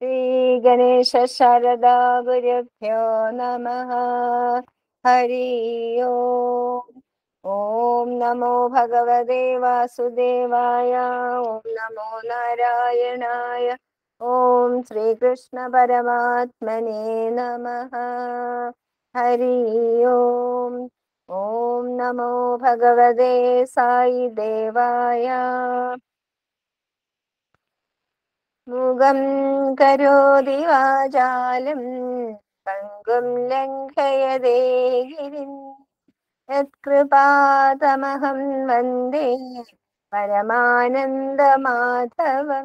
ശ്രീഗണേശ ശാരദാ ഗുരുഭ്യോ നമ ഹരി ഓം ഓം നമോ ഭഗവതേ വാസുദേവായ ഓം നമോ നാരായണായ ഓം ശ്രീകൃഷ്ണ പരമാത്മനേ നമ ഹരി ഓം ഓം നമോ ഭഗവതേ സായി ദേവായ മുഖം കരോതി വാചാലം പങ്കും ലംഘയതേ ഗിരിം യത്കൃപാതമഹം വന്ദേ പരമാനന്ദമാധവം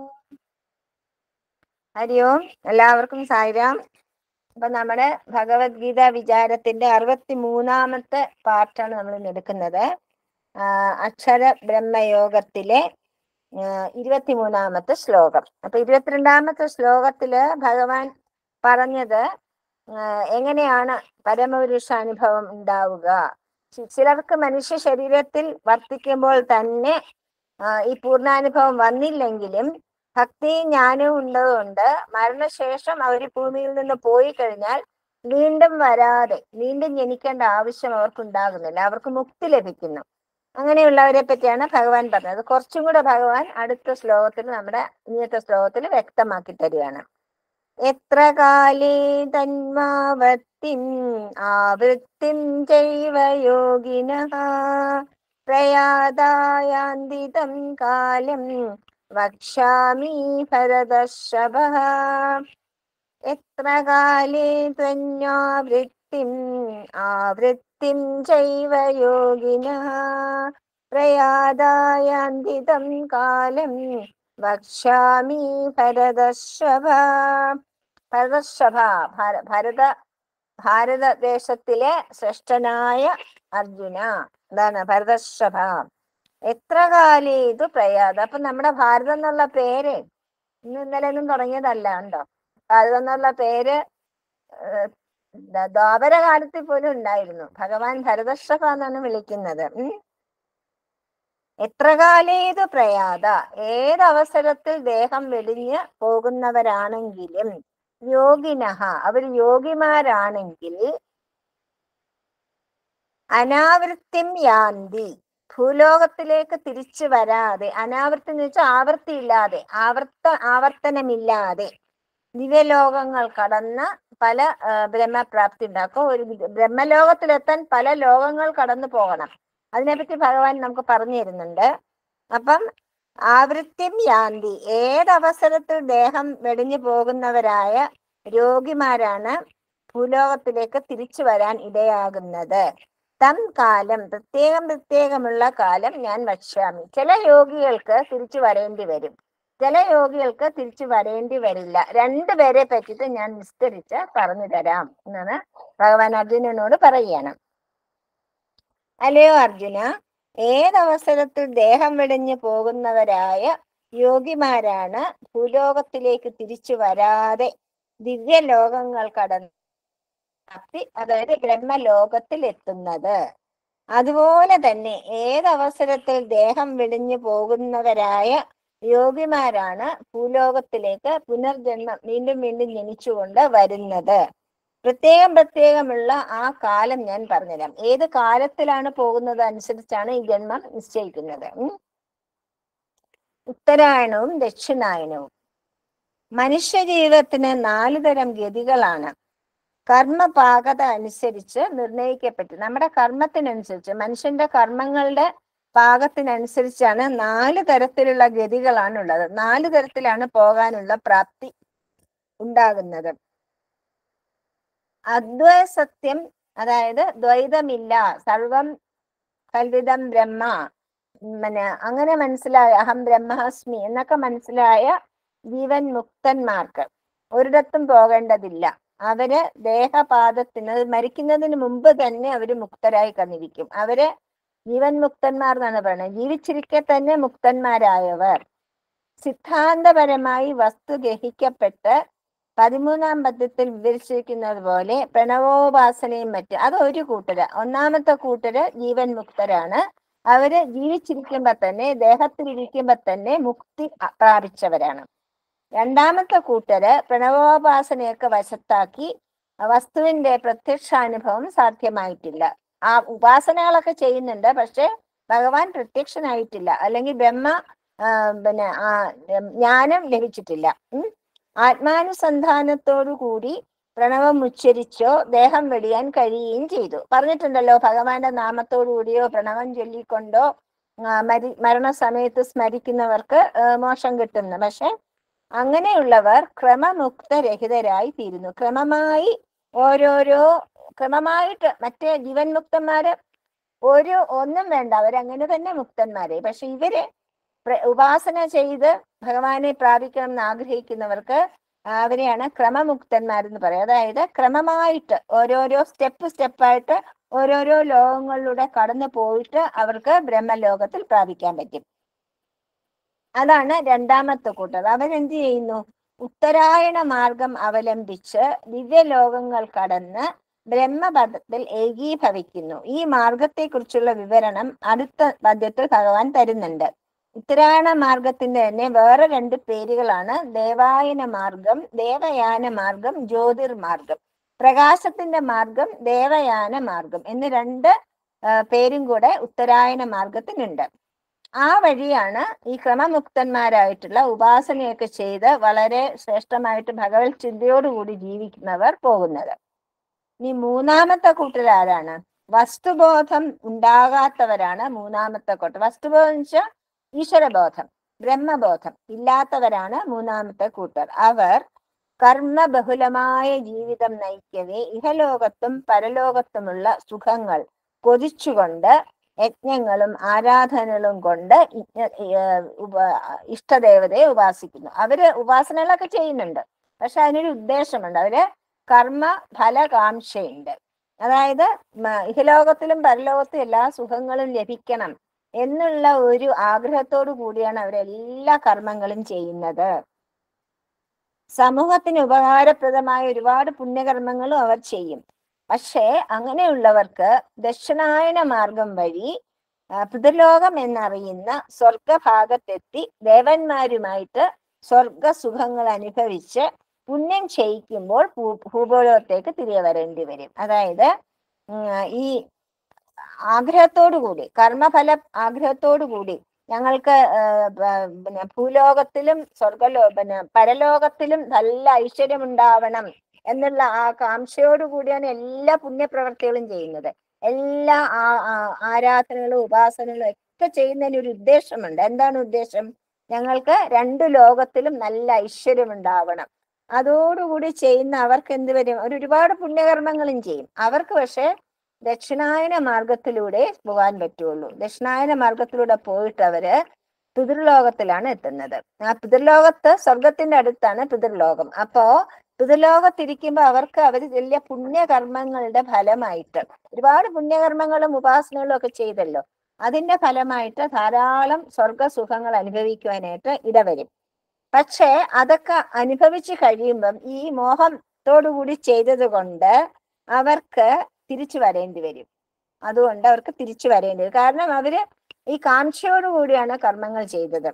ഹരി ഓം എല്ലാവർക്കും സായിരാം അപ്പൊ നമ്മുടെ ഭഗവത്ഗീത വിചാരത്തിന്റെ അറുപത്തി മൂന്നാമത്തെ പാർട്ടാണ് നമ്മൾ ഇന്ന് എടുക്കുന്നത് ആ, അക്ഷര ബ്രഹ്മയോഗത്തിലെ ആ, ഇരുപത്തിമൂന്നാമത്തെ ശ്ലോകം അപ്പൊ ഇരുപത്തിരണ്ടാമത്തെ ശ്ലോകത്തില് ഭഗവാൻ പറഞ്ഞത് ആ, എങ്ങനെയാണ് പരമപുരുഷാനുഭവം ഉണ്ടാവുക ചി- ചിലർക്ക് മനുഷ്യ ശരീരത്തിൽ വർത്തിക്കുമ്പോൾ തന്നെ ആ, ഈ പൂർണ്ണാനുഭവം വന്നില്ലെങ്കിലും ഭക്തിയും ജ്ഞാനവും ഉള്ളതുകൊണ്ട് മരണശേഷം അവർ ഭൂമിയിൽ നിന്ന് പോയി കഴിഞ്ഞാൽ വീണ്ടും വരാതെ വീണ്ടും ജനിക്കേണ്ട ആവശ്യം അവർക്കുണ്ടാകുന്നില്ല അവർക്ക് മുക്തി ലഭിക്കുന്നു അങ്ങനെയുള്ളവരെ പറ്റിയാണ് ഭഗവാൻ പറഞ്ഞത് കുറച്ചും കൂടെ ഭഗവാൻ അടുത്ത ശ്ലോകത്തിൽ നമ്മുടെ ഇന്നത്തെ ശ്ലോകത്തിൽ വ്യക്തമാക്കി തരികയാണ് എത്ര കാലേ തന്മാവത്തിം ആവൃത്തിം ചൈവ യോഗിന പ്രയാതായാന്തിതം കാലം വക്ഷ്യാമി ഭരതശഭ എത്ര കാലേ ത്വന്യാവൃത്തിം ആവൃത്തിം ചൈവ യോഗിന പ്രയാതായാന്തിതം കാലം വക്ഷ്യാമി ഭരതശഭ ഭരതശഭ ഭാര ഭരത ഭാരതദേശത്തിലെ ശ്രേഷ്ഠനായ അർജുന എന്താണ് ഭരതശഭ എത്ര കാലേ ഇത് പ്രയാത അപ്പൊ നമ്മുടെ ഭാരതം എന്നുള്ള പേര് ഇന്ന് ഇന്നലെ ഒന്നും തുടങ്ങിയതല്ല ഉണ്ടോ ഭാരതം എന്നുള്ള പേര് ഏഹ്, ദ- ദ്വാപര കാലത്തിൽ പോലും ഉണ്ടായിരുന്നു ഭഗവാൻ ഭരതശഭ എന്നാണ് വിളിക്കുന്നത് ഉം എത്ര കാലേത് പ്രയാത ഏതവസരത്തിൽ ദേഹം വെടിഞ്ഞ് പോകുന്നവരാണെങ്കിലും യോഗിനഹ അവർ യോഗിമാരാണെങ്കിൽ അനാവൃത്തിം യാന്തി ഭൂലോകത്തിലേക്ക് തിരിച്ചു വരാതെ അനാവൃത്തി എന്ന് വെച്ചാൽ ആവൃത്തി ഇല്ലാതെ ആവർത്ത ആവർത്തനമില്ലാതെ ദിവ്യലോകങ്ങൾ കടന്ന് പല ആ, ബ്രഹ്മപ്രാപ്തി ഉണ്ടാക്കും ഒരു വി- ബ്രഹ്മലോകത്തിലെത്താൻ പല ലോകങ്ങൾ കടന്നു പോകണം അതിനെപ്പറ്റി ഭഗവാൻ നമുക്ക് പറഞ്ഞു തരുന്നുണ്ട് അപ്പം ആവൃത്തിം യാന്തി ഏതവസരത്തിൽ ദേഹം വെടിഞ്ഞു പോകുന്നവരായ രോഗിമാരാണ് ഭൂലോകത്തിലേക്ക് തിരിച്ചു വരാൻ ഇടയാകുന്നത് തം കാലം പ്രത്യേകം പ്രത്യേകമുള്ള കാലം ഞാൻ വക്ഷ്യാമി ചില യോഗികൾക്ക് തിരിച്ചു വരേണ്ടി വരും ചില യോഗികൾക്ക് തിരിച്ചു വരേണ്ടി വരില്ല രണ്ടുപേരെ പറ്റിയിട്ട് ഞാൻ വിസ്തരിച്ച് പറഞ്ഞു തരാം എന്നാണ് ഭഗവാൻ അർജുനനോട് പറയുകയാണ് അല്ലയോ അർജുന ഏതവസരത്തിൽ ദേഹം വെടിഞ്ഞു പോകുന്നവരായ യോഗിമാരാണ് ഭൂലോകത്തിലേക്ക് തിരിച്ചു വരാതെ ദിവ്യ ലോകങ്ങൾ കടന്ന് പ്രാപ്തി അതായത് ബ്രഹ്മലോകത്തിൽ എത്തുന്നത് അതുപോലെ തന്നെ ഏതവസരത്തിൽ ദേഹം വെടിഞ്ഞു പോകുന്നവരായ യോഗിമാരാണ് ഭൂലോകത്തിലേക്ക് പുനർജന്മം വീണ്ടും വീണ്ടും ജനിച്ചുകൊണ്ട് വരുന്നത് പ്രത്യേകം പ്രത്യേകമുള്ള ആ കാലം ഞാൻ പറഞ്ഞുതരാം ഏത് കാലത്തിലാണ് പോകുന്നത് അനുസരിച്ചാണ് ഈ ജന്മം നിശ്ചയിക്കുന്നത് ഉം. ഉത്തരായണവും ദക്ഷിണായനവും മനുഷ്യ ജീവിതത്തിന് നാല് തരം ഗതികളാണ് കർമ്മപാകത അനുസരിച്ച് നിർണയിക്കപ്പെട്ടു നമ്മുടെ കർമ്മത്തിനനുസരിച്ച് മനുഷ്യന്റെ കർമ്മങ്ങളുടെ പാകത്തിനനുസരിച്ചാണ് നാല് തരത്തിലുള്ള ഗതികളാണ് ഉള്ളത് നാല് തരത്തിലാണ് പോകാനുള്ള പ്രാപ്തി ഉണ്ടാകുന്നത് അദ്വൈ സത്യം അതായത് ദ്വൈതമില്ല സർവം കൽവിതം ബ്രഹ്മ പിന്നെ അങ്ങനെ മനസ്സിലായ അഹം ബ്രഹ്മാസ്മി എന്നൊക്കെ മനസ്സിലായ ജീവൻ മുക്തന്മാർക്ക് ഒരിടത്തും പോകേണ്ടതില്ല അവര് ദേഹപാദത്തിന് മരിക്കുന്നതിന് മുമ്പ് തന്നെ അവര് മുക്തരായി കന്നിരിക്കും അവര് ജീവൻ മുക്തന്മാർ എന്നാണ് പറയുന്നത് ജീവിച്ചിരിക്കെ തന്നെ മുക്തന്മാരായവർ സിദ്ധാന്തപരമായി വസ്തു ഗ്രഹിക്കപ്പെട്ട് പതിമൂന്നാം പദ്യത്തിൽ വിവരിച്ചിരിക്കുന്നത് പോലെ പ്രണവോപാസനയും മറ്റും അത് ഒരു കൂട്ടര് ഒന്നാമത്തെ കൂട്ടര് ജീവൻ മുക്തരാണ് അവര് ജീവിച്ചിരിക്കുമ്പോ തന്നെ ദേഹത്തിൽ ഇരിക്കുമ്പോ തന്നെ മുക്തി അ- പ്രാപിച്ചവരാണ് രണ്ടാമത്തെ കൂട്ടര് പ്രണവോപാസനയൊക്കെ വശത്താക്കി വസ്തുവിന്റെ പ്രത്യക്ഷാനുഭവം സാധ്യമായിട്ടില്ല ആ ഉപാസനകളൊക്കെ ചെയ്യുന്നുണ്ട് പക്ഷെ ഭഗവാൻ പ്രത്യക്ഷനായിട്ടില്ല അല്ലെങ്കിൽ ബ്രഹ്മ ആ, പിന്നെ ആ ഉം, ജ്ഞാനം ലഭിച്ചിട്ടില്ല ഉം. ആത്മാനുസന്ധാനത്തോടു കൂടി പ്രണവം ഉച്ചരിച്ചോ ദേഹം വെടിയാൻ കഴിയുകയും ചെയ്തു പറഞ്ഞിട്ടുണ്ടല്ലോ ഭഗവാന്റെ നാമത്തോടു കൂടിയോ പ്രണവം ചൊല്ലിക്കൊണ്ടോ ആ, മരി മരണസമയത്ത് സ്മരിക്കുന്നവർക്ക് ആ, മോക്ഷം കിട്ടുന്നു പക്ഷെ അങ്ങനെയുള്ളവർ ക്രമമുക്തരഹിതരായി തീരുന്നു ക്രമമായി ഓരോരോ ക്രമമായിട്ട് മറ്റേ ജീവൻ മുക്തന്മാര് ഒരു ഒന്നും വേണ്ട അവരങ്ങനെ തന്നെ മുക്തന്മാരെ പക്ഷെ ഇവര് പ്ര- ഉപാസന ചെയ്ത് ഭഗവാനെ പ്രാപിക്കണം എന്ന് ആഗ്രഹിക്കുന്നവർക്ക് അവരെയാണ് ക്രമമുക്തന്മാരെന്ന് പറയുക അതായത് ക്രമമായിട്ട് ഓരോരോ സ്റ്റെപ്പ് സ്റ്റെപ്പായിട്ട് ഓരോരോ ലോകങ്ങളിലൂടെ കടന്നു പോയിട്ട് അവർക്ക് ബ്രഹ്മലോകത്തിൽ പ്രാപിക്കാൻ പറ്റും അതാണ് രണ്ടാമത്തെ കൂട്ടർ അവരെന്ത് ചെയ്യുന്നു ഉത്തരായണ മാർഗം അവലംബിച്ച് ദിവ്യലോകങ്ങൾ കടന്ന് ബ്രഹ്മപദത്തിൽ ഏകീഭവിക്കുന്നു ഈ മാർഗത്തെക്കുറിച്ചുള്ള വിവരണം അടുത്ത പദ്യത്തിൽ ഭഗവാൻ തരുന്നുണ്ട് ഉത്തരായണ മാർഗത്തിന്റെ തന്നെ വേറെ രണ്ട് പേരുകളാണ് ദേവായന മാർഗം ദേവയാന മാർഗം ജ്യോതിർമാർഗം പ്രകാശത്തിന്റെ മാർഗം ദേവയാന മാർഗം എന്ന് രണ്ട് ആ, പേരും കൂടെ ഉത്തരായണ മാർഗത്തിനുണ്ട് ആ വഴിയാണ് ഈ ക്രമമുക്തന്മാരായിട്ടുള്ള ഉപാസനയൊക്കെ ചെയ്ത് വളരെ ശ്രേഷ്ഠമായിട്ട് ഭഗവത് ചിന്തയോടുകൂടി ജീവിക്കുന്നവർ പോകുന്നത് ഇനി മൂന്നാമത്തെ കൂട്ടർ ആരാണ് വസ്തുബോധം ഉണ്ടാകാത്തവരാണ് മൂന്നാമത്തെ കൂട്ടർ വസ്തുബോധം എന്ന് വെച്ചാൽ ഈശ്വരബോധം ബ്രഹ്മബോധം ഇല്ലാത്തവരാണ് മൂന്നാമത്തെ കൂട്ടർ അവർ കർമ്മബഹുലമായ ജീവിതം നയിക്കവേ ഇഹലോകത്തും പരലോകത്തുമുള്ള സുഖങ്ങൾ കൊതിച്ചുകൊണ്ട് യജ്ഞങ്ങളും ആരാധനകളും കൊണ്ട് ഇ- ഏർ ഉപ- ഇഷ്ടദേവതയെ ഉപാസിക്കുന്നു അവര് ഉപാസനകളൊക്കെ ചെയ്യുന്നുണ്ട് പക്ഷെ അതിനൊരു ഉദ്ദേശമുണ്ട് അവര് കർമ്മ ഫലകാംക്ഷയുണ്ട് അതായത് മ- ഇഹലോകത്തിലും പരലോകത്തും എല്ലാ സുഖങ്ങളും ലഭിക്കണം എന്നുള്ള ഒരു ആഗ്രഹത്തോടു കൂടിയാണ് അവരെല്ലാ കർമ്മങ്ങളും ചെയ്യുന്നത് സമൂഹത്തിന് ഉപകാരപ്രദമായ ഒരുപാട് പുണ്യകർമ്മങ്ങളും അവർ ചെയ്യും പക്ഷേ അങ്ങനെയുള്ളവർക്ക് ദക്ഷിണായന മാർഗം വഴി ആ, പിതൃലോകം എന്നറിയുന്ന സ്വർഗഭാഗത്തെത്തി ദേവന്മാരുമായിട്ട് സ്വർഗ സുഖങ്ങൾ അനുഭവിച്ച് പുണ്യം ചെയ്യിക്കുമ്പോൾ ഭൂ- ഭൂഗോളത്തേക്ക് തിരികെ വരേണ്ടി വരും അതായത് ഉം, ഈ ആഗ്രഹത്തോടു കൂടി കർമ്മഫല ആഗ്രഹത്തോടു കൂടി ഞങ്ങൾക്ക് ആ, പ- പിന്നെ ഭൂലോകത്തിലും സ്വർഗലോ പിന്നെ പരലോകത്തിലും നല്ല ഐശ്വര്യം ഉണ്ടാവണം എന്നുള്ള ആ കാംക്ഷയോടു കൂടിയാണ് എല്ലാ പുണ്യപ്രവർത്തികളും ചെയ്യുന്നത് എല്ലാ ആ- ആ- ആരാധനകളും ഉപാസനകളും ഒക്കെ ചെയ്യുന്നതിന് ഒരു ഉദ്ദേശമുണ്ട് എന്താണ് ഉദ്ദേശം ഞങ്ങൾക്ക് രണ്ട് ലോകത്തിലും നല്ല ഐശ്വര്യം ഉണ്ടാവണം അതോടുകൂടി ചെയ്യുന്ന അവർക്ക് എന്ത് വരും അവർ ഒരുപാട് പുണ്യകർമ്മങ്ങളും ചെയ്യും അവർക്ക് പക്ഷെ ദക്ഷിണായന മാർഗത്തിലൂടെ പോകാൻ പറ്റുള്ളൂ ദക്ഷിണായന മാർഗത്തിലൂടെ പോയിട്ട് അവര് പിതൃലോകത്തിലാണ് എത്തുന്നത് ആ പിതൃലോകത്ത് സ്വർഗത്തിന്റെ അടുത്താണ് പിതൃലോകം അപ്പോ പിതൃലോകത്തിരിക്കുമ്പോ അവർക്ക് അവർ വലിയ പുണ്യകർമ്മങ്ങളുടെ ഫലമായിട്ട് ഒരുപാട് പുണ്യകർമ്മങ്ങളും ഉപാസനകളും ഒക്കെ ചെയ്തല്ലോ അതിന്റെ ഫലമായിട്ട് ധാരാളം സ്വർഗസുഖങ്ങൾ അനുഭവിക്കുവാനായിട്ട് ഇടവരും പക്ഷേ അതൊക്കെ അനുഭവിച്ചു കഴിയുമ്പം ഈ മോഹത്തോടുകൂടി ചെയ്തത് കൊണ്ട് അവർക്ക് തിരിച്ചു വരേണ്ടി വരും അതുകൊണ്ട് അവർക്ക് തിരിച്ചു വരേണ്ടി വരും കാരണം അവര് ഈ കാംക്ഷയോടുകൂടിയാണ് കർമ്മങ്ങൾ ചെയ്തത്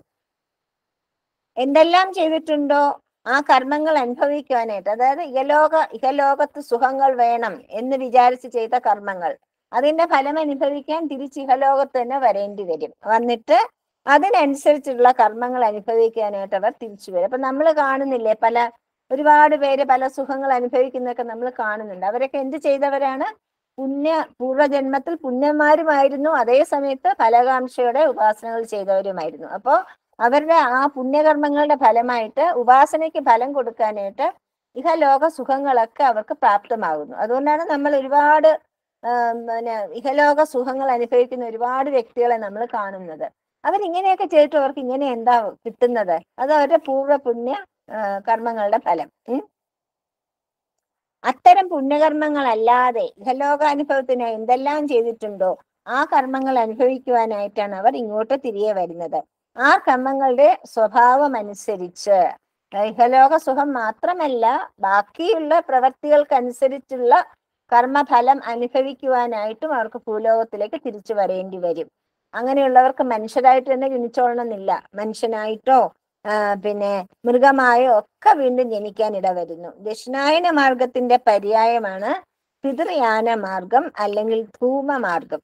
എന്തെല്ലാം ചെയ്തിട്ടുണ്ടോ ആ കർമ്മങ്ങൾ അനുഭവിക്കുവാനായിട്ട് അതായത് ഇഹലോക ഇഹലോകത്ത് സുഖങ്ങൾ വേണം എന്ന് വിചാരിച്ച് ചെയ്ത കർമ്മങ്ങൾ അതിന്റെ ഫലം അനുഭവിക്കാൻ തിരിച്ച് ഇഹലോകത്ത് തന്നെ വരേണ്ടി വരും വന്നിട്ട് അതിനനുസരിച്ചുള്ള കർമ്മങ്ങൾ അനുഭവിക്കാനായിട്ട് അവർ തിരിച്ചു വരും അപ്പൊ നമ്മൾ കാണുന്നില്ലേ പല ഒരുപാട് പേര് പല സുഖങ്ങൾ അനുഭവിക്കുന്നതൊക്കെ നമ്മൾ കാണുന്നുണ്ട് അവരൊക്കെ എന്ത് ചെയ്തവരാണ് പുണ്യ പൂർവ്വജന്മത്തിൽ പുണ്യന്മാരുമായിരുന്നു അതേ സമയത്ത് ഫലകാംക്ഷയുടെ ഉപാസനകൾ ചെയ്തവരുമായിരുന്നു അപ്പോ അവരുടെ ആ പുണ്യകർമ്മങ്ങളുടെ ഫലമായിട്ട് ഉപാസനയ്ക്ക് ഫലം കൊടുക്കാനായിട്ട് ഇഹലോക സുഖങ്ങളൊക്കെ അവർക്ക് പ്രാപ്തമാകുന്നു അതുകൊണ്ടാണ് നമ്മൾ ഒരുപാട് ആം, പിന്നെ ഇഹലോക സുഖങ്ങൾ അനുഭവിക്കുന്ന ഒരുപാട് വ്യക്തികളെ നമ്മൾ കാണുന്നത് അവരിങ്ങനെയൊക്കെ ചെയ്തിട്ട് അവർക്ക് ഇങ്ങനെ എന്താ കിട്ടുന്നത് അത് അവരുടെ പൂർവ്വ പുണ്യ ആ, കർമ്മങ്ങളുടെ ഫലം ഉം. അത്തരം പുണ്യകർമ്മങ്ങളല്ലാതെ ഇഹലോകാനുഭവത്തിന് എന്തെല്ലാം ചെയ്തിട്ടുണ്ടോ ആ കർമ്മങ്ങൾ അനുഭവിക്കുവാനായിട്ടാണ് അവർ ഇങ്ങോട്ട് തിരികെ വരുന്നത് ആ കർമ്മങ്ങളുടെ സ്വഭാവം അനുസരിച്ച് ഇഹലോക സുഖം മാത്രമല്ല ബാക്കിയുള്ള പ്രവർത്തികൾക്കനുസരിച്ചുള്ള കർമ്മഫലം അനുഭവിക്കുവാനായിട്ടും അവർക്ക് ഭൂലോകത്തിലേക്ക് തിരിച്ചു വരേണ്ടി വരും അങ്ങനെയുള്ളവർക്ക് മനുഷ്യരായിട്ട് തന്നെ ജനിച്ചോളണമെന്നില്ല മനുഷ്യനായിട്ടോ ആ, പിന്നെ മൃഗമായോ ഒക്കെ വീണ്ടും ജനിക്കാൻ ഇടവരുന്നു ദക്ഷിണായന മാർഗത്തിന്റെ പര്യായമാണ് പിതൃയാന മാർഗം അല്ലെങ്കിൽ ധൂമമാർഗം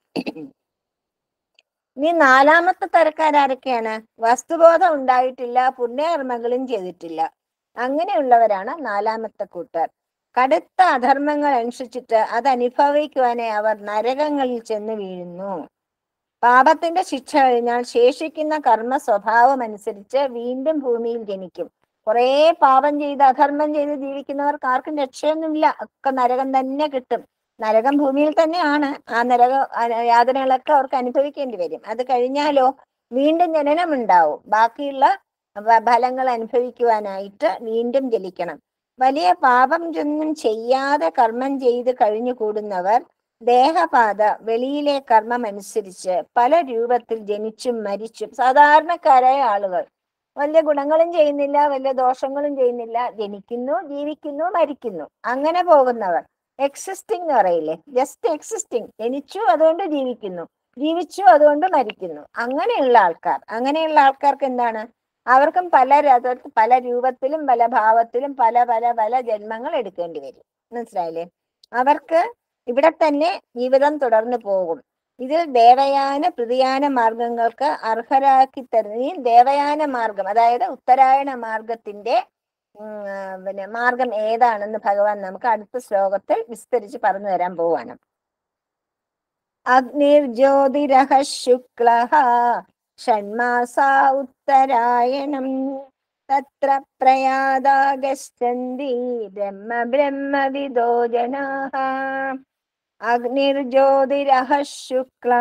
ഇനി നാലാമത്തെ തരക്കാരൊക്കെയാണ് വസ്തുബോധം ഉണ്ടായിട്ടില്ല പുണ്യകർമ്മങ്ങളും ചെയ്തിട്ടില്ല അങ്ങനെയുള്ളവരാണ് നാലാമത്തെ കൂട്ടർ കടുത്ത അധർമ്മങ്ങൾ അനുസരിച്ചിട്ട് അത് അനുഭവിക്കുവാനായി അവർ നരകങ്ങളിൽ ചെന്ന് വീഴുന്നു പാപത്തിന്റെ ശിക്ഷ കഴിഞ്ഞാൽ ശേഷിക്കുന്ന കർമ്മ സ്വഭാവം അനുസരിച്ച് വീണ്ടും ഭൂമിയിൽ ജനിക്കും കുറേ പാപം ചെയ്ത് അധർമ്മം ചെയ്ത് ജീവിക്കുന്നവർക്ക് ആർക്കും രക്ഷയൊന്നുമില്ല ഒക്കെ നരകം തന്നെ കിട്ടും നരകം ഭൂമിയിൽ തന്നെയാണ് ആ നരക ആ യാതനകളൊക്കെ അവർക്ക് അനുഭവിക്കേണ്ടി വരും അത് കഴിഞ്ഞാലോ വീണ്ടും ജനനം ഉണ്ടാവും ബാക്കിയുള്ള ഫ- ഫലങ്ങൾ അനുഭവിക്കുവാനായിട്ട് വീണ്ടും ജനിക്കണം വലിയ പാപം ഒന്നും ചെയ്യാതെ കർമ്മം ചെയ്ത് കഴിഞ്ഞു കൂടുന്നവർ ദേഹപാത വെളിയിലെ കർമ്മം അനുസരിച്ച് പല രൂപത്തിൽ ജനിച്ചും മരിച്ചും സാധാരണക്കാരായ ആളുകൾ വലിയ ഗുണങ്ങളും ചെയ്യുന്നില്ല വലിയ ദോഷങ്ങളും ചെയ്യുന്നില്ല ജനിക്കുന്നു ജീവിക്കുന്നു മരിക്കുന്നു അങ്ങനെ പോകുന്നവർ എക്സിസ്റ്റിംഗ് എന്ന് പറയില്ലേ ജസ്റ്റ് എക്സിസ്റ്റിംഗ് ജനിച്ചു അതുകൊണ്ട് ജീവിക്കുന്നു ജീവിച്ചു അതുകൊണ്ട് മരിക്കുന്നു അങ്ങനെയുള്ള ആൾക്കാർ അങ്ങനെയുള്ള ആൾക്കാർക്ക് എന്താണ് അവർക്കും പല രഥ പല രൂപത്തിലും പല ഭാവത്തിലും പല പല പല ജന്മങ്ങൾ എടുക്കേണ്ടി വരും മനസ്സിലായില്ലേ അവർക്ക് ഇവിടെ തന്നെ ജീവിതം തുടർന്നു പോകും ഇതിൽ ദേവയാന പ്രതിയാന മാർഗങ്ങൾക്ക് അർഹരാക്കി തരുന്ന ഈ ദേവയാന മാർഗം അതായത് ഉത്തരായണ മാർഗത്തിന്റെ ഉം, ആ, പിന്നെ മാർഗം ഏതാണെന്ന് ഭഗവാൻ നമുക്ക് അടുത്ത ശ്ലോകത്തിൽ വിസ്തരിച്ച് പറഞ്ഞു തരാൻ പോവാണ് അഗ്നിർജ്യോതിരഹ ശുക്ല ഷൺമാസാ ഉത്തരായണം തത്ര പ്രയാതാഗച്ഛന്തി ബ്രഹ്മ ബ്രഹ്മവിദോ ജനാഃ അഗ്നിർജ്യോതിരഹ ശുക്ല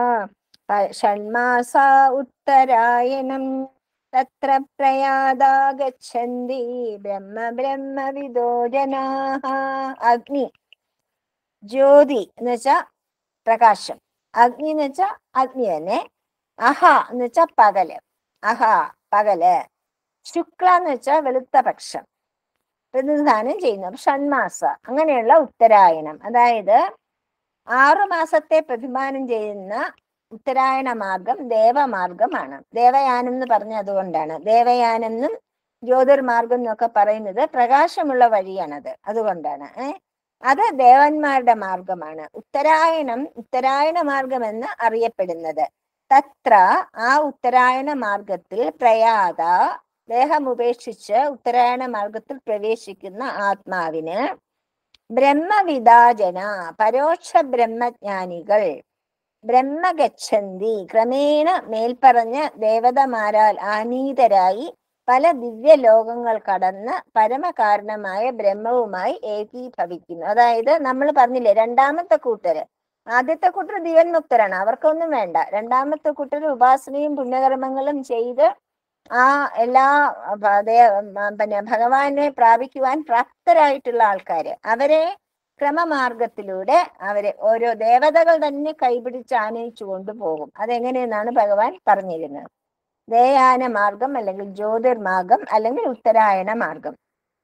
ഷൺമാസാ ഉത്തരായണം തത്ര പ്രയാതാഗച്ഛന്തി ബ്രഹ്മ ബ്രഹ്മവിദോ ജനാഃ അഗ്നി ജ്യോതി എന്ന് വെച്ചാ പ്രകാശം അഗ്നി എന്ന് വെച്ചാ അഗ്നി തന്നെ അഹ എന്ന് വെച്ചാ പകല് അഹ പകല് ശുക്ല എന്ന് വെച്ചാൽ വെളുത്ത പക്ഷം പ്രതിനിധാനം ചെയ്യുന്നു അപ്പൊ ഷൺമാസ അങ്ങനെയുള്ള ഉത്തരായണം അതായത് ആറു മാസത്തെ പ്രതിമാനം ചെയ്യുന്ന ഉത്തരായണ മാർഗം ദേവമാർഗമാണ് ദേവയാനം എന്ന് പറഞ്ഞ അതുകൊണ്ടാണ് ദേവയാനം എന്നും ജ്യോതിർമാർഗം എന്നൊക്കെ പറയുന്നത് പ്രകാശമുള്ള വഴിയാണത് അതുകൊണ്ടാണ് ഏഹ് അത് ദേവന്മാരുടെ മാർഗമാണ് ഉത്തരായണം ഉത്തരായണ മാർഗം എന്ന് അറിയപ്പെടുന്നത് തത്ര ആ ഉത്തരായണ മാർഗത്തിൽ പ്രയാത ദേഹം ഉപേക്ഷിച്ച് ഉത്തരായണ മാർഗത്തിൽ പ്രവേശിക്കുന്ന ആത്മാവിന് ബ്രഹ്മവിദാജന പരോക്ഷ ബ്രഹ്മജ്ഞാനികൾ ബ്രഹ്മഗച്ഛന്തി ക്രമേണ മേൽപ്പറഞ്ഞ ദേവതമാരാൽ ആനീതരായി പല ദിവ്യ ലോകങ്ങൾ കടന്ന് പരമകാരണമായ ബ്രഹ്മവുമായി ഏകീഭവിക്കുന്നു അതായത് നമ്മൾ പറഞ്ഞില്ലേ രണ്ടാമത്തെ കൂട്ടര് ആദ്യത്തെ കൂട്ടർ ദിവൻമുക്തരാണ് അവർക്കൊന്നും വേണ്ട രണ്ടാമത്തെ കൂട്ടർ ഉപാസനയും പുണ്യകർമ്മങ്ങളും ചെയ്ത് ആ എല്ലാ ഭ- ദേ- മ- പിന്നെ ഭഗവാനെ പ്രാപിക്കുവാൻ പ്രാപ്തരായിട്ടുള്ള ആൾക്കാര് അവരെ ക്രമമാർഗത്തിലൂടെ അവരെ ഓരോ ദേവതകൾ തന്നെ കൈപിടിച്ച് ആനയിച്ചു കൊണ്ടുപോകും അതെങ്ങനെയെന്നാണ് ഭഗവാൻ പറഞ്ഞിരുന്നത് ദേയാന മാർഗം അല്ലെങ്കിൽ ജ്യോതിർമാർഗം അല്ലെങ്കിൽ ഉത്തരായണ മാർഗം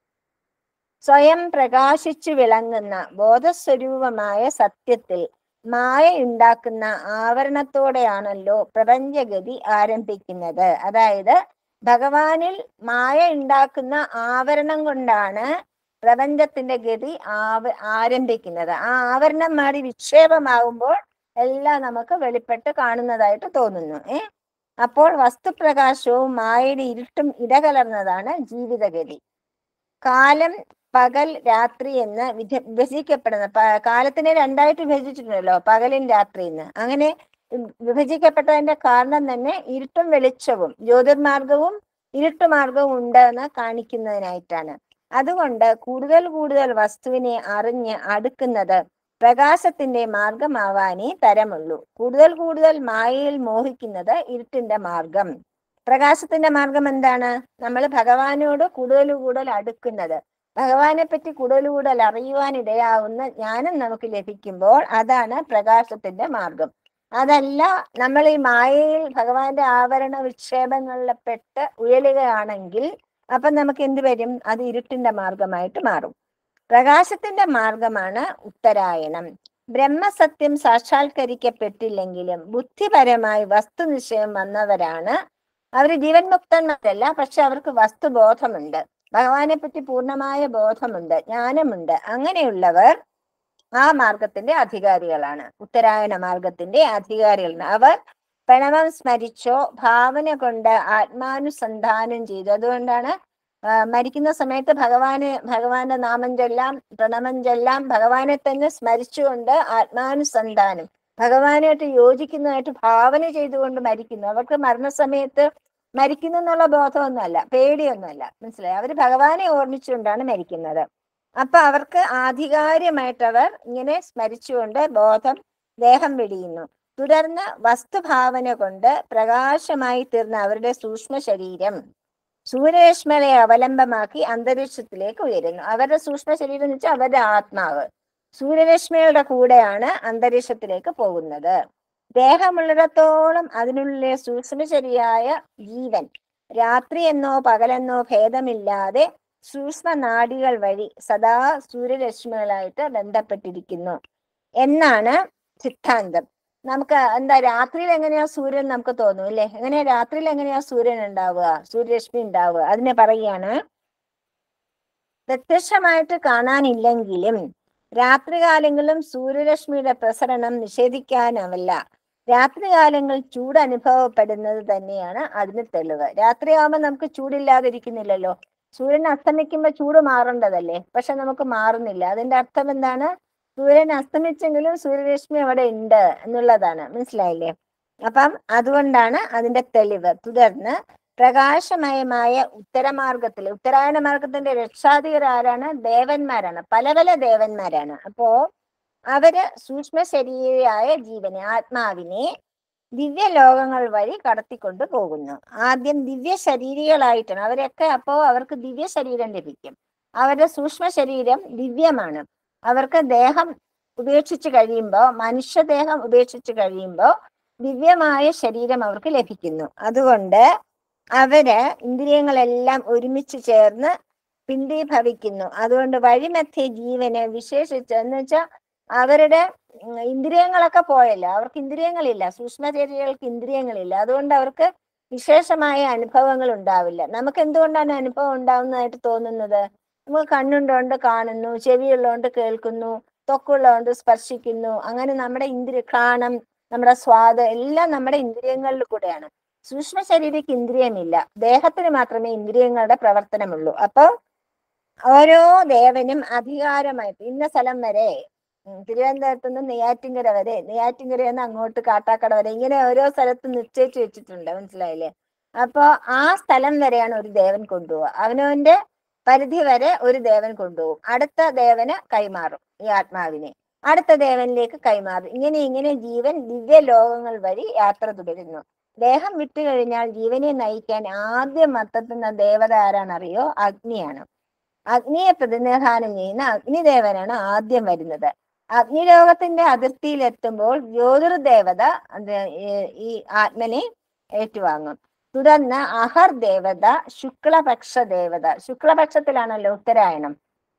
സ്വയം പ്രകാശിച്ചു വിളങ്ങുന്ന ബോധസ്വരൂപമായ സത്യത്തിൽ മായ ഉണ്ടാക്കുന്ന ആവരണത്തോടെയാണല്ലോ പ്രപഞ്ചഗതി ആരംഭിക്കുന്നത് അതായത് ഭഗവാനിൽ മായ ഉണ്ടാക്കുന്ന ആവരണം കൊണ്ടാണ് പ്രപഞ്ചത്തിന്റെ ഗതി ആവ ആരംഭിക്കുന്നത് ആ ആവരണം മാറി വിക്ഷേപമാകുമ്പോൾ എല്ലാം നമുക്ക് വെളിപ്പെട്ട് കാണുന്നതായിട്ട് തോന്നുന്നു ഏ അപ്പോൾ വസ്തുപ്രകാശവും മായയുടെ ഇരുട്ടും ഇടകലർന്നതാണ് ജീവിതഗതി കാലം പകൽ രാത്രി എന്ന് വിധ വിഭജിക്കപ്പെടുന്ന പ- കാലത്തിനെ രണ്ടായിട്ട് വിഭജിച്ചിട്ടുണ്ടല്ലോ പകലും രാത്രിന്ന് അങ്ങനെ ഉം വിഭജിക്കപ്പെട്ടതിന്റെ കാരണം തന്നെ ഇരുട്ടും വെളിച്ചവും ജ്യോതിർമാർഗവും ഇരുട്ടുമാർഗവും ഉണ്ട് എന്ന് കാണിക്കുന്നതിനായിട്ടാണ് അതുകൊണ്ട് കൂടുതൽ കൂടുതൽ വസ്തുവിനെ അറിഞ്ഞ് അടുക്കുന്നത് പ്രകാശത്തിന്റെ മാർഗമാവാനേ തരമുള്ളൂ കൂടുതൽ കൂടുതൽ മായയിൽ മോഹിക്കുന്നത് ഇരുട്ടിന്റെ മാർഗം പ്രകാശത്തിന്റെ മാർഗം എന്താണ് നമ്മൾ ഭഗവാനോട് കൂടുതൽ കൂടുതൽ അടുക്കുന്നത് ഭഗവാനെ പറ്റി കൂടുതൽ കൂടുതൽ അറിയുവാൻ ഇടയാവുന്ന ജ്ഞാനം നമുക്ക് ലഭിക്കുമ്പോൾ അതാണ് പ്രകാശത്തിന്റെ മാർഗം അതല്ല നമ്മൾ ഈ മായയിൽ ഭഗവാന്റെ ആവരണ വിക്ഷേപങ്ങളിൽ പെട്ട് ഉയലുകയാണെങ്കിൽ അപ്പൊ നമുക്ക് എന്ത് വരും അത് ഇരുട്ടിന്റെ മാർഗമായിട്ട് മാറും പ്രകാശത്തിന്റെ മാർഗമാണ് ഉത്തരായണം ബ്രഹ്മസത്യം സാക്ഷാത്കരിക്കപ്പെട്ടില്ലെങ്കിലും ബുദ്ധിപരമായി വസ്തുനിശ്ചയം വന്നവരാണ് അവര് ജീവൻ മുക്തന്മാരല്ല പക്ഷെ അവർക്ക് വസ്തുബോധമുണ്ട് ഭഗവാനെ പറ്റി പൂർണ്ണമായ ബോധമുണ്ട് ജ്ഞാനമുണ്ട് അങ്ങനെയുള്ളവർ ആ മാർഗത്തിന്റെ അധികാരികളാണ് ഉത്തരായണ മാർഗത്തിന്റെ അധികാരികളാണ് അവർ പ്രണവം സ്മരിച്ചോ ഭാവന കൊണ്ട് ആത്മാനുസന്ധാനം ചെയ്തു അതുകൊണ്ടാണ് ആ, മരിക്കുന്ന സമയത്ത് ഭഗവാന് ഭഗവാന്റെ നാമം ചൊല്ലാം പ്രണമം ചൊല്ലാം ഭഗവാനെ തന്നെ സ്മരിച്ചുകൊണ്ട് ആത്മാനുസന്ധാനം ഭഗവാനായിട്ട് യോജിക്കുന്നതായിട്ട് ഭാവന ചെയ്തുകൊണ്ട് മരിക്കുന്നു അവർക്ക് മരണസമയത്ത് മരിക്കുന്നു എന്നുള്ള ബോധമൊന്നുമല്ല പേടിയൊന്നുമല്ല മനസ്സിലായി അവര് ഭഗവാനെ ഓർമ്മിച്ചുകൊണ്ടാണ് മരിക്കുന്നത് അപ്പൊ അവർക്ക് ആധികാരികമായിട്ട് അവർ ഇങ്ങനെ സ്മരിച്ചുകൊണ്ട് ബോധം ദേഹം വെടിയുന്നു തുടർന്ന് വസ്തുഭാവന കൊണ്ട് പ്രകാശമായി തീർന്ന അവരുടെ സൂക്ഷ്മ ശരീരം സൂര്യരശ്മികളെ അവലംബമാക്കി അന്തരീക്ഷത്തിലേക്ക് ഉയരുന്നു അവരുടെ സൂക്ഷ്മ ശരീരം എന്ന് വെച്ചാൽ അവരുടെ ആത്മാവ് സൂര്യരശ്മികളുടെ കൂടെയാണ് അന്തരീക്ഷത്തിലേക്ക് പോകുന്നത് ദേഹമുള്ളിടത്തോളം അതിനുള്ളിലെ സൂക്ഷ്മശരിയായ ജീവൻ രാത്രി എന്നോ പകലെന്നോ ഭേദമില്ലാതെ സൂക്ഷ്മ നാഡികൾ വഴി സദാ സൂര്യരശ്മികളായിട്ട് ബന്ധപ്പെട്ടിരിക്കുന്നു എന്നാണ് സിദ്ധാന്തം നമുക്ക് എന്താ രാത്രിയിൽ എങ്ങനെയാ സൂര്യൻ നമുക്ക് തോന്നും അല്ലേ എങ്ങനെയാ രാത്രിയിൽ എങ്ങനെയാ സൂര്യൻ ഉണ്ടാവുക സൂര്യരശ്മി ഉണ്ടാവുക അതിനെ പറയുകയാണ് പ്രത്യക്ഷമായിട്ട് കാണാനില്ലെങ്കിലും രാത്രികാലങ്ങളിലും സൂര്യരശ്മിയുടെ പ്രസരണം നിഷേധിക്കാനാവില്ല രാത്രികാലങ്ങളിൽ ചൂട് അനുഭവപ്പെടുന്നത് തന്നെയാണ് അതിന് തെളിവ് രാത്രിയാവുമ്പോൾ നമുക്ക് ചൂടില്ലാതിരിക്കുന്നില്ലല്ലോ സൂര്യൻ അസ്തമിക്കുമ്പോൾ ചൂട് മാറേണ്ടതല്ലേ പക്ഷെ നമുക്ക് മാറുന്നില്ല അതിന്റെ അർത്ഥം എന്താണ് സൂര്യൻ അസ്തമിച്ചെങ്കിലും സൂര്യരശ്മി അവിടെ ഉണ്ട് എന്നുള്ളതാണ് മനസ്സിലായില്ലേ അപ്പം അതുകൊണ്ടാണ് അതിന്റെ തെളിവ് തുടർന്ന് പ്രകാശമയമായ ഉത്തരമാർഗത്തിൽ ഉത്തരായണ മാർഗത്തിന്റെ രക്ഷാധികർ ആരാണ് ദേവന്മാരാണ് പല പല ദേവന്മാരാണ് അപ്പോ അവര് സൂക്ഷ്മ ശരീരയായ ജീവനെ ആത്മാവിനെ ദിവ്യ ലോകങ്ങൾ വഴി കടത്തിക്കൊണ്ട് പോകുന്നു ആദ്യം ദിവ്യ ശരീരികളായിട്ടാണ് അവരൊക്കെ അപ്പോ അവർക്ക് ദിവ്യ ശരീരം ലഭിക്കും അവരുടെ സൂക്ഷ്മ ശരീരം ദിവ്യമാണ് അവർക്ക് ദേഹം ഉപേക്ഷിച്ച് കഴിയുമ്പോൾ മനുഷ്യദേഹം ഉപേക്ഷിച്ച് കഴിയുമ്പോൾ ദിവ്യമായ ശരീരം അവർക്ക് ലഭിക്കുന്നു അതുകൊണ്ട് അവര് ഇന്ദ്രിയങ്ങളെല്ലാം ഒരുമിച്ച് ചേർന്ന് പിണ്ടീഭവിക്കുന്നു അതുകൊണ്ട് വഴിമധ്യ ജീവന് വിശേഷിച്ച് എന്ന് വെച്ചാൽ അവരുടെ ഉം, ഇന്ദ്രിയങ്ങളൊക്കെ പോയല്ലോ അവർക്ക് ഇന്ദ്രിയങ്ങളില്ല സൂക്ഷ്മ ശരീരങ്ങൾക്ക് ഇന്ദ്രിയങ്ങളില്ല അതുകൊണ്ട് അവർക്ക് വിശേഷമായ അനുഭവങ്ങൾ ഉണ്ടാവില്ല നമുക്ക് എന്തുകൊണ്ടാണ് അനുഭവം ഉണ്ടാവുന്നതായിട്ട് തോന്നുന്നത് നമുക്ക് കണ്ണുണ്ടോണ്ട് കാണുന്നു ചെവിയുള്ളതുകൊണ്ട് കേൾക്കുന്നു ത്വക്കുള്ളതുകൊണ്ട് സ്പർശിക്കുന്നു അങ്ങനെ നമ്മുടെ ഇന്ദ്രിയ ഘ്രാണം നമ്മുടെ സ്വാദ് എല്ലാം നമ്മുടെ ഇന്ദ്രിയങ്ങളിൽ കൂടെയാണ് സൂക്ഷ്മ ശരീരക്ക് ഇന്ദ്രിയമില്ല ദേഹത്തിന് മാത്രമേ ഇന്ദ്രിയങ്ങളുടെ പ്രവർത്തനമുള്ളൂ അപ്പൊ ഓരോ ദേവനും അധികാരമായിട്ട് ഇന്ന സ്ഥലം വരെ ഉം, തിരുവനന്തപുരത്ത് നിന്ന് നെയ്യാറ്റിങ്കര വരെ നെയ്യാറ്റിങ്കര നിന്ന് അങ്ങോട്ട് കാട്ടാക്കട വരെ ഇങ്ങനെ ഓരോ സ്ഥലത്ത് നിശ്ചയിച്ചു വെച്ചിട്ടുണ്ട് മനസ്സിലായില്ലേ അപ്പൊ ആ സ്ഥലം വരെയാണ് ഒരു ദേവൻ കൊണ്ടുപോവുക അവനവന്റെ പരിധി വരെ ഒരു ദേവൻ കൊണ്ടുപോകും അടുത്ത ദേവന് കൈമാറും ഈ ആത്മാവിനെ അടുത്ത ദേവനിലേക്ക് കൈമാറും ഇങ്ങനെ ഇങ്ങനെ ജീവൻ ദിവ്യ ലോകങ്ങൾ വഴി യാത്ര തുടരുന്നു ദേഹം വിട്ടു കഴിഞ്ഞാൽ ജീവനെ നയിക്കാൻ ആദ്യം എത്തുന്ന ദേവത ആരാണറിയോ അഗ്നിയാണ് അഗ്നിയെ പ്രതിനിധാനം ചെയ്യുന്ന അഗ്നിദേവനാണ് ആദ്യം വരുന്നത് അഗ്നിലോകത്തിന്റെ അതിർത്തിയിൽ എത്തുമ്പോൾ ജ്യോതിർദേവത അത് ഈ- ഈ ആത്മനെ ഏറ്റുവാങ്ങും തുടർന്ന് അഹർ ദേവത ശുക്ലപക്ഷ ദേവത ശുക്ലപക്ഷത്തിലാണല്ലോ ഉത്തരായണം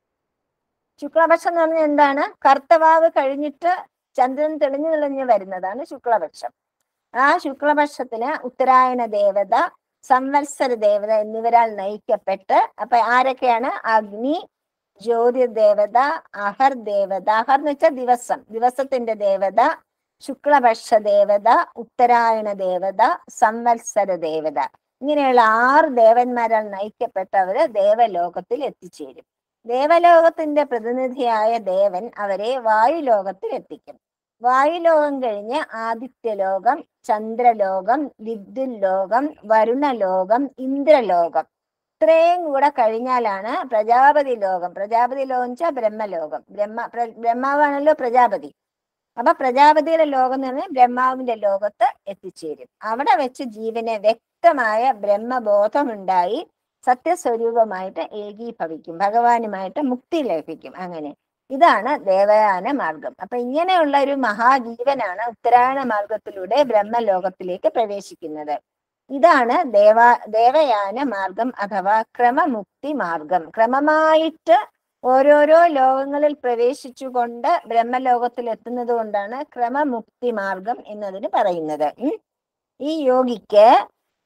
ശുക്ലപക്ഷം എന്ന് പറഞ്ഞാൽ എന്താണ് കർത്തവാവ് കഴിഞ്ഞിട്ട് ചന്ദ്രൻ തെളിഞ്ഞു തെളിഞ്ഞു വരുന്നതാണ് ശുക്ലപക്ഷം ആ ശുക്ലപക്ഷത്തിന് ഉത്തരായണ ദേവത സംവത്സര ദേവത എന്നിവരാൽ നയിക്കപ്പെട്ട് അപ്പൊ ആരൊക്കെയാണ് അഗ്നി ജ്യോതിർദേവത അഹർ ദേവത അഹർ എന്ന് വെച്ചാൽ ദിവസം ദിവസത്തിന്റെ ദേവത ശുക്ലപക്ഷ ദേവത ഉത്തരായണ ദേവത സംവത്സര ദേവത ഇങ്ങനെയുള്ള ആറ് ദേവന്മാരാൽ നയിക്കപ്പെട്ടവര് ദേവലോകത്തിൽ എത്തിച്ചേരും ദേവലോകത്തിന്റെ പ്രതിനിധിയായ ദേവൻ അവരെ വായുലോകത്തിൽ എത്തിക്കും വായുലോകം കഴിഞ്ഞ് ആദിത്യലോകം ചന്ദ്രലോകം വിദ്യുൽ ലോകം വരുണലോകം ഇന്ദ്രലോകം ഇത്രയും കൂടെ കഴിഞ്ഞാലാണ് പ്രജാപതി ലോകം പ്രജാപതി ലോകം വെച്ചാൽ ബ്രഹ്മലോകം ബ്രഹ്മ പ്ര- ബ്രഹ്മാവാണല്ലോ പ്രജാപതി അപ്പൊ പ്രജാപതിയുടെ ലോകം എന്ന് പറഞ്ഞാൽ ബ്രഹ്മാവിന്റെ ലോകത്ത് എത്തിച്ചേരും അവിടെ വെച്ച് ജീവന് വ്യക്തമായ ബ്രഹ്മബോധമുണ്ടായി സത്യസ്വരൂപമായിട്ട് ഏകീഭവിക്കും ഭഗവാനുമായിട്ട് മുക്തി ലഭിക്കും അങ്ങനെ ഇതാണ് ദേവയാന മാർഗം അപ്പൊ ഇങ്ങനെയുള്ള ഒരു മഹാജീവനാണ് ഉത്തരായണ മാർഗത്തിലൂടെ ബ്രഹ്മലോകത്തിലേക്ക് പ്രവേശിക്കുന്നത് ഇതാണ് ദേവ ദേവയാന മാർഗം അഥവാ ക്രമമുക്തി മാർഗം ക്രമമായിട്ട് ഓരോരോ ലോകങ്ങളിൽ പ്രവേശിച്ചുകൊണ്ട് ബ്രഹ്മലോകത്തിൽ എത്തുന്നത് കൊണ്ടാണ് ക്രമമുക്തി മാർഗം എന്നതിന് പറയുന്നത് ഉം. ഈ യോഗിക്ക്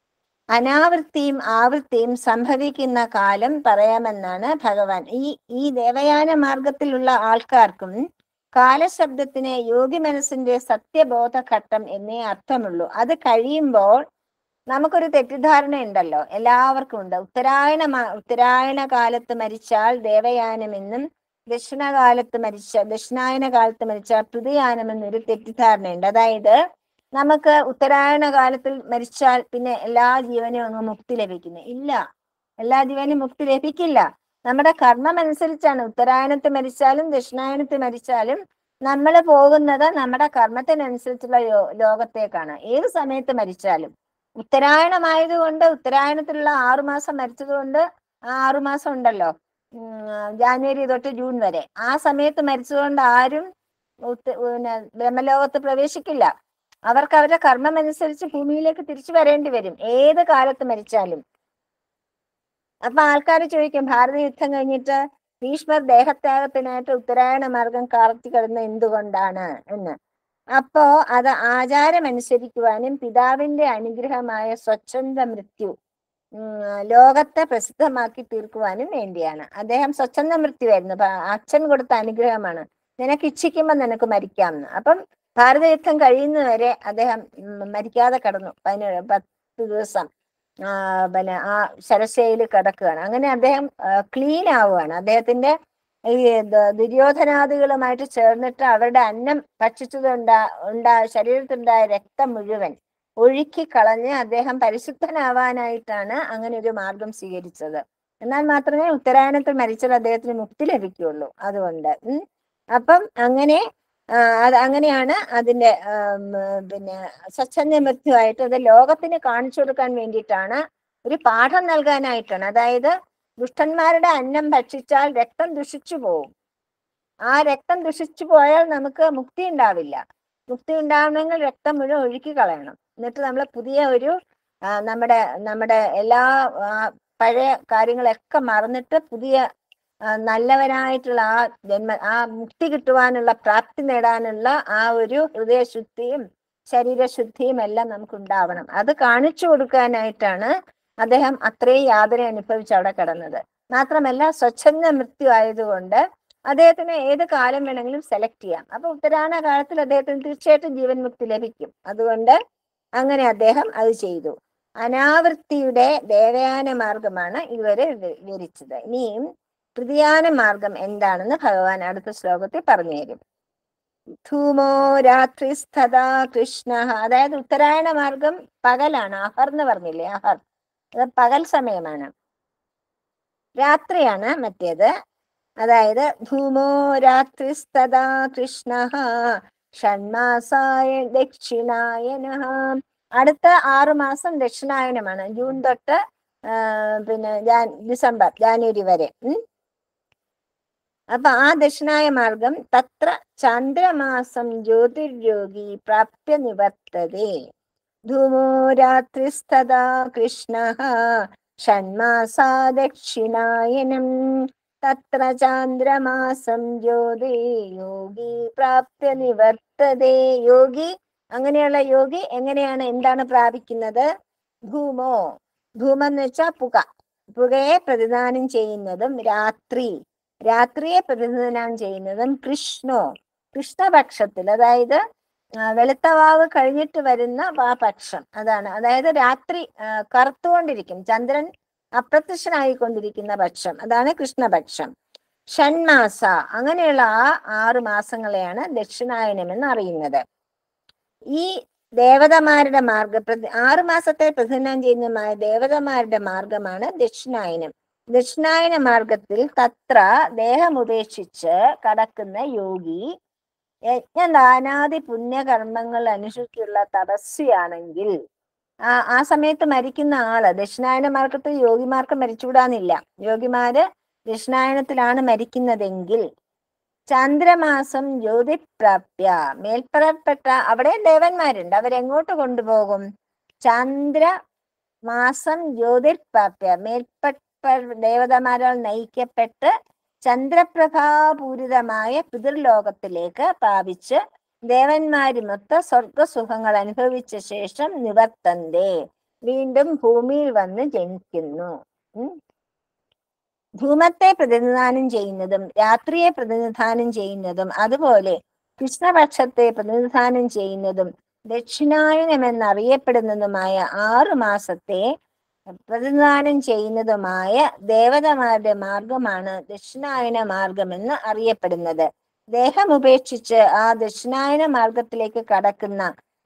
അനാവൃത്തിയും ആവൃത്തിയും സംഭവിക്കുന്ന കാലം പറയാമെന്നാണ് ഭഗവാൻ ഈ ഈ ദേവയാന മാർഗത്തിലുള്ള ആൾക്കാർക്കും കാലശബ്ദത്തിന് യോഗി മനസ്സിന്റെ സത്യബോധ ഘട്ടം എന്നേ അർത്ഥമുള്ളൂ അത് കഴിയുമ്പോൾ നമുക്കൊരു തെറ്റിദ്ധാരണ ഉണ്ടല്ലോ എല്ലാവർക്കും ഉണ്ട് ഉത്തരായണ മാ- ഉത്തരായണ കാലത്ത് മരിച്ചാൽ ദേവയാനമെന്നും ദക്ഷിണകാലത്ത് മരിച്ച ദക്ഷിണായന കാലത്ത് മരിച്ചാൽ തൃതയാനമെന്നൊരു തെറ്റിദ്ധാരണയുണ്ട് അതായത് നമുക്ക് ഉത്തരായണ കാലത്തിൽ മരിച്ചാൽ പിന്നെ എല്ലാ ജീവനും അങ്ങ് മുക്തി ലഭിക്കുന്നു ഇല്ല എല്ലാ ജീവനും മുക്തി ലഭിക്കില്ല നമ്മുടെ കർമ്മം അനുസരിച്ചാണ് ഉത്തരായണത്തിൽ മരിച്ചാലും ദക്ഷിണായനത്തിൽ മരിച്ചാലും നമ്മൾ പോകുന്നത് നമ്മുടെ കർമ്മത്തിനനുസരിച്ചുള്ള യോ- ലോകത്തേക്കാണ് ഏത് സമയത്ത് മരിച്ചാലും ഉത്തരായണമായതുകൊണ്ട് ഉത്തരായണത്തിലുള്ള ആറുമാസം മരിച്ചതുകൊണ്ട് ആ ആറുമാസം ഉണ്ടല്ലോ ഉം, ജാനുവരി തൊട്ട് ജൂൺ വരെ ആ സമയത്ത് മരിച്ചതുകൊണ്ട് ആരും ഉത്ത- പിന്നെ ബ്രഹ്മലോകത്ത് പ്രവേശിക്കില്ല അവർക്ക് അവരുടെ കർമ്മം അനുസരിച്ച് ഭൂമിയിലേക്ക് തിരിച്ചു വരേണ്ടി വരും ഏത് കാലത്ത് മരിച്ചാലും അപ്പൊ ആൾക്കാർ ചോദിക്കും ഭാരത യുദ്ധം കഴിഞ്ഞിട്ട് ഭീഷ്മർ ദേഹത്യാഗത്തിനായിട്ട് ഉത്തരായണ മാർഗം കാർത്തി കിടന്ന എന്തുകൊണ്ടാണ് എന്ന് അപ്പോ അത് ആചാരം അനുസരിക്കുവാനും പിതാവിന്റെ അനുഗ്രഹമായ സ്വച്ഛന്ത മൃത്യു ഉം, ലോകത്തെ പ്രസിദ്ധമാക്കി തീർക്കുവാനും വേണ്ടിയാണ് അദ്ദേഹം സ്വച്ഛന്ത മൃത്യുവായിരുന്നു അപ്പൊ അച്ഛൻ കൊടുത്ത അനുഗ്രഹമാണ് നിനക്ക് ഇച്ഛിക്കുമ്പോൾ നിനക്ക് മരിക്കാം എന്ന് അപ്പം ഭാരതയുദ്ധം കഴിയുന്നവരെ അദ്ദേഹം ഉം, മരിക്കാതെ കടന്നു പതിനേഴ് പത്ത് ദിവസം ആ, പിന്നെ ആ ശരശയിൽ കിടക്കുകയാണ് അങ്ങനെ അദ്ദേഹം ക്ലീൻ ആവുകയാണ് അദ്ദേഹത്തിന്റെ ഈ ദ- ദുര്യോധനാദികളുമായിട്ട് ചേർന്നിട്ട് അവരുടെ അന്നം ഭക്ഷിച്ചതുണ്ടാ ഉണ്ടാ ശരീരത്തിലുണ്ടായ രക്തം മുഴുവൻ ഒഴുക്കി കളഞ്ഞ് അദ്ദേഹം പരിശുദ്ധനാവാനായിട്ടാണ് അങ്ങനെ ഒരു മാർഗം സ്വീകരിച്ചത് എന്നാൽ മാത്രമേ ഉത്തരായണത്തിൽ മരിച്ചാൽ അദ്ദേഹത്തിന് മുക്തി ലഭിക്കുകയുള്ളൂ അതുകൊണ്ട് ഉം. അപ്പം അങ്ങനെ ആ, അത് അങ്ങനെയാണ് അതിന്റെ ആം, പിന്നെ സ്വച്ഛന്ദ മൃത്യുവായിട്ട് അത് ലോകത്തിന് കാണിച്ചു കൊടുക്കാൻ വേണ്ടിയിട്ടാണ് ഒരു പാഠം നൽകാനായിട്ടാണ് അതായത് ദുഷ്ടന്മാരുടെ അന്നം ഭക്ഷിച്ചാൽ രക്തം ദുഷിച്ചു പോകും ആ രക്തം ദുഷിച്ചു പോയാൽ നമുക്ക് മുക്തി ഉണ്ടാവില്ല മുക്തി ഉണ്ടാവണമെങ്കിൽ രക്തം മുഴുവൻ ഒഴുക്കി കളയണം എന്നിട്ട് നമ്മൾ പുതിയ ഒരു ആ, നമ്മുടെ നമ്മുടെ എല്ലാ ആ, പഴയ കാര്യങ്ങളൊക്കെ മറന്നിട്ട് പുതിയ ആ, നല്ലവനായിട്ടുള്ള ആ ജന്മ ആ മുക്തി കിട്ടുവാനുള്ള പ്രാപ്തി നേടാനുള്ള ആ ഒരു ഹൃദയശുദ്ധിയും ശരീരശുദ്ധിയും എല്ലാം നമുക്ക് ഉണ്ടാവണം അത് കാണിച്ചു കൊടുക്കാനായിട്ടാണ് അദ്ദേഹം അത്രയും യാതന അനുഭവിച്ച് അവിടെ കിടന്നത് മാത്രമല്ല സ്വച്ഛന്ദ മൃത്യു ആയതുകൊണ്ട് അദ്ദേഹത്തിന് ഏത് കാലം വേണമെങ്കിലും സെലക്ട് ചെയ്യാം അപ്പൊ ഉത്തരായണ കാലത്തിൽ അദ്ദേഹത്തിന് തീർച്ചയായിട്ടും ജീവൻ മുക്തി ലഭിക്കും അതുകൊണ്ട് അങ്ങനെ അദ്ദേഹം അത് ചെയ്തു അനാവൃത്തിയുടെ ദേവയാന മാർഗമാണ് ഇവര് വി- വിവരിച്ചത് ഇനിയും തൃതീയാന മാർഗം എന്താണെന്ന് ഭഗവാൻ അടുത്ത ശ്ലോകത്തിൽ പറഞ്ഞു തരും ധൂമോ രാത്രിസ്ഥതാ കൃഷ്ണ അതായത് ഉത്തരായണ മാർഗം പകലാണ് അഹർ എന്ന് പറഞ്ഞില്ലേ അഹർ അത് പകൽ സമയമാണ് രാത്രിയാണ് മറ്റേത് അതായത് ധൂമോ രാത്രിസ്തദാ കൃഷ്ണ ഷൺമാസായ ദക്ഷിണായന അടുത്ത ആറു മാസം ദക്ഷിണായനമാണ് ജൂൺ തൊട്ട് ആ, പിന്നെ ജാൻ ഡിസംബർ ജാനുവരി വരെ ഉം. അപ്പൊ ആ ദക്ഷിണായ മാർഗം തത്ര ചന്ദ്രമാസം ജ്യോതിർയോഗി പ്രാപ്യ നിവർത്തതേ ധൂമോ രാത്രിസ്തദാ കൃഷ്ണ ഷൺമാസാ ദക്ഷിണായനം തത്ര ചാന്ദ്രമാസം ജ്യോതി യോഗി പ്രാപ്യ നിവർത്തതേ യോഗി അങ്ങനെയുള്ള യോഗി എങ്ങനെയാണ് എന്താണ് പ്രാപിക്കുന്നത് ധൂമോ ധൂമം എന്ന് വെച്ചാൽ പുക പുകയെ പ്രതിദാനം ചെയ്യുന്നതും രാത്രി രാത്രിയെ പ്രതിനിധാനം ചെയ്യുന്നതും കൃഷ്ണോ കൃഷ്ണപക്ഷത്തിൽ അതായത് ആ, വെളുത്തവാവ് കഴിഞ്ഞിട്ട് വരുന്ന ആ പക്ഷം അതാണ് അതായത് രാത്രി ആ, കറുത്തുകൊണ്ടിരിക്കും ചന്ദ്രൻ അപ്രത്യക്ഷനായിക്കൊണ്ടിരിക്കുന്ന പക്ഷം അതാണ് കൃഷ്ണപക്ഷം ഷൺമാസ അങ്ങനെയുള്ള ആ ആറ് മാസങ്ങളെയാണ് ദക്ഷിണായനം എന്ന് അറിയുന്നത് ഈ ദേവതമാരുടെ മാർഗ പ്രതി ആറ് മാസത്തെ പ്രതിനിധാനം ചെയ്യുന്നതുമായ ദേവതമാരുടെ മാർഗമാണ് ദക്ഷിണായനം ദക്ഷിണായന മാർഗത്തിൽ തത്ര ദേഹമുപേക്ഷിച്ച് കടക്കുന്ന യോഗി യജ്ഞദാനാദി പുണ്യകർമ്മങ്ങൾ അനുസരിച്ചുള്ള തപസ്വിയാണെങ്കിൽ ആ ആ സമയത്ത് മരിക്കുന്ന ആള് ദക്ഷിണായന മാർഗത്തിൽ യോഗിമാർക്ക് മരിച്ചുകൂടാന്നില്ല യോഗിമാര് ദക്ഷിണായനത്തിലാണ് മരിക്കുന്നതെങ്കിൽ ചന്ദ്രമാസം ജ്യോതിപ്രാപ്യ മേൽപ്പറപ്പെട്ട അവിടെ ദേവന്മാരുണ്ട് അവരെങ്ങോട്ട് കൊണ്ടുപോകും ചന്ദ്ര മാസം ജ്യോതിർപ്രാപ്യ മേൽപ്പെട്ട ദേവതമാരാൽ നയിക്കപ്പെട്ട് ചന്ദ്രപ്രഭാപൂരിതമായ പിതൃലോകത്തിലേക്ക് പ്രാപിച്ച് ദേവന്മാരുമൊത്ത സ്വർഗസുഖങ്ങൾ അനുഭവിച്ച ശേഷം നിവർത്തന്തേ വീണ്ടും ഭൂമിയിൽ വന്ന് ജനിക്കുന്നു ഉം. ധൂമത്തെ പ്രതിനിധാനം ചെയ്യുന്നതും രാത്രിയെ പ്രതിനിധാനം ചെയ്യുന്നതും അതുപോലെ കൃഷ്ണപക്ഷത്തെ പ്രതിനിധാനം ചെയ്യുന്നതും ദക്ഷിണായനം എന്നറിയപ്പെടുന്നതുമായ ആറു മാസത്തെ പ്രതിനിധാനം ചെയ്യുന്നതുമായ ദേവതമാരുടെ മാർഗമാണ് ദക്ഷിണായന മാർഗമെന്ന് അറിയപ്പെടുന്നത് ദേഹം ഉപേക്ഷിച്ച് ആ ദക്ഷിണായന മാർഗത്തിലേക്ക് കടക്കുന്ന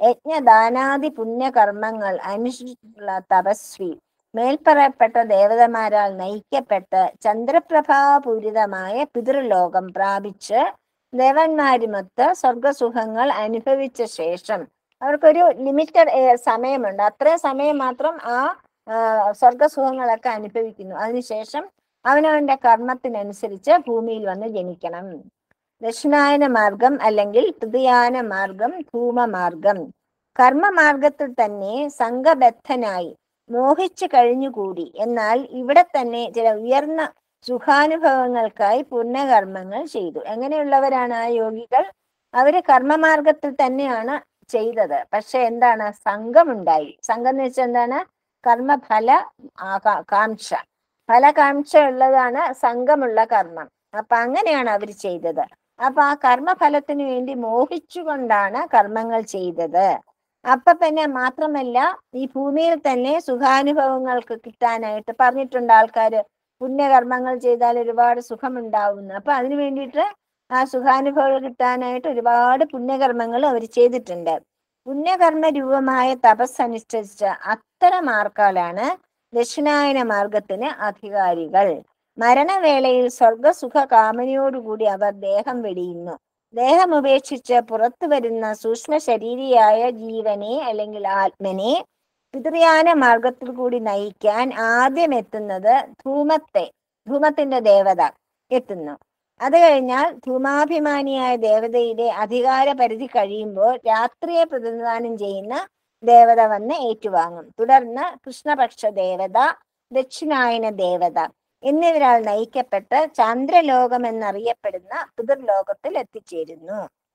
യജ്ഞദാനാദി പുണ്യകർമ്മങ്ങൾ അനുഷ്ഠിച്ചിട്ടുള്ള തപസ്വി മേൽപ്പറയപ്പെട്ട ദേവതമാരാൽ നയിക്കപ്പെട്ട് ചന്ദ്രപ്രഭാപൂരിതമായ പിതൃലോകം പ്രാപിച്ച് ദേവന്മാരുമൊത്ത് സ്വർഗസുഖങ്ങൾ അനുഭവിച്ച ശേഷം അവർക്കൊരു ലിമിറ്റഡ് സമയമുണ്ട് അത്രയും സമയം മാത്രം ആ ആ, സ്വർഗസുഖങ്ങളൊക്കെ അനുഭവിക്കുന്നു അതിനുശേഷം അവനവന്റെ കർമ്മത്തിനനുസരിച്ച് ഭൂമിയിൽ വന്ന് ജനിക്കണം ദക്ഷിണായന മാർഗം അല്ലെങ്കിൽ തൃതീയാന മാർഗം ധൂമമാർഗം കർമ്മമാർഗത്തിൽ തന്നെ സംഘബദ്ധനായി മോഹിച്ചു കഴിഞ്ഞുകൂടി എന്നാൽ ഇവിടെ തന്നെ ചില ഉയർന്ന സുഖാനുഭവങ്ങൾക്കായി പുണ്യകർമ്മങ്ങൾ ചെയ്തു എങ്ങനെയുള്ളവരാണ് ആ യോഗികൾ അവര് കർമ്മമാർഗത്തിൽ തന്നെയാണ് ചെയ്തത് പക്ഷെ എന്താണ് സംഘമുണ്ടായി സംഘം എന്ന് വെച്ചാൽ എന്താണ് കർമ്മഫല ആകാ- കാംക്ഷ ഫലകാംക്ഷ ഉള്ളതാണ് സംഘമുള്ള കർമ്മം അപ്പൊ അങ്ങനെയാണ് അവർ ചെയ്തത് അപ്പൊ ആ കർമ്മഫലത്തിന് വേണ്ടി മോഹിച്ചുകൊണ്ടാണ് കർമ്മങ്ങൾ ചെയ്തത് അപ്പൊ പിന്നെ മാത്രമല്ല ഈ ഭൂമിയിൽ തന്നെ സുഖാനുഭവങ്ങൾക്ക് കിട്ടാനായിട്ട് പറഞ്ഞിട്ടുണ്ട് ആൾക്കാര് പുണ്യകർമ്മങ്ങൾ ചെയ്താൽ ഒരുപാട് സുഖമുണ്ടാവുന്നു അപ്പൊ അതിനു വേണ്ടിയിട്ട് ആ സുഖാനുഭവങ്ങൾ കിട്ടാനായിട്ട് ഒരുപാട് പുണ്യകർമ്മങ്ങൾ അവർ ചെയ്തിട്ടുണ്ട് പുണ്യകർമ്മ രൂപമായ തപസ് അനുഷ്ഠിച്ച അത്തരം ആർക്കാലാണ് ദക്ഷിണായന മാർഗത്തിന് അധികാരികൾ മരണവേളയിൽ സ്വർഗസുഖ കാമനയോടുകൂടി അവർ ദേഹം വെടിയുന്നു ദേഹം ഉപേക്ഷിച്ച് പുറത്തു വരുന്ന സൂക്ഷ്മ ശരീരിയായ ജീവനെ അല്ലെങ്കിൽ ആത്മനെ പിതൃയാന മാർഗത്തിൽ കൂടി നയിക്കാൻ ആദ്യം എത്തുന്നത് ധൂമത്തെ ധൂമത്തിന്റെ ദേവത എത്തുന്നു അത് കഴിഞ്ഞാൽ ധൂമാഭിമാനിയായ ദേവതയുടെ അധികാര പരിധി കഴിയുമ്പോൾ രാത്രിയെ പ്രതിനിധാനം ചെയ്യുന്ന ദേവത വന്ന് ഏറ്റുവാങ്ങും തുടർന്ന് കൃഷ്ണപക്ഷ ദേവത ദക്ഷിണായന ദേവത എന്നിവരാൽ നയിക്കപ്പെട്ട് ചന്ദ്രലോകം എന്നറിയപ്പെടുന്ന പിതൃലോകത്തിൽ എത്തിച്ചേരുന്നു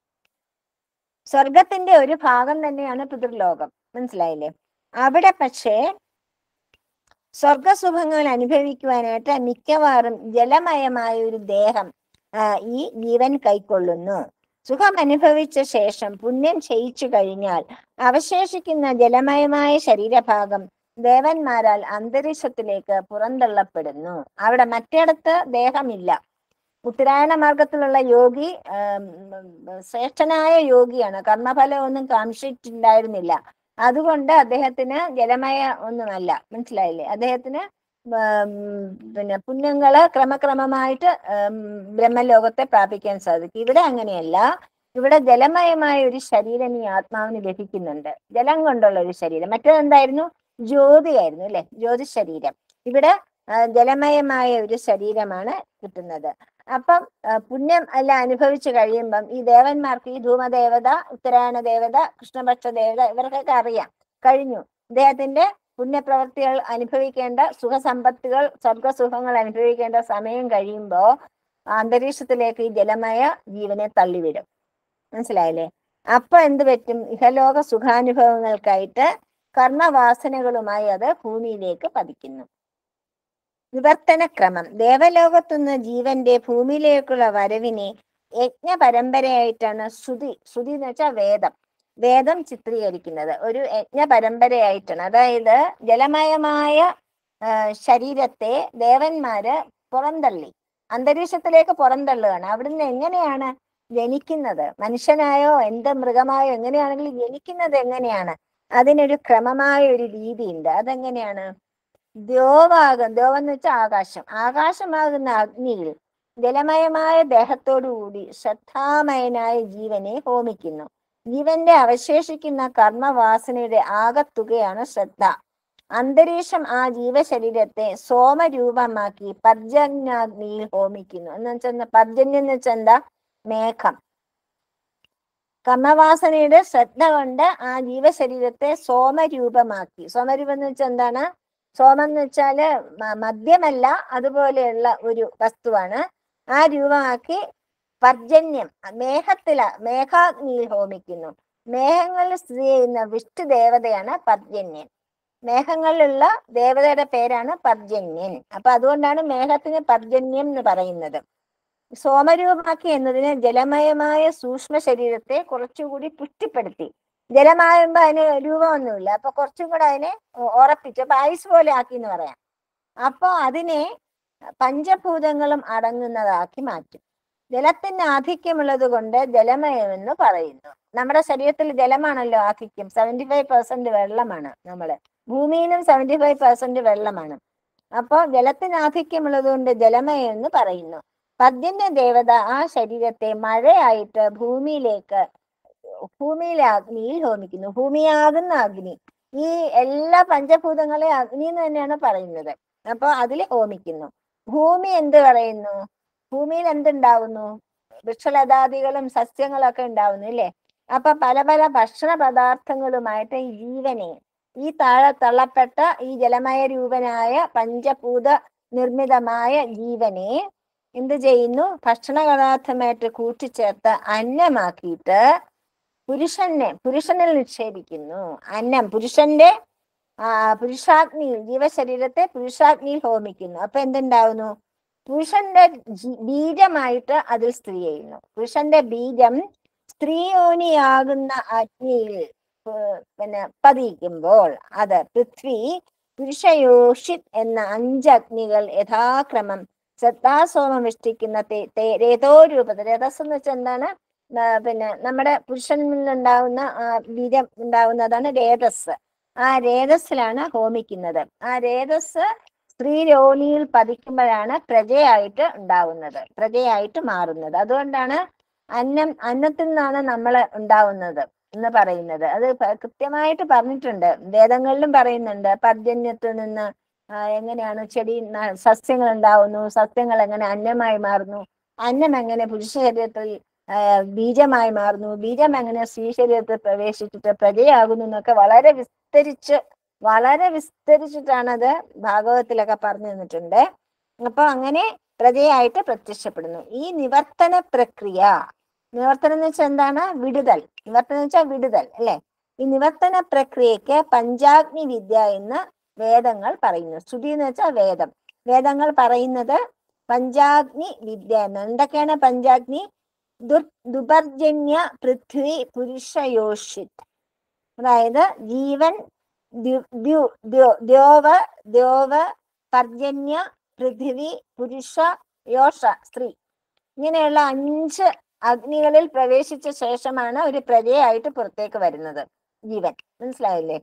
സ്വർഗത്തിന്റെ ഒരു ഭാഗം തന്നെയാണ് പിതൃലോകം മനസ്സിലായില്ലേ അവിടെ പക്ഷേ സ്വർഗസുഖങ്ങൾ അനുഭവിക്കുവാനായിട്ട് മിക്കവാറും ജലമയമായ ഒരു ദേഹം ആ, ഈ ജീവൻ കൈക്കൊള്ളുന്നു സുഖം അനുഭവിച്ച ശേഷം പുണ്യം ചെയ്യിച്ചു കഴിഞ്ഞാൽ അവശേഷിക്കുന്ന ജലമയമായ ശരീരഭാഗം ദേവന്മാരാൽ അന്തരീക്ഷത്തിലേക്ക് പുറന്തള്ളപ്പെടുന്നു അവിടെ മറ്റിടത്ത് ദേഹമില്ല ഉത്തരായണ മാർഗത്തിലുള്ള യോഗി ആം, ശ്രേഷ്ഠനായ യോഗിയാണ് കർമ്മഫലം ഒന്നും കാംക്ഷിച്ചിട്ടുണ്ടായിരുന്നില്ല അതുകൊണ്ട് അദ്ദേഹത്തിന് ജലമയ ഒന്നുമല്ല മനസ്സിലായില്ലേ അദ്ദേഹത്തിന് ഉം, പിന്നെ പുണ്യങ്ങള് ക്രമക്രമമായിട്ട് ഉം, ബ്രഹ്മലോകത്തെ പ്രാപിക്കാൻ സാധിക്കും ഇവിടെ അങ്ങനെയല്ല ഇവിടെ ജലമയമായ ഒരു ശരീരം ഈ ആത്മാവിന് ലഭിക്കുന്നുണ്ട് ജലം കൊണ്ടുള്ള ഒരു ശരീരം മറ്റേതെന്തായിരുന്നു ജ്യോതിയായിരുന്നു അല്ലെ ജ്യോതി ശരീരം ഇവിടെ ആ, ജലമയമായ ഒരു ശരീരമാണ് കിട്ടുന്നത് അപ്പം ആ, പുണ്യം എല്ലാം അനുഭവിച്ചു കഴിയുമ്പം ഈ ദേവന്മാർക്ക് ഈ ധൂമദേവത ഉത്തരായണ ദേവത കൃഷ്ണപക്ഷ ദേവത ഇവർക്കൊക്കെ അറിയാം കഴിഞ്ഞു ഇദ്ദേഹത്തിന്റെ പുണ്യപ്രവർത്തികൾ അനുഭവിക്കേണ്ട സുഖസമ്പത്തുകൾ സ്വർഗസുഖങ്ങൾ അനുഭവിക്കേണ്ട സമയം കഴിയുമ്പോൾ അന്തരീക്ഷത്തിലേക്ക് ഈ ജലമയ ജീവനെ തള്ളിവിടും മനസ്സിലായില്ലേ അപ്പൊ എന്ത് പറ്റും ഇഹലോക സുഖാനുഭവങ്ങൾക്കായിട്ട് കർമ്മവാസനകളുമായി അത് ഭൂമിയിലേക്ക് പതിക്കുന്നു വിവർത്തനക്രമം ദേവലോകത്തുനിന്ന് ജീവന്റെ ഭൂമിയിലേക്കുള്ള വരവിനെ യജ്ഞ പരമ്പരയായിട്ടാണ് ശ്രുതി ശ്രുതി എന്ന് വെച്ചാൽ വേദം വേദം ചിത്രീകരിക്കുന്നത് ഒരു യജ്ഞ പരമ്പരയായിട്ടാണ് അതായത് ജലമയമായ ആ, ശരീരത്തെ ദേവന്മാര് പുറന്തള്ളി അന്തരീക്ഷത്തിലേക്ക് പുറന്തള്ളുകയാണ് അവിടുന്ന് എങ്ങനെയാണ് ജനിക്കുന്നത് മനുഷ്യനായോ എന്ത് മൃഗമായോ എങ്ങനെയാണെങ്കിലും ജനിക്കുന്നത് എങ്ങനെയാണ് അതിനൊരു ക്രമമായ ഒരു രീതിയുണ്ട് അതെങ്ങനെയാണ് ദ്യോവാകം ദ്യോവം എന്ന് വെച്ചാൽ ആകാശം ആകാശമാകുന്ന അഗ്നിയിൽ ജലമയമായ ദേഹത്തോടുകൂടി ശ്രദ്ധാമയനായ ജീവനെ ഹോമിക്കുന്നു ജീവന്റെ അവശേഷിക്കുന്ന കർമ്മവാസനയുടെ ആകത്തുകയാണ് ശ്രദ്ധ അന്തരീക്ഷം ആ ജീവശരീരത്തെ സോമരൂപമാക്കി പർജന്യാഗ്നിയിൽ ഹോമിക്കുന്നു എന്ന് വെച്ചാൽ പർജന്യം എന്ന് വെച്ചാൽ എന്താ മേഘം കർമ്മവാസനയുടെ ശ്രദ്ധ കൊണ്ട് ആ ജീവശരീരത്തെ സോമരൂപമാക്കി സോമരൂപം എന്ന് വെച്ചാൽ എന്താണ് സോമം എന്ന് വെച്ചാല് മ- മദ്യമല്ല അതുപോലെയുള്ള ഒരു വസ്തുവാണ് ആ രൂപമാക്കി പർജന്യം മേഘത്തില മേഘാഗ്നിയിൽ ഹോമിക്കുന്നു മേഘങ്ങളിൽ സ്ഥിതി ചെയ്യുന്ന വിഷ്ണു ദേവതയാണ് പർജന്യൻ മേഘങ്ങളിലുള്ള ദേവതയുടെ പേരാണ് പർജന്യൻ അപ്പൊ അതുകൊണ്ടാണ് മേഘത്തിന് പർജന്യം എന്ന് പറയുന്നത് സോമരൂപാക്കി എന്നതിന് ജലമയമായ സൂക്ഷ്മ ശരീരത്തെ കുറച്ചുകൂടി പുഷ്ടിപ്പെടുത്തി ജലമായുമ്പോ അതിന് രൂപമൊന്നുമില്ല അപ്പൊ കുറച്ചും കൂടെ അതിനെ ഉ- ഉറപ്പിച്ചു അപ്പൊ ഐസ് പോലെ ആക്കി എന്ന് പറയാം അപ്പൊ അതിനെ പഞ്ചഭൂതങ്ങളും അടങ്ങുന്നതാക്കി മാറ്റും ജലത്തിന് ആധിക്യമുള്ളത് കൊണ്ട് ജലമയമെന്ന് പറയുന്നു നമ്മുടെ ശരീരത്തിൽ ജലമാണല്ലോ ആധിക്യം സെവന്റി ഫൈവ് പെർസെന്റ് വെള്ളമാണ് നമ്മള് ഭൂമിയിലും സെവന്റി ഫൈവ് പെർസെന്റ് വെള്ളമാണ് അപ്പോ ജലത്തിന് ആധിക്യമുള്ളത് കൊണ്ട് ജലമയം എന്ന് പറയുന്നു പദ്യന്റെ ദേവത ആ ശരീരത്തെ മഴയായിട്ട് ഭൂമിയിലേക്ക് ഭൂമിയിലെ അഗ്നിയിൽ ഹോമിക്കുന്നു ഭൂമിയാകുന്ന അഗ്നി ഈ എല്ലാ പഞ്ചഭൂതങ്ങളെ അഗ്നി എന്ന് തന്നെയാണ് പറയുന്നത് അപ്പൊ അതിൽ ഹോമിക്കുന്നു ഭൂമി എന്ത് പറയുന്നു ഭൂമിയിൽ എന്തുണ്ടാവുന്നു വൃക്ഷലതാദികളും സസ്യങ്ങളൊക്കെ ഉണ്ടാവുന്നു ഇല്ലേ അപ്പൊ പല പല ഭക്ഷണ പദാർത്ഥങ്ങളുമായിട്ട് ഈ ജീവനെ ഈ താഴെ തള്ളപ്പെട്ട ഈ ജലമയ രൂപനായ പഞ്ചഭൂത നിർമ്മിതമായ ജീവനെ എന്ത് ചെയ്യുന്നു ഭക്ഷണ പദാർത്ഥമായിട്ട് കൂട്ടിച്ചേർത്ത് അന്നമാക്കിയിട്ട് പുരുഷനെ പുരുഷനിൽ നിക്ഷേപിക്കുന്നു അന്നം പുരുഷന്റെ ആ പുരുഷാഗ്നിയിൽ ജീവശരീരത്തെ പുരുഷാഗ്നിയിൽ ഹോമിക്കുന്നു അപ്പൊ എന്തുണ്ടാവുന്നു പുരുഷന്റെ ജി- ബീജമായിട്ട് അതിൽ സ്ത്രീ ചെയ്യുന്നു പുരുഷന്റെ ബീജം സ്ത്രീയോനിയാകുന്ന അഗ്നിയിൽ ഏർ പിന്നെ പതിക്കുമ്പോൾ അത് പൃഥ്വി പുരുഷയോഷിത് എന്ന അഞ്ച് അഗ്നികൾ യഥാക്രമം ശ്രദ്ധാസോമം ഇഷ്ടിക്കുന്ന തേ- തേ- രേതോരൂപത രഥസ് എന്ന് വെച്ചാൽ എന്താണ് ആ, പിന്നെ നമ്മുടെ പുരുഷനിൽ നിന്നുണ്ടാവുന്ന ആ ബീജം ഉണ്ടാവുന്നതാണ് രേതസ് ആ രേതസ്സിലാണ് ഹോമിക്കുന്നത് ആ രേതസ് സ്ത്രീ രോനിയിൽ പതിക്കുമ്പോഴാണ് പ്രജയായിട്ട് ഉണ്ടാവുന്നത് പ്രജയായിട്ട് മാറുന്നത് അതുകൊണ്ടാണ് അന്നം അന്നത്തിൽ നിന്നാണ് നമ്മൾ ഉണ്ടാവുന്നത് എന്ന് പറയുന്നത് അത് പ- കൃത്യമായിട്ട് പറഞ്ഞിട്ടുണ്ട് വേദങ്ങളിലും പറയുന്നുണ്ട് പർജന്യത്തിൽ നിന്ന് ആ, എങ്ങനെയാണ് ചെടി ന- സസ്യങ്ങൾ ഉണ്ടാവുന്നു സസ്യങ്ങൾ എങ്ങനെ അന്നമായി മാറുന്നു അന്നം എങ്ങനെ പുരുഷ ശരീരത്തിൽ ആ, ബീജമായി മാറുന്നു ബീജം എങ്ങനെ സ്ത്രീ ശരീരത്തിൽ പ്രവേശിച്ചിട്ട് പ്രജയാകുന്നു എന്നൊക്കെ വളരെ വിസ്തരിച്ച് വളരെ വിസ്തരിച്ചിട്ടാണ് അത് ഭാഗവതത്തിലൊക്കെ പറഞ്ഞു തന്നിട്ടുണ്ട് അപ്പൊ അങ്ങനെ പ്രജയായിട്ട് പ്രത്യക്ഷപ്പെടുന്നു ഈ നിവർത്തന പ്രക്രിയ നിവർത്തനം എന്ന് വെച്ചാൽ എന്താണ് വിടുതൽ നിവർത്തനം എന്ന് വെച്ചാൽ വിടുതൽ അല്ലെ ഈ നിവർത്തന പ്രക്രിയക്ക് പഞ്ചാഗ്നി വിദ്യ എന്ന് വേദങ്ങൾ പറയുന്നു ശ്രുതി എന്ന് വെച്ചാൽ വേദം വേദങ്ങൾ പറയുന്നത് പഞ്ചാഗ്നി വിദ്യ എന്ന് എന്തൊക്കെയാണ് പഞ്ചാഗ്നി ദുർ ദുപർജന്യ പൃഥ്വി പുരുഷയോഷിത് അതായത് ജീവൻ ദ്യു- ദ്യു- ദ്യോ- ദ്യോവ ദ്യോവ പർജന്യ പൃഥിവി പുരുഷ യോഷ സ്ത്രീ ഇങ്ങനെയുള്ള അഞ്ച് അഗ്നികളിൽ പ്രവേശിച്ച ശേഷമാണ് ഒരു പ്രജയായിട്ട് പുറത്തേക്ക് വരുന്നത് ജീവൻ മനസ്സിലായില്ലേ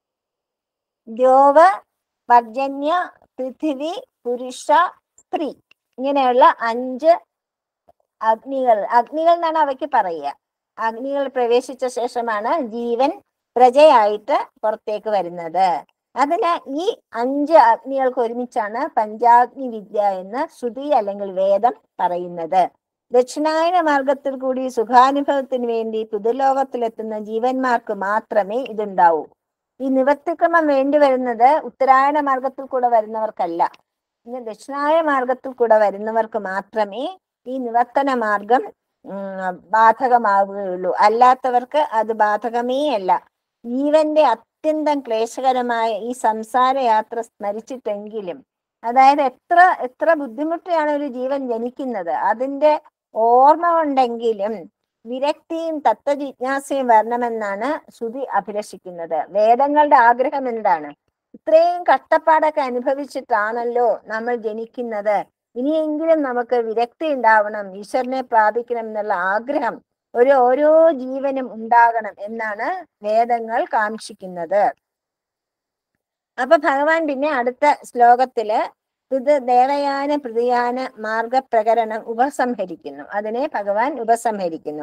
ദ്യോവ പർജന്യ പൃഥിവി പുരുഷ സ്ത്രീ ഇങ്ങനെയുള്ള അഞ്ച് അഗ്നികൾ അഗ്നികൾ എന്നാണ് അവയ്ക്ക് പറയുക അഗ്നികൾ പ്രവേശിച്ച ശേഷമാണ് ജീവൻ പ്രജയായിട്ട് പുറത്തേക്ക് വരുന്നത് അതിന് ഈ അഞ്ച് അഗ്നികൾക്ക് ഒരുമിച്ചാണ് പഞ്ചാഗ്നി വിദ്യ എന്ന് ശ്രുതി അല്ലെങ്കിൽ വേദം പറയുന്നത് ദക്ഷിണായന മാർഗത്തിൽ കൂടി സുഖാനുഭവത്തിന് വേണ്ടി പുതുലോകത്തിലെത്തുന്ന ജീവന്മാർക്ക് മാത്രമേ ഇതുണ്ടാവൂ ഈ നിവർത്തിക്രമം വേണ്ടി വരുന്നത് ഉത്തരായണ മാർഗത്തിൽ കൂടെ വരുന്നവർക്കല്ല ഇന്ന് ദക്ഷിണായന മാർഗത്തിൽ കൂടെ വരുന്നവർക്ക് മാത്രമേ ഈ നിവർത്തന മാർഗം ഉം, ബാധകമാവുകയുള്ളൂ അല്ലാത്തവർക്ക് അത് ബാധകമേ അല്ല ജീവന്റെ അത്യന്തം ക്ലേശകരമായ ഈ സംസാര യാത്ര സ്മരിച്ചിട്ടെങ്കിലും അതായത് എത്ര എത്ര ബുദ്ധിമുട്ടിയാണ് ഒരു ജീവൻ ജനിക്കുന്നത് അതിന്റെ ഓർമ്മ ഉണ്ടെങ്കിലും വിരക്തിയും തത്വജിജ്ഞാസയും വരണമെന്നാണ് ശ്രുതി അഭിലഷിക്കുന്നത് വേദങ്ങളുടെ ആഗ്രഹം എന്താണ് ഇത്രയും കഷ്ടപ്പാടൊക്കെ അനുഭവിച്ചിട്ടാണല്ലോ നമ്മൾ ജനിക്കുന്നത് ഇനിയെങ്കിലും നമുക്ക് വിരക്തി ഉണ്ടാവണം ഈശ്വരനെ പ്രാപിക്കണം എന്നുള്ള ആഗ്രഹം ഒരു ഓരോ ജീവനും ഉണ്ടാകണം എന്നാണ് വേദങ്ങൾ കാക്ഷിക്കുന്നത് അപ്പൊ ഭഗവാൻ പിന്നെ അടുത്ത ശ്ലോകത്തില് ഇത് ദേവയാന പ്രതിയാന മാർഗപ്രകരണം ഉപസംഹരിക്കുന്നു അതിനെ ഭഗവാൻ ഉപസംഹരിക്കുന്നു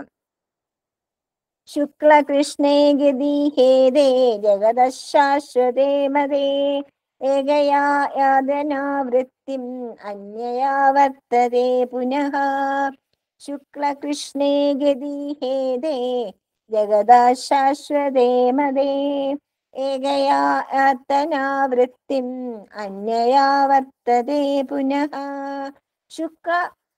ശുക്ലകൃഷ്ണേ ഗതി ഹേദേ ജഗദശാശ്വതേ മതേ ഏകയാ യാതനാവൃത്തിം അന്യയാ വർത്തതേ പുനഃ ശുക്ലകൃഷ്ണേ ഗതി ഹേദേ ജഗദശാശ്വതേ മതേ ഏകയാ യാതനാവൃത്തിം അന്യയാ വർത്തതേ പുനഃ ശുക്ല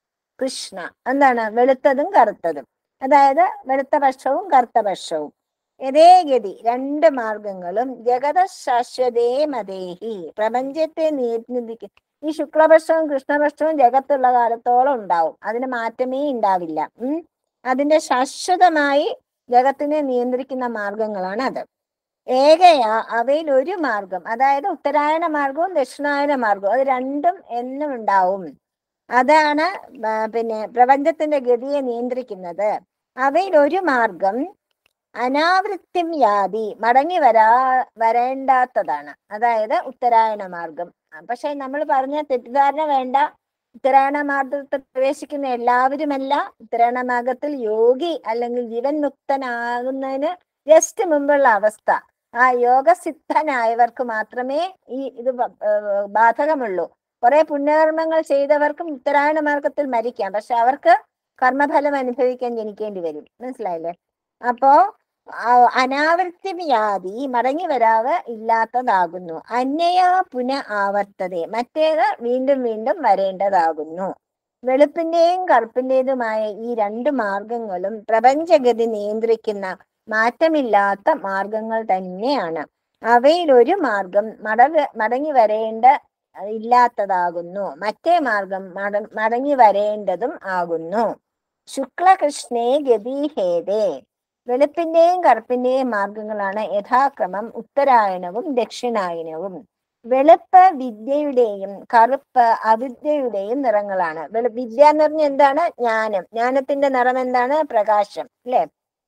കൃഷ്ണ എന്താണ് വെളുത്തതും കറുത്തതും അതായത് വെളുത്ത പക്ഷവും കറുത്ത പക്ഷവും യഥേ ഗതി രണ്ട് മാർഗങ്ങളും ജഗത ശാശ്വതേ മതേഹി പ്രപഞ്ചത്തെ നിയന്ത്രിക്കും ഈ ശുക്ലപക്ഷവും കൃഷ്ണപക്ഷവും ജഗത്തുള്ള കാലത്തോളം ഉണ്ടാവും അതിന് മാറ്റമേ ഉണ്ടാവില്ല ഉം അതിന്റെ ശാശ്വതമായി ജഗത്തിനെ നിയന്ത്രിക്കുന്ന മാർഗങ്ങളാണ് അത് ഏകയാ അവയിൽ ഒരു മാർഗം അതായത് ഉത്തരായണ മാർഗവും ദക്ഷിണായന മാർഗവും അത് രണ്ടും എന്നും ഉണ്ടാവും അതാണ് ആ, പിന്നെ പ്രപഞ്ചത്തിന്റെ ഗതിയെ നിയന്ത്രിക്കുന്നത് അവയിൽ ഒരു മാർഗം അനാവൃത്തിം യാതി മടങ്ങി വരാ വരേണ്ടാത്തതാണ് അതായത് ഉത്തരായണ മാർഗം ആ, പക്ഷെ നമ്മൾ പറഞ്ഞ തെറ്റിദ്ധാരണ വേണ്ട ഉത്തരായണ മാർഗത്തിൽ പ്രവേശിക്കുന്ന എല്ലാവരുമല്ല ഉത്തരായണ മാർഗത്തിൽ യോഗി അല്ലെങ്കിൽ ജീവൻ മുക്തനാകുന്നതിന് ജസ്റ്റ് മുമ്പുള്ള അവസ്ഥ ആ യോഗസിദ്ധനായവർക്ക് മാത്രമേ ഈ ഇത് ബ- ഏർ ബാധകമുള്ളൂ കുറെ പുണ്യകർമ്മങ്ങൾ ചെയ്തവർക്കും ഉത്തരായണ മാർഗത്തിൽ മരിക്കാം പക്ഷെ അവർക്ക് കർമ്മഫലം അനുഭവിക്കാൻ ജനിക്കേണ്ടി വരും മനസ്സിലായില്ലേ അപ്പോ ആ അനാവൃത്തി വ്യാധി മടങ്ങി വരാവ് ഇല്ലാത്തതാകുന്നു അന്യയാ പുന ആവർത്തതെ മറ്റേത് വീണ്ടും വീണ്ടും വരേണ്ടതാകുന്നു വെളുപ്പിന്റെയും കറുപ്പിന്റേതുമായ ഈ രണ്ട് മാർഗങ്ങളും പ്രപഞ്ചഗതി നിയന്ത്രിക്കുന്ന മാറ്റമില്ലാത്ത മാർഗങ്ങൾ തന്നെയാണ് അവയിൽ ഒരു മാർഗം മടവ മടങ്ങി വരേണ്ട അഹ് ഇല്ലാത്തതാകുന്നു മറ്റേ മാർഗം മട മടങ്ങി വരേണ്ടതും ആകുന്നു ശുക്ലകൃഷ്ണേ ഗതിഹേതേ വെളുപ്പിന്റെയും കറുപ്പിന്റെയും മാർഗങ്ങളാണ് യഥാക്രമം ഉത്തരായണവും ദക്ഷിണായനവും വെളുപ്പ് വിദ്യയുടെയും കറുപ്പ് അവിദ്യയുടെയും നിറങ്ങളാണ് വെളു വിദ്യ എന്ന് പറഞ്ഞ എന്താണ് ജ്ഞാനം ജ്ഞാനത്തിന്റെ നിറം എന്താണ് പ്രകാശം അല്ലെ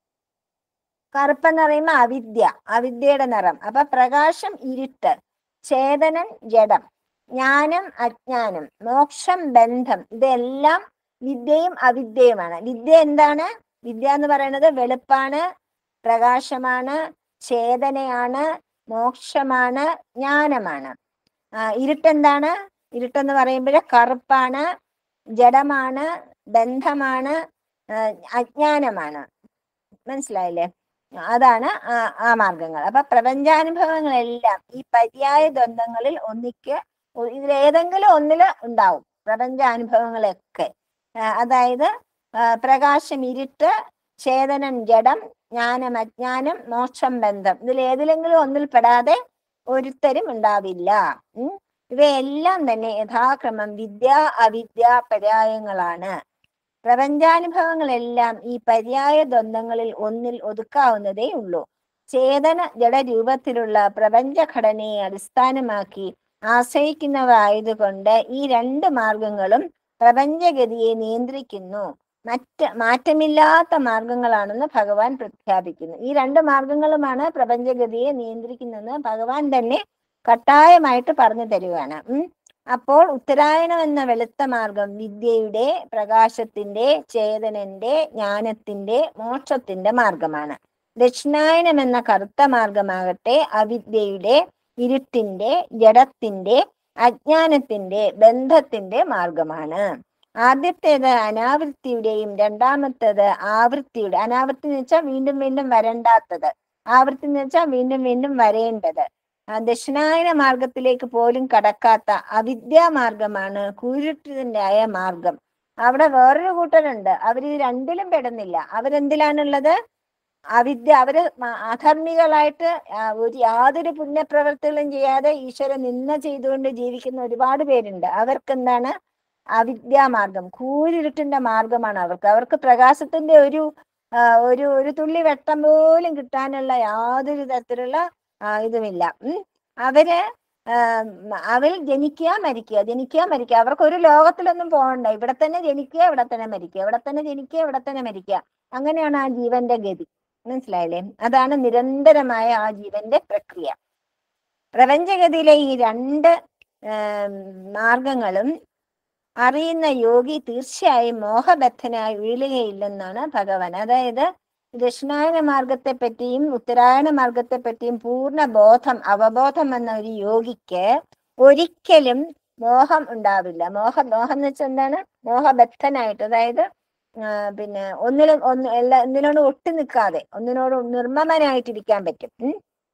കറുപ്പെന്ന് പറയുമ്പോ അവിദ്യ അവിദ്യയുടെ നിറം അപ്പൊ പ്രകാശം ഇരുട്ട് ചേതനൻ ജഡം ജ്ഞാനം അജ്ഞാനം മോക്ഷം ബന്ധം ഇതെല്ലാം വിദ്യയും അവിദ്യയുമാണ് വിദ്യ എന്താണ് വിദ്യ എന്ന് പറയുന്നത് വെളുപ്പാണ് പ്രകാശമാണ് ചേതനയാണ് മോക്ഷമാണ് ജ്ഞാനമാണ് ആ, ഇരുട്ടെന്താണ് ഇരുട്ടെന്ന് പറയുമ്പോൾ കറുപ്പാണ് ജഡമാണ് ബന്ധമാണ് ആ, അജ്ഞാനമാണ് മനസ്സിലായില്ലേ അതാണ് ആ ആ മാർഗങ്ങൾ അപ്പൊ പ്രപഞ്ചാനുഭവങ്ങളെല്ലാം ഈ പര്യായ ദ്വന്ദ്ങ്ങളിൽ ഒന്നിക്ക് ഒ- ഇതിലേതെങ്കിലും ഒന്നില് ഉണ്ടാവും പ്രപഞ്ചാനുഭവങ്ങളൊക്കെ ആ, അതായത് ആ, പ്രകാശം ഇരുട്ട് ചേതനം ജഡം ജ്ഞാനം അജ്ഞാനം മോക്ഷം ബന്ധം ഇതിൽ ഏതിലെങ്കിലും ഒന്നിൽ പെടാതെ ഒരുത്തരും ഉണ്ടാവില്ല ഉം ഇവയെല്ലാം തന്നെ യഥാക്രമം വിദ്യ അവിദ്യ പര്യായങ്ങളാണ് പ്രപഞ്ചാനുഭവങ്ങളെല്ലാം ഈ പര്യായ ദ്വന്ദ്ങ്ങളിൽ ഒന്നിൽ ഒതുക്കാവുന്നതേ ഉള്ളൂ ചേതന ജഡരൂപത്തിലുള്ള പ്രപഞ്ചഘടനയെ അടിസ്ഥാനമാക്കി ആശ്രയിക്കുന്നവരായതുകൊണ്ട് ഈ രണ്ട് മാർഗങ്ങളും പ്രപഞ്ചഗതിയെ നിയന്ത്രിക്കുന്നു മറ്റ് മാറ്റമില്ലാത്ത മാർഗങ്ങളാണെന്ന് ഭഗവാൻ പ്രഖ്യാപിക്കുന്നു ഈ രണ്ട് മാർഗങ്ങളുമാണ് പ്രപഞ്ചഗതിയെ നിയന്ത്രിക്കുന്നതെന്ന് ഭഗവാൻ തന്നെ കട്ടായമായിട്ട് പറഞ്ഞു തരുവാണ് ഉം അപ്പോൾ ഉത്തരായണം എന്ന വെളുത്ത മാർഗം വിദ്യയുടെ പ്രകാശത്തിന്റെ ചേതനന്റെ ജ്ഞാനത്തിന്റെ മോക്ഷത്തിന്റെ മാർഗമാണ് ദക്ഷിണായനം എന്ന കറുത്ത മാർഗമാകട്ടെ അവിദ്യയുടെ ഇരുട്ടിന്റെ ജഡത്തിന്റെ അജ്ഞാനത്തിന്റെ ബന്ധത്തിന്റെ മാർഗമാണ് ആദ്യത്തേത് അനാവൃത്തിയുടെയും രണ്ടാമത്തേത് ആവൃത്തിയുടെ അനാവൃത്തി എന്ന് വെച്ചാൽ വീണ്ടും വീണ്ടും വരണ്ടാത്തത് ആവൃത്തി എന്ന് വെച്ചാൽ വീണ്ടും വീണ്ടും വരേണ്ടത് ആ ദക്ഷിണായന മാർഗത്തിലേക്ക് പോലും കടക്കാത്ത അവിദ്യാ മാർഗമാണ് കൂരുട്ടിന്റെ ആയ മാർഗം അവിടെ വേറൊരു കൂട്ടരുണ്ട് അവർ ഇത് രണ്ടിലും പെടുന്നില്ല അവരെന്തിലാണുള്ളത് അവിദ്യ അവര് മ- അധർമ്മികളായിട്ട് ആ, ഒരു യാതൊരു പുണ്യപ്രവർത്തികളും ചെയ്യാതെ ഈശ്വര നിന്ന ചെയ്തുകൊണ്ട് ജീവിക്കുന്ന ഒരുപാട് പേരുണ്ട് അവർക്ക് എന്താണ് അവിദ്യാമാർഗം കൂരിരുട്ടിന്റെ മാർഗമാണ് അവർക്ക് അവർക്ക് പ്രകാശത്തിന്റെ ഒരു ആ, ഒരു ഒരു തുള്ളി വെട്ടം പോലും കിട്ടാനുള്ള യാതൊരു തരത്തിലുള്ള ആ, ഇതുമില്ല ഉം അവര് ആം, അവൽ ജനിക്കുക മരിക്കുക ജനിക്കുക മരിക്കുക അവർക്ക് ഒരു ലോകത്തിലൊന്നും പോകണ്ട ഇവിടെ തന്നെ ജനിക്കുക ഇവിടെ തന്നെ മരിക്കുക ഇവിടെ തന്നെ ജനിക്കുക ഇവിടെ തന്നെ മരിക്കുക അങ്ങനെയാണ് ആ ജീവന്റെ ഗതി മനസ്സിലായില്ലേ അതാണ് നിരന്തരമായ ആ ജീവന്റെ പ്രക്രിയ പ്രപഞ്ചഗതിയിലെ ഈ രണ്ട് ആം, മാർഗങ്ങളും അറിയുന്ന യോഗി തീർച്ചയായും മോഹബദ്ധനായി വീഴുകയില്ലെന്നാണ് ഭഗവാൻ അതായത് ദക്ഷിണായന മാർഗത്തെ പറ്റിയും ഉത്തരായണ മാർഗത്തെ പറ്റിയും പൂർണ്ണ ബോധം അവബോധം എന്ന ഒരു യോഗിക്ക് ഒരിക്കലും മോഹം ഉണ്ടാവില്ല മോഹ മോഹം എന്ന് വെച്ചാൽ എന്താണ് മോഹബദ്ധനായിട്ട് അതായത് ആ, പിന്നെ ഒന്നിലും ഒന്ന് എല്ലാ ഒന്നിനോട് ഒട്ടി നിൽക്കാതെ ഒന്നിനോട് നിർമ്മമനായിട്ടിരിക്കാൻ പറ്റും ഉം.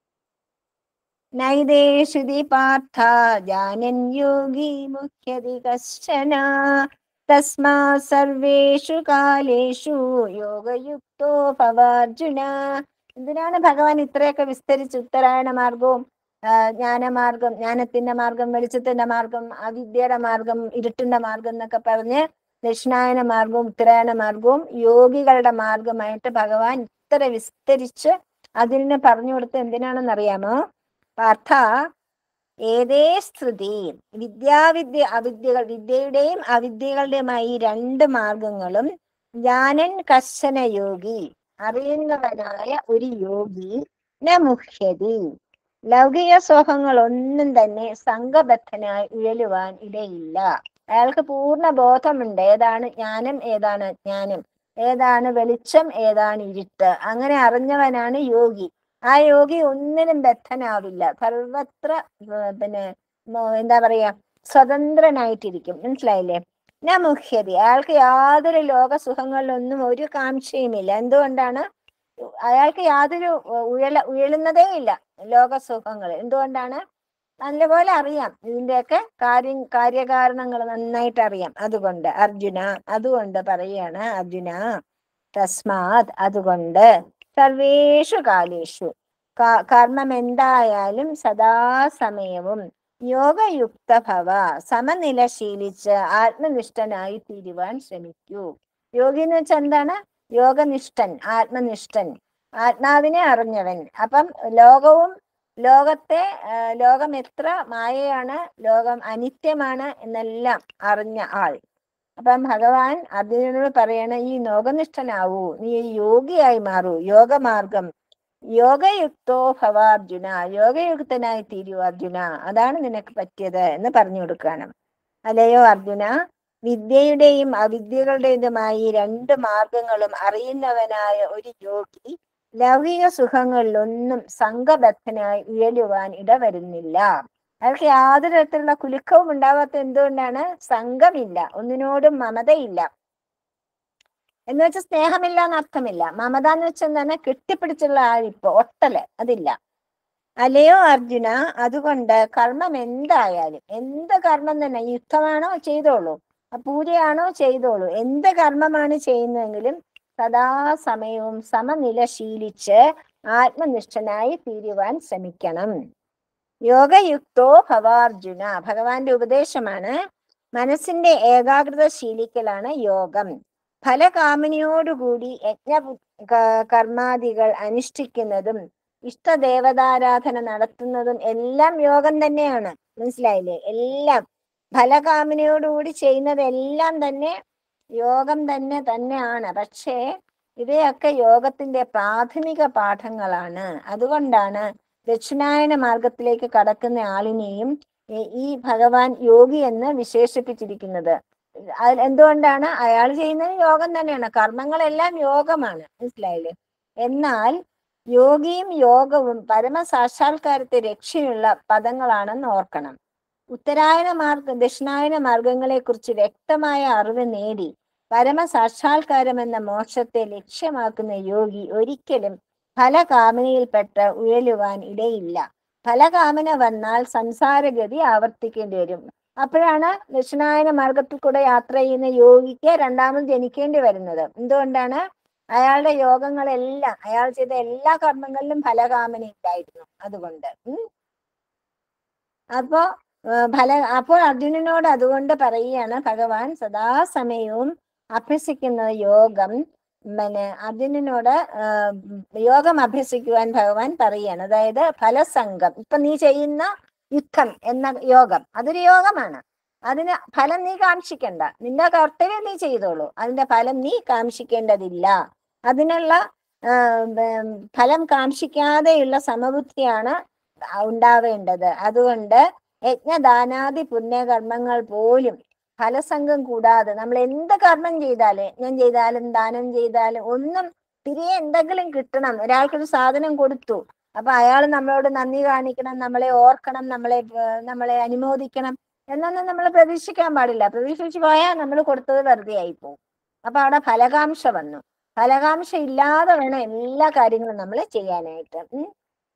നൈതേഷുതി പാർത്ഥ ജാനൻ യോഗി മുഖ്യതി കശ്ചന തസ്മാ സർവേഷു കാലേഷു യോഗയുക്തോ ഭവാർജുന എന്തിനാണ് ഭഗവാൻ ഇത്രയൊക്കെ വിസ്തരിച്ച് ഉത്തരായണ മാർഗവും ആ, ജ്ഞാനമാർഗം ജ്ഞാനത്തിന്റെ മാർഗം വെളിച്ചത്തിന്റെ മാർഗം അവിദ്യയുടെ മാർഗം ഇരുട്ടിന്റെ മാർഗം എന്നൊക്കെ പറഞ്ഞ് ദക്ഷിണായന മാർഗവും ഉത്തരായണ മാർഗവും യോഗികളുടെ മാർഗമായിട്ട് ഭഗവാൻ ഇത്ര വിസ്തരിച്ച് അതിന് പറഞ്ഞു കൊടുത്ത് എന്തിനാണെന്ന് അറിയാമോ പാർത്ഥ ഏതേ സ്തുതി വിദ്യാവിദ്യ അവിദ്യകൾ വിദ്യയുടെയും അവിദ്യകളുടെയുമായി ഈ രണ്ട് മാർഗങ്ങളും ജ്ഞാനൻ കശന യോഗി അറിയുന്നവനായ ഒരു യോഗി ന മുഹ്യതി ലൗകിക സുഖങ്ങൾ ഒന്നും തന്നെ സംഘബദ്ധനായി ഉഴലുവാൻ ഇടയില്ല അയാൾക്ക് പൂർണ്ണ ബോധമുണ്ട് ഏതാണ് ജ്ഞാനം ഏതാണ് അജ്ഞാനം ഏതാണ് വെളിച്ചം ഏതാണ് ഇരുട്ട് അങ്ങനെ അറിഞ്ഞവനാണ് യോഗി ആ യോഗി ഒന്നിനും ബദ്ധനാവില്ല സർവത്ര ഏർ പിന്നെ മോ- എന്താ പറയാ സ്വതന്ത്രനായിട്ടിരിക്കും മനസ്സിലായില്ലേ ഞാൻ മുഖ്യതി അയാൾക്ക് യാതൊരു ലോക സുഖങ്ങളിലൊന്നും ഒരു കാംക്ഷയുമില്ല എന്തുകൊണ്ടാണ് അയാൾക്ക് യാതൊരു ഉ- ഉഴല ഉഴലുന്നതേ ഇല്ല ലോക സുഖങ്ങൾ എന്തുകൊണ്ടാണ് നല്ലപോലെ അറിയാം ഇതിന്റെയൊക്കെ കാര്യം കാര്യകാരണങ്ങൾ നന്നായിട്ട് അറിയാം അതുകൊണ്ട് അർജുന അതുകൊണ്ട് പറയാണ് അർജുന തസ്മാത് അതുകൊണ്ട് സർവേഷു കാലേഷു ക- കർമ്മം എന്തായാലും സദാസമയവും യോഗയുക്ത ഭവ സമനില ശീലിച്ച് ആത്മനിഷ്ഠനായി തീരുവാൻ ശ്രമിക്കൂ യോഗി എന്ന് വെച്ചാൽ എന്താണ് യോഗനിഷ്ഠൻ ആത്മനിഷ്ഠൻ ആത്മാവിനെ അറിഞ്ഞവൻ അപ്പം ലോകവും ലോകത്തെ ആ, ലോകം എത്ര മായയാണ് ലോകം അനിത്യമാണ് എന്നെല്ലാം അറിഞ്ഞ ആൾ അപ്പം ഭഗവാൻ അർജുനനോട് പറയണ ഈ യോഗനിഷ്ഠനാവൂ നീ യോഗിയായി മാറൂ യോഗമാർഗം യോഗയുക്തോ ഭവ അർജുന യോഗയുക്തനായി തീരൂ അർജുന അതാണ് നിനക്ക് പറ്റിയത് എന്ന് പറഞ്ഞു കൊടുക്കണം അല്ലയോ അർജുന വിദ്യയുടെയും അവിദ്യകളുടേതുമായി രണ്ട് മാർഗങ്ങളും അറിയുന്നവനായ ഒരു യോഗി ലൗകിക സുഖങ്ങളിലൊന്നും സംഘബദ്ധനായി ഉയരുവാൻ ഇടവരുന്നില്ല അയാൾക്ക് യാതൊരു തരത്തിലുള്ള കുലുക്കവും ഉണ്ടാവാത്ത എന്തുകൊണ്ടാണ് സംഘമില്ല ഒന്നിനോടും മമതയില്ല എന്ന് വെച്ചാൽ സ്നേഹമില്ല എന്നർത്ഥമില്ല മമത എന്ന് വെച്ചാൽ എന്താണ് കെട്ടിപ്പിടിച്ചുള്ള ആഴിപ്പ് ഒട്ടല് അതില്ല അല്ലയോ അർജുന അതുകൊണ്ട് കർമ്മം എന്തായാലും എന്ത് കർമ്മം തന്നെ യുദ്ധമാണോ ചെയ്തോളൂ ആ പൂജയാണോ ചെയ്തോളൂ എന്ത് കർമ്മമാണ് ചെയ്യുന്നതെങ്കിലും സദാസമയവും സമനില ശീലിച്ച് ആത്മനിഷ്ഠനായി തീരുവാൻ ശ്രമിക്കണം യോഗയുക്തോ ഭവാർജുന ഭഗവാന്റെ ഉപദേശമാണ് മനസ്സിന്റെ ഏകാഗ്രത ശീലിക്കലാണ് യോഗം ഫലകാമിനിയോടുകൂടി യജ്ഞ ക- കർമാദികൾ അനുഷ്ഠിക്കുന്നതും ഇഷ്ടദേവതാരാധന നടത്തുന്നതും എല്ലാം യോഗം തന്നെയാണ് മനസ്സിലായില്ലേ എല്ലാം ഫലകാമിനിയോടുകൂടി ചെയ്യുന്നതെല്ലാം തന്നെ യോഗം തന്നെ തന്നെയാണ് പക്ഷേ ഇവയൊക്കെ യോഗത്തിന്റെ പ്രാഥമിക പാഠങ്ങളാണ് അതുകൊണ്ടാണ് ദക്ഷിണായന മാർഗത്തിലേക്ക് കടക്കുന്ന ആളിനെയും ഈ- ഈ ഭഗവാൻ യോഗി എന്ന് വിശേഷിപ്പിച്ചിരിക്കുന്നത് അത് എന്തുകൊണ്ടാണ് അയാൾ ചെയ്യുന്നത് യോഗം തന്നെയാണ് കർമ്മങ്ങളെല്ലാം യോഗമാണ് മനസ്സിലായില്ലേ എന്നാൽ യോഗിയും യോഗവും പരമസാക്ഷാത്കാരത്തെ രക്ഷയുള്ള പദങ്ങളാണെന്ന് ഓർക്കണം ഉത്തരായന മാർഗ ദക്ഷിണായന മാർഗങ്ങളെ കുറിച്ച് വ്യക്തമായ അറിവ് നേടി പരമസാക്ഷാത്കാരം എന്ന മോക്ഷത്തെ ലക്ഷ്യമാക്കുന്ന യോഗി ഒരിക്കലും ഫലകാമനയിൽപ്പെട്ട ഉഴലുവാൻ ഇടയില്ല ഫലകാമന വന്നാൽ സംസാരഗതി ആവർത്തിക്കേണ്ടി വരും അപ്പോഴാണ് ദക്ഷിണായന മാർഗത്തിൽ കൂടെ യാത്ര ചെയ്യുന്ന യോഗിക്ക് രണ്ടാമത് ജനിക്കേണ്ടി വരുന്നത് എന്തുകൊണ്ടാണ് അയാളുടെ യോഗങ്ങളെല്ലാം അയാൾ ചെയ്ത എല്ലാ കർമ്മങ്ങളിലും ഫലകാമന ഉണ്ടായിരുന്നു അതുകൊണ്ട് ഉം. അപ്പോ ഏർ ഫല അപ്പോൾ അർജുനനോട് അതുകൊണ്ട് പറയുകയാണ് ഭഗവാൻ സദാസമയവും അഭ്യസിക്കുന്ന യോഗം പിന്നെ അർജുനനോട് ഏർ യോഗം അഭ്യസിക്കുവാൻ ഭഗവാൻ പറയുകയാണ് അതായത് ഫലസംഘം ഇപ്പൊ നീ ചെയ്യുന്ന യുദ്ധം എന്ന യോഗം അതൊരു യോഗമാണ് അതിന് ഫലം നീ കാക്ഷിക്കണ്ട നിന്റെ കർത്തവ്യം നീ ചെയ്തോളൂ അതിന്റെ ഫലം നീ കാക്ഷിക്കേണ്ടതില്ല അതിനുള്ള ആ, ഉം, ഫലം കാക്ഷിക്കാതെയുള്ള സമബുദ്ധിയാണ് ഉണ്ടാവേണ്ടത് അതുകൊണ്ട് യജ്ഞദാനാദി പുണ്യകർമ്മങ്ങൾ പോലും ഫലസംഘം കൂടാതെ നമ്മൾ എന്ത് കർമ്മം ചെയ്താലും യജ്ഞം ചെയ്താലും ദാനം ചെയ്താലും ഒന്നും തിരികെ എന്തെങ്കിലും കിട്ടണം ഒരാൾക്കൊരു സാധനം കൊടുത്തു അപ്പൊ അയാൾ നമ്മളോട് നന്ദി കാണിക്കണം നമ്മളെ ഓർക്കണം നമ്മളെ ഏർ നമ്മളെ അനുമോദിക്കണം എന്നൊന്നും നമ്മൾ പ്രതീക്ഷിക്കാൻ പാടില്ല പ്രതീക്ഷിച്ചു പോയാൽ നമ്മൾ കൊടുത്തത് വെറുതെ ആയി പോകും അപ്പൊ അവിടെ ഫലകാംക്ഷ വന്നു ഫലകാംക്ഷ ഇല്ലാതെ വേണം എല്ലാ കാര്യങ്ങളും നമ്മൾ ചെയ്യാനായിട്ട് ഉം.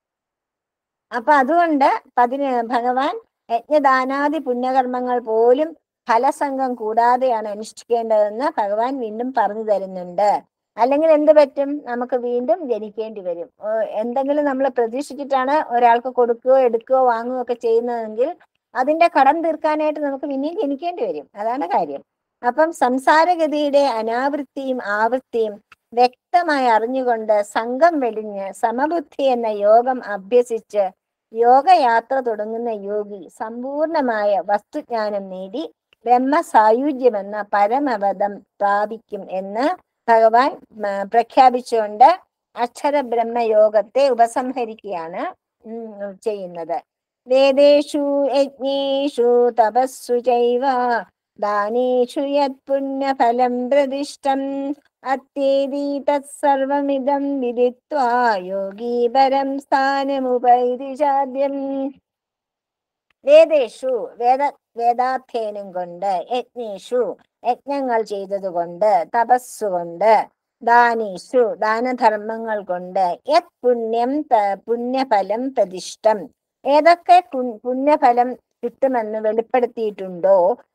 അപ്പൊ അതുകൊണ്ട് പതിന് ഭഗവാൻ യജ്ഞദാനാദി പുണ്യകർമ്മങ്ങൾ പോലും ഫലസംഘം കൂടാതെയാണ് അനുഷ്ഠിക്കേണ്ടതെന്ന് ഭഗവാൻ വീണ്ടും പറഞ്ഞു തരുന്നുണ്ട് അല്ലെങ്കിൽ എന്ത് പറ്റും നമുക്ക് വീണ്ടും ജനിക്കേണ്ടി വരും ഓ, എന്തെങ്കിലും നമ്മൾ പ്രതീക്ഷിച്ചിട്ടാണ് ഒരാൾക്ക് കൊടുക്കുകയോ എടുക്കുകയോ വാങ്ങുകയോ ഒക്കെ ചെയ്യുന്നതെങ്കിൽ അതിന്റെ കടം തീർക്കാനായിട്ട് നമുക്ക് പിന്നെയും ജനിക്കേണ്ടി വരും അതാണ് കാര്യം അപ്പം സംസാരഗതിയുടെ അനാവൃത്തിയും ആവൃത്തിയും വ്യക്തമായി അറിഞ്ഞുകൊണ്ട് സംഘം വെടിഞ്ഞ് സമബുദ്ധി എന്ന യോഗം അഭ്യസിച്ച് യോഗയാത്ര തുടങ്ങുന്ന യോഗി സമ്പൂർണമായ വസ്തുജ്ഞാനം നേടി ബ്രഹ്മസായുജ്യമെന്ന പരമപദം പ്രാപിക്കും എന്ന് ഭഗവാൻ ഉം, പ്രഖ്യാപിച്ചുകൊണ്ട് അക്ഷര ബ്രഹ്മയോഗത്തെ ഉപസംഹരിക്കുകയാണ് ഉം, ചെയ്യുന്നത് വേദേഷു യജ്ഞേഷു തപസ്സു ചൈവ ദാനേഷു യത് പുണ്യഫലം പ്രതിഷ്ഠം അത്യേതി തത്സർവമിദം വിദിത്വാ യോഗീ പരം സ്ഥാനമുപൈതി ചാദ്യം വേദേഷു വേദ വേദാധ്യയനം കൊണ്ട് യജ്ഞേഷു യജ്ഞങ്ങൾ ചെയ്തതുകൊണ്ട് തപസ്സുകൊണ്ട് ദാനീഷു ദാനധർമ്മങ്ങൾ കൊണ്ട് യത് പുണ്യം ത- പുണ്യഫലം പ്രതിഷ്ഠം ഏതൊക്കെ കു- പുണ്യഫലം കിട്ടുമെന്ന് വെളിപ്പെടുത്തിയിട്ടുണ്ടോ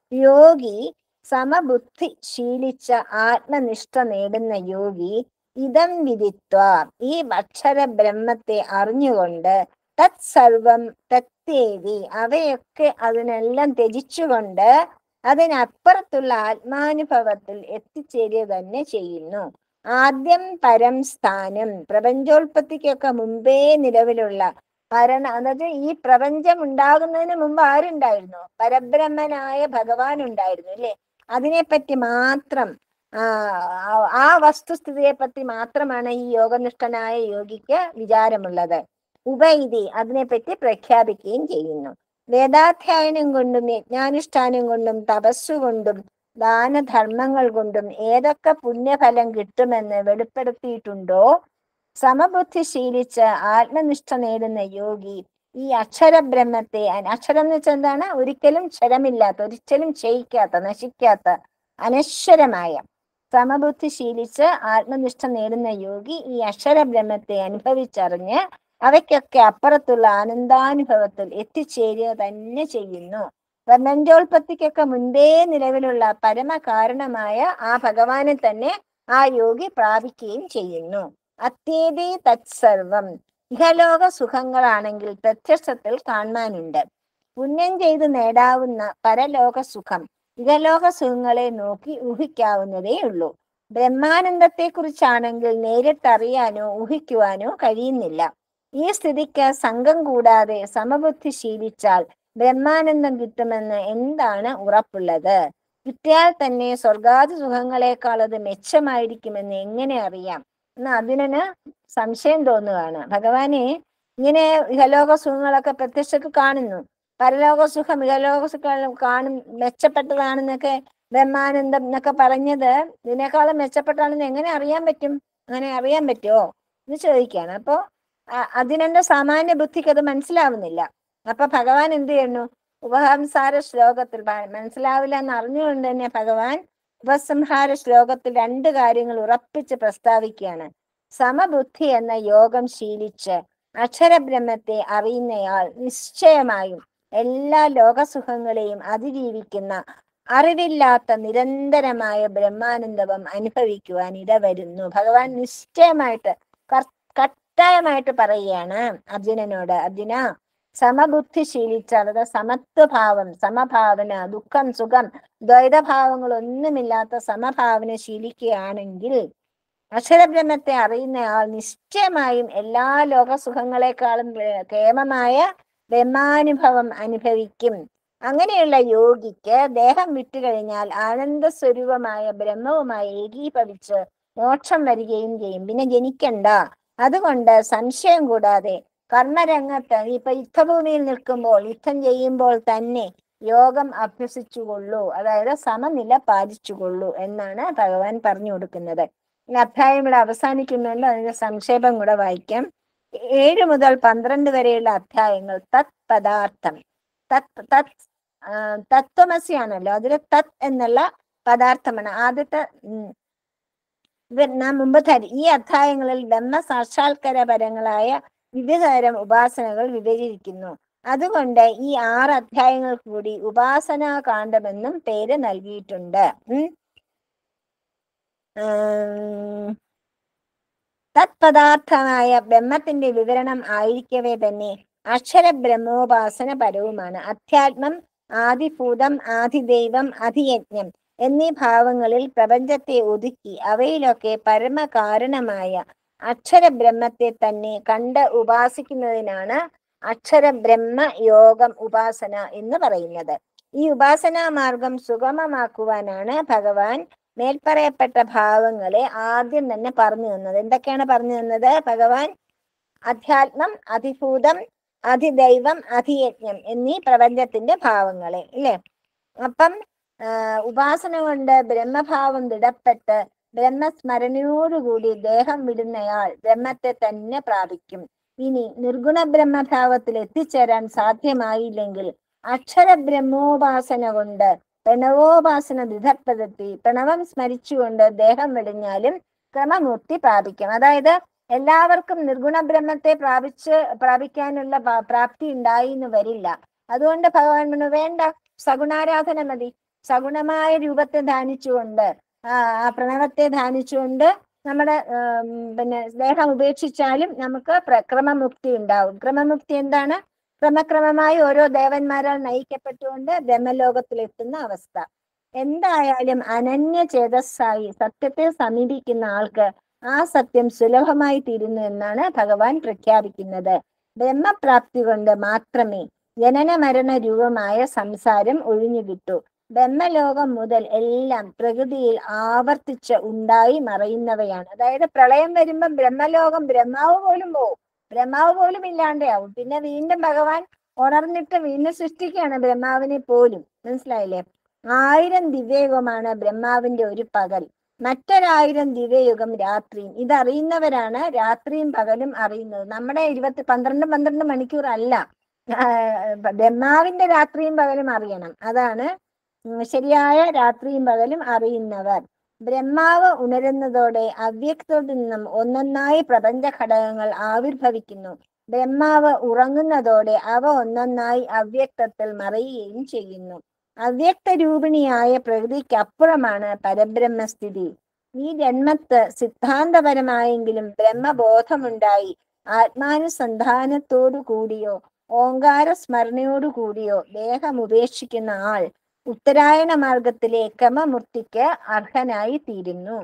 യോഗി സമബുദ്ധി ശീലിച്ച ആത്മനിഷ്ഠ നേടുന്ന യോഗി ഇതം വിദിത്വ ഈ അക്ഷര ബ്രഹ്മത്തെ അറിഞ്ഞുകൊണ്ട് തത് സർവം തത്തേവി അവയൊക്കെ അതിനെല്ലാം ത്യജിച്ചുകൊണ്ട് അതിനപ്പുറത്തുള്ള ആത്മാനുഭവത്തിൽ എത്തിച്ചേരുക തന്നെ ചെയ്യുന്നു ആദ്യം പരം സ്ഥാനം പ്രപഞ്ചോൽപത്തിക്കൊക്കെ മുമ്പേ നിലവിലുള്ള പരണ അതായത് ഈ പ്രപഞ്ചം ഉണ്ടാകുന്നതിന് മുമ്പ് ആരുണ്ടായിരുന്നു പരബ്രഹ്മനായ ഭഗവാൻ ഉണ്ടായിരുന്നു അല്ലേ അതിനെപ്പറ്റി മാത്രം ആ ആ- ആ വസ്തുസ്ഥിതിയെ പറ്റി മാത്രമാണ് ഈ യോഗനിഷ്ഠനായ യോഗിക്ക് വിചാരമുള്ളത് ഉപൈതി അതിനെപ്പറ്റി പ്രഖ്യാപിക്കുകയും ചെയ്യുന്നു വേദാധ്യയനം കൊണ്ടും യജ്ഞാനുഷ്ഠാനം കൊണ്ടും തപസ്സുകൊണ്ടും ദാനധർമ്മങ്ങൾ കൊണ്ടും ഏതൊക്കെ പുണ്യഫലം കിട്ടുമെന്ന് വെളിപ്പെടുത്തിയിട്ടുണ്ടോ സമബുദ്ധി ശീലിച്ച് ആത്മനിഷ്ഠ നേടുന്ന യോഗി ഈ അക്ഷരബ്രഹ്മത്തെ അ- അക്ഷരം എന്ന് വെച്ചാൽ എന്താണ് ഒരിക്കലും ക്ഷരമില്ലാത്ത ഒരിക്കലും ക്ഷയിക്കാത്ത നശിക്കാത്ത അനശ്വരമായ സമബുദ്ധി ശീലിച്ച് ആത്മനിഷ്ഠ നേടുന്ന യോഗി ഈ അക്ഷരബ്രഹ്മത്തെ അനുഭവിച്ചറിഞ്ഞ് അവയ്ക്കൊക്കെ അപ്പുറത്തുള്ള ആനന്ദാനുഭവത്തിൽ എത്തിച്ചേരുക തന്നെ ചെയ്യുന്നു പ്രപഞ്ചോൽപത്തിക്കൊക്കെ മുൻപേ നിലവിലുള്ള പരമകാരണമായ ആ ഭഗവാനെ തന്നെ ആ യോഗി പ്രാപിക്കുകയും ചെയ്യുന്നു അത്യേതി തത്സർവം ഇഹലോക സുഖങ്ങളാണെങ്കിൽ പ്രത്യക്ഷത്തിൽ കാണാനുണ്ട് പുണ്യം ചെയ്ത് നേടാവുന്ന പരലോക സുഖം ഇഹലോക സുഖങ്ങളെ നോക്കി ഊഹിക്കാവുന്നതേ ഉള്ളൂ ബ്രഹ്മാനന്ദത്തെ കുറിച്ചാണെങ്കിൽ നേരിട്ടറിയാനോ ഊഹിക്കുവാനോ കഴിയുന്നില്ല ഈ സ്ഥിതിക്ക് സംഘം കൂടാതെ സമബുദ്ധി ശീലിച്ചാൽ ബ്രഹ്മാനന്ദം കിട്ടുമെന്ന് എന്താണ് ഉറപ്പുള്ളത് കിട്ടിയാൽ തന്നെ സ്വർഗാദി സുഖങ്ങളെക്കാൾ അത് മെച്ചമായിരിക്കുമെന്ന് എങ്ങനെ അറിയാം എന്ന് അതിന് സംശയം തോന്നുകയാണ് ഭഗവാനെ ഇങ്ങനെ ഇഹലോക സുഖങ്ങളൊക്കെ പ്രത്യക്ഷത്തിൽ കാണുന്നു പരലോക സുഖം ഇഹലോക സുഖം കാണും മെച്ചപ്പെട്ടതാണെന്നൊക്കെ ബ്രഹ്മാനന്ദം എന്നൊക്കെ പറഞ്ഞത് ഇതിനേക്കാളും മെച്ചപ്പെട്ടാണെന്ന് എങ്ങനെ അറിയാൻ പറ്റും അങ്ങനെ അറിയാൻ പറ്റുമോ എന്ന് ചോദിക്കുകയാണ് അപ്പോ അ- അതിനെന്റെ സാമാന്യ ബുദ്ധിക്ക് അത് മനസ്സിലാവുന്നില്ല അപ്പൊ ഭഗവാൻ എന്ത് ചെയ്യുന്നു ഉപസംഹാര ശ്ലോകത്തിൽ പ- മനസ്സിലാവില്ല എന്ന് അറിഞ്ഞുകൊണ്ട് തന്നെ ഭഗവാൻ ഉപസംഹാര ശ്ലോകത്തിൽ രണ്ട് കാര്യങ്ങൾ ഉറപ്പിച്ച് പ്രസ്താവിക്കുകയാണ് സമബുദ്ധി എന്ന യോഗം ശീലിച്ച് അക്ഷരബ്രഹ്മത്തെ അറിയുന്നയാൾ നിശ്ചയമായും എല്ലാ ലോകസുഖങ്ങളെയും അതിജീവിക്കുന്ന അറിവില്ലാത്ത നിരന്തരമായ ബ്രഹ്മാനന്ദവം അനുഭവിക്കുവാൻ ഇടവരുന്നു ഭഗവാൻ നിശ്ചയമായിട്ട് കർ- കട്ടായമായിട്ട് പറയുകയാണ് അർജുനനോട് അർജുന സമബുദ്ധി ശീലിച്ചത് സമത്വഭാവം സമഭാവന ദുഃഖം സുഖം ദ്വൈതഭാവങ്ങൾ ഒന്നുമില്ലാത്ത സമഭാവന ശീലിക്കുകയാണെങ്കിൽ അക്ഷരബ്രഹ്മത്തെ അറിയുന്നയാൾ നിശ്ചയമായും എല്ലാ ലോകസുഖങ്ങളെക്കാളും വേ- കേമമായ ബ്രഹ്മാനുഭവം അനുഭവിക്കും അങ്ങനെയുള്ള യോഗിക്ക് ദേഹം വിട്ടുകഴിഞ്ഞാൽ ആനന്ദ സ്വരൂപമായ ബ്രഹ്മവുമായി ഏകീഭവിച്ച് മോക്ഷം വരികയും ചെയ്യും പിന്നെ ജനിക്കണ്ട അതുകൊണ്ട് സംശയം കൂടാതെ കർമ്മരംഗത്ത് ഇപ്പൊ യുദ്ധഭൂമിയിൽ നിൽക്കുമ്പോൾ യുദ്ധം ചെയ്യുമ്പോൾ തന്നെ യോഗം അഭ്യസിച്ചുകൊള്ളൂ അതായത് സമനില പാലിച്ചുകൊള്ളൂ എന്നാണ് ഭഗവാൻ പറഞ്ഞു കൊടുക്കുന്നത് ഈ അധ്യായം ഇവിടെ അവസാനിക്കുന്നുണ്ട് അതിന്റെ സംക്ഷേപം കൂടെ വായിക്കാം ഏഴ് മുതൽ പന്ത്രണ്ട് വരെയുള്ള അധ്യായങ്ങൾ തത് പദാർത്ഥം തത് തത് ആ, തത്വമസിയാണല്ലോ അതിൽ തത് എന്നുള്ള പദാർത്ഥമാണ് ആദ്യത്തെ ഉം, ഇത് നാം മുമ്പ് ധരി ഈ അധ്യായങ്ങളിൽ ബ്രഹ്മ സാക്ഷാത്കാരപരങ്ങളായ വിവിധ തരം ഉപാസനകൾ വിവരിക്കുന്നു അതുകൊണ്ട് ഈ ആറ് അധ്യായങ്ങൾ കൂടി ഉപാസനാ കാണ്ഡമെന്നും പേര് നൽകിയിട്ടുണ്ട് ഉം. ഉം, തത്പദാർത്ഥമായ ബ്രഹ്മത്തിന്റെ വിവരണം ആയിരിക്കവേ തന്നെ അക്ഷര ബ്രഹ്മോപാസന പരവുമാണ് അധ്യാത്മം ആദിഭൂതം ആദിദൈവം അധിയജ്ഞം എന്നീ ഭാവങ്ങളിൽ പ്രപഞ്ചത്തെ ഒതുക്കി അവയിലൊക്കെ പരമകാരണമായ അക്ഷര ബ്രഹ്മത്തെ തന്നെ കണ്ട് ഉപാസിക്കുന്നതിനാണ് അക്ഷര ബ്രഹ്മ യോഗം ഉപാസന എന്ന് പറയുന്നത് ഈ ഉപാസനാ മാർഗം സുഗമമാക്കുവാനാണ് ഭഗവാൻ മേൽപ്പറയപ്പെട്ട ഭാവങ്ങളെ ആദ്യം തന്നെ പറഞ്ഞു തന്നത് എന്തൊക്കെയാണ് പറഞ്ഞു തന്നത് ഭഗവാൻ അധ്യാത്മം അതിഭൂതം അതിദൈവം അതിയജ്ഞം എന്നീ പ്രപഞ്ചത്തിന്റെ ഭാവങ്ങളെ ഇല്ലേ അപ്പം ആ, ഉപാസന കൊണ്ട് ബ്രഹ്മഭാവം ദൃഢപ്പെട്ട് ബ്രഹ്മസ്മരണയോടുകൂടി ദേഹം വിടുന്നയാൾ ബ്രഹ്മത്തെ തന്നെ പ്രാപിക്കും ഇനി നിർഗുണ ബ്രഹ്മഭാവത്തിൽ എത്തിച്ചേരാൻ സാധ്യമായില്ലെങ്കിൽ അക്ഷര ബ്രഹ്മോപാസന കൊണ്ട് പ്രണവോപാസന ദൃഢപ്പെടുത്തി പ്രണവം സ്മരിച്ചുകൊണ്ട് ദേഹം വെടിഞ്ഞാലും ക്രമമൂർത്തി പ്രാപിക്കും അതായത് എല്ലാവർക്കും നിർഗുണ ബ്രഹ്മത്തെ പ്രാപിച്ച് പ്രാപിക്കാനുള്ള പ- പ്രാപ്തി ഉണ്ടായി എന്ന് വരില്ല അതുകൊണ്ട് ഭഗവാൻ പറഞ്ഞു വേണ്ട സഗുണാരാധന മതി സഗുണമായ രൂപത്തെ ധ്യാനിച്ചുകൊണ്ട് ആ ആ പ്രണവത്തെ ധ്യാനിച്ചുകൊണ്ട് നമ്മുടെ ഉം, പിന്നെ ദേഹം ഉപേക്ഷിച്ചാലും നമുക്ക് പ്ര- ക്രമമുക്തി ഉണ്ടാവും ക്രമമുക്തി എന്താണ് ക്രമക്രമമായി ഓരോ ദേവന്മാരാൽ നയിക്കപ്പെട്ടുകൊണ്ട് ബ്രഹ്മലോകത്തിലെത്തുന്ന അവസ്ഥ എന്തായാലും അനന്യ ചേതസ്സായി സത്യത്തെ സമീപിക്കുന്ന ആൾക്ക് ആ സത്യം സുലഭമായി തീരുന്നു എന്നാണ് ഭഗവാൻ പ്രഖ്യാപിക്കുന്നത് ബ്രഹ്മപ്രാപ്തി കൊണ്ട് മാത്രമേ ജനന മരണ രൂപമായ സംസാരം ഒഴിഞ്ഞു കിട്ടൂ ബ്രഹ്മലോകം മുതൽ എല്ലാം പ്രകൃതിയിൽ ആവർത്തിച്ച് ഉണ്ടായി മറയുന്നവയാണ് അതായത് പ്രളയം വരുമ്പം ബ്രഹ്മലോകം ബ്രഹ്മാവ് പോലും പോവും ബ്രഹ്മാവ് പോലും ഇല്ലാണ്ടാവും പിന്നെ വീണ്ടും ഭഗവാൻ ഉണർന്നിട്ട് വീണ്ടും സൃഷ്ടിക്കുകയാണ് ബ്രഹ്മാവിനെ പോലും മനസ്സിലായില്ലേ ആയിരം ദിവ്യയുഗമാണ് ബ്രഹ്മാവിന്റെ ഒരു പകൽ മറ്റൊരായിരം ദിവ്യയുഗം രാത്രിയും ഇതറിയുന്നവരാണ് രാത്രിയും പകലും അറിയുന്നത് നമ്മുടെ ഇരുപത്തി പന്ത്രണ്ട് പന്ത്രണ്ട് മണിക്കൂർ അല്ല ആഹ് ബ്രഹ്മാവിന്റെ രാത്രിയും പകലും അറിയണം അതാണ് ഉം ശരിയായ രാത്രിയും പകലും അറിയുന്നവർ ബ്രഹ്മാവ് ഉണരുന്നതോടെ അവ്യക്തത്തിൽ നിന്നും ഒന്നൊന്നായി പ്രപഞ്ച ഘടകങ്ങൾ ആവിർഭവിക്കുന്നു ബ്രഹ്മാവ് ഉറങ്ങുന്നതോടെ അവ ഒന്നൊന്നായി അവ്യക്തത്തിൽ മറയുകയും ചെയ്യുന്നു അവ്യക്ത രൂപിണിയായ പ്രകൃതിക്കപ്പുറമാണ് പരബ്രഹ്മസ്ഥിതി ഈ ജന്മത്ത് സിദ്ധാന്തപരമായെങ്കിലും ബ്രഹ്മബോധമുണ്ടായി ആത്മാനുസന്ധാനത്തോടു കൂടിയോ ഓങ്കാര സ്മരണയോടു കൂടിയോ ദേഹം ഉപേക്ഷിക്കുന്ന ആൾ ഉത്തരായണ മാർഗത്തിലെ ക്രമമൂർത്തിക്ക് അർഹനായി തീരുന്നു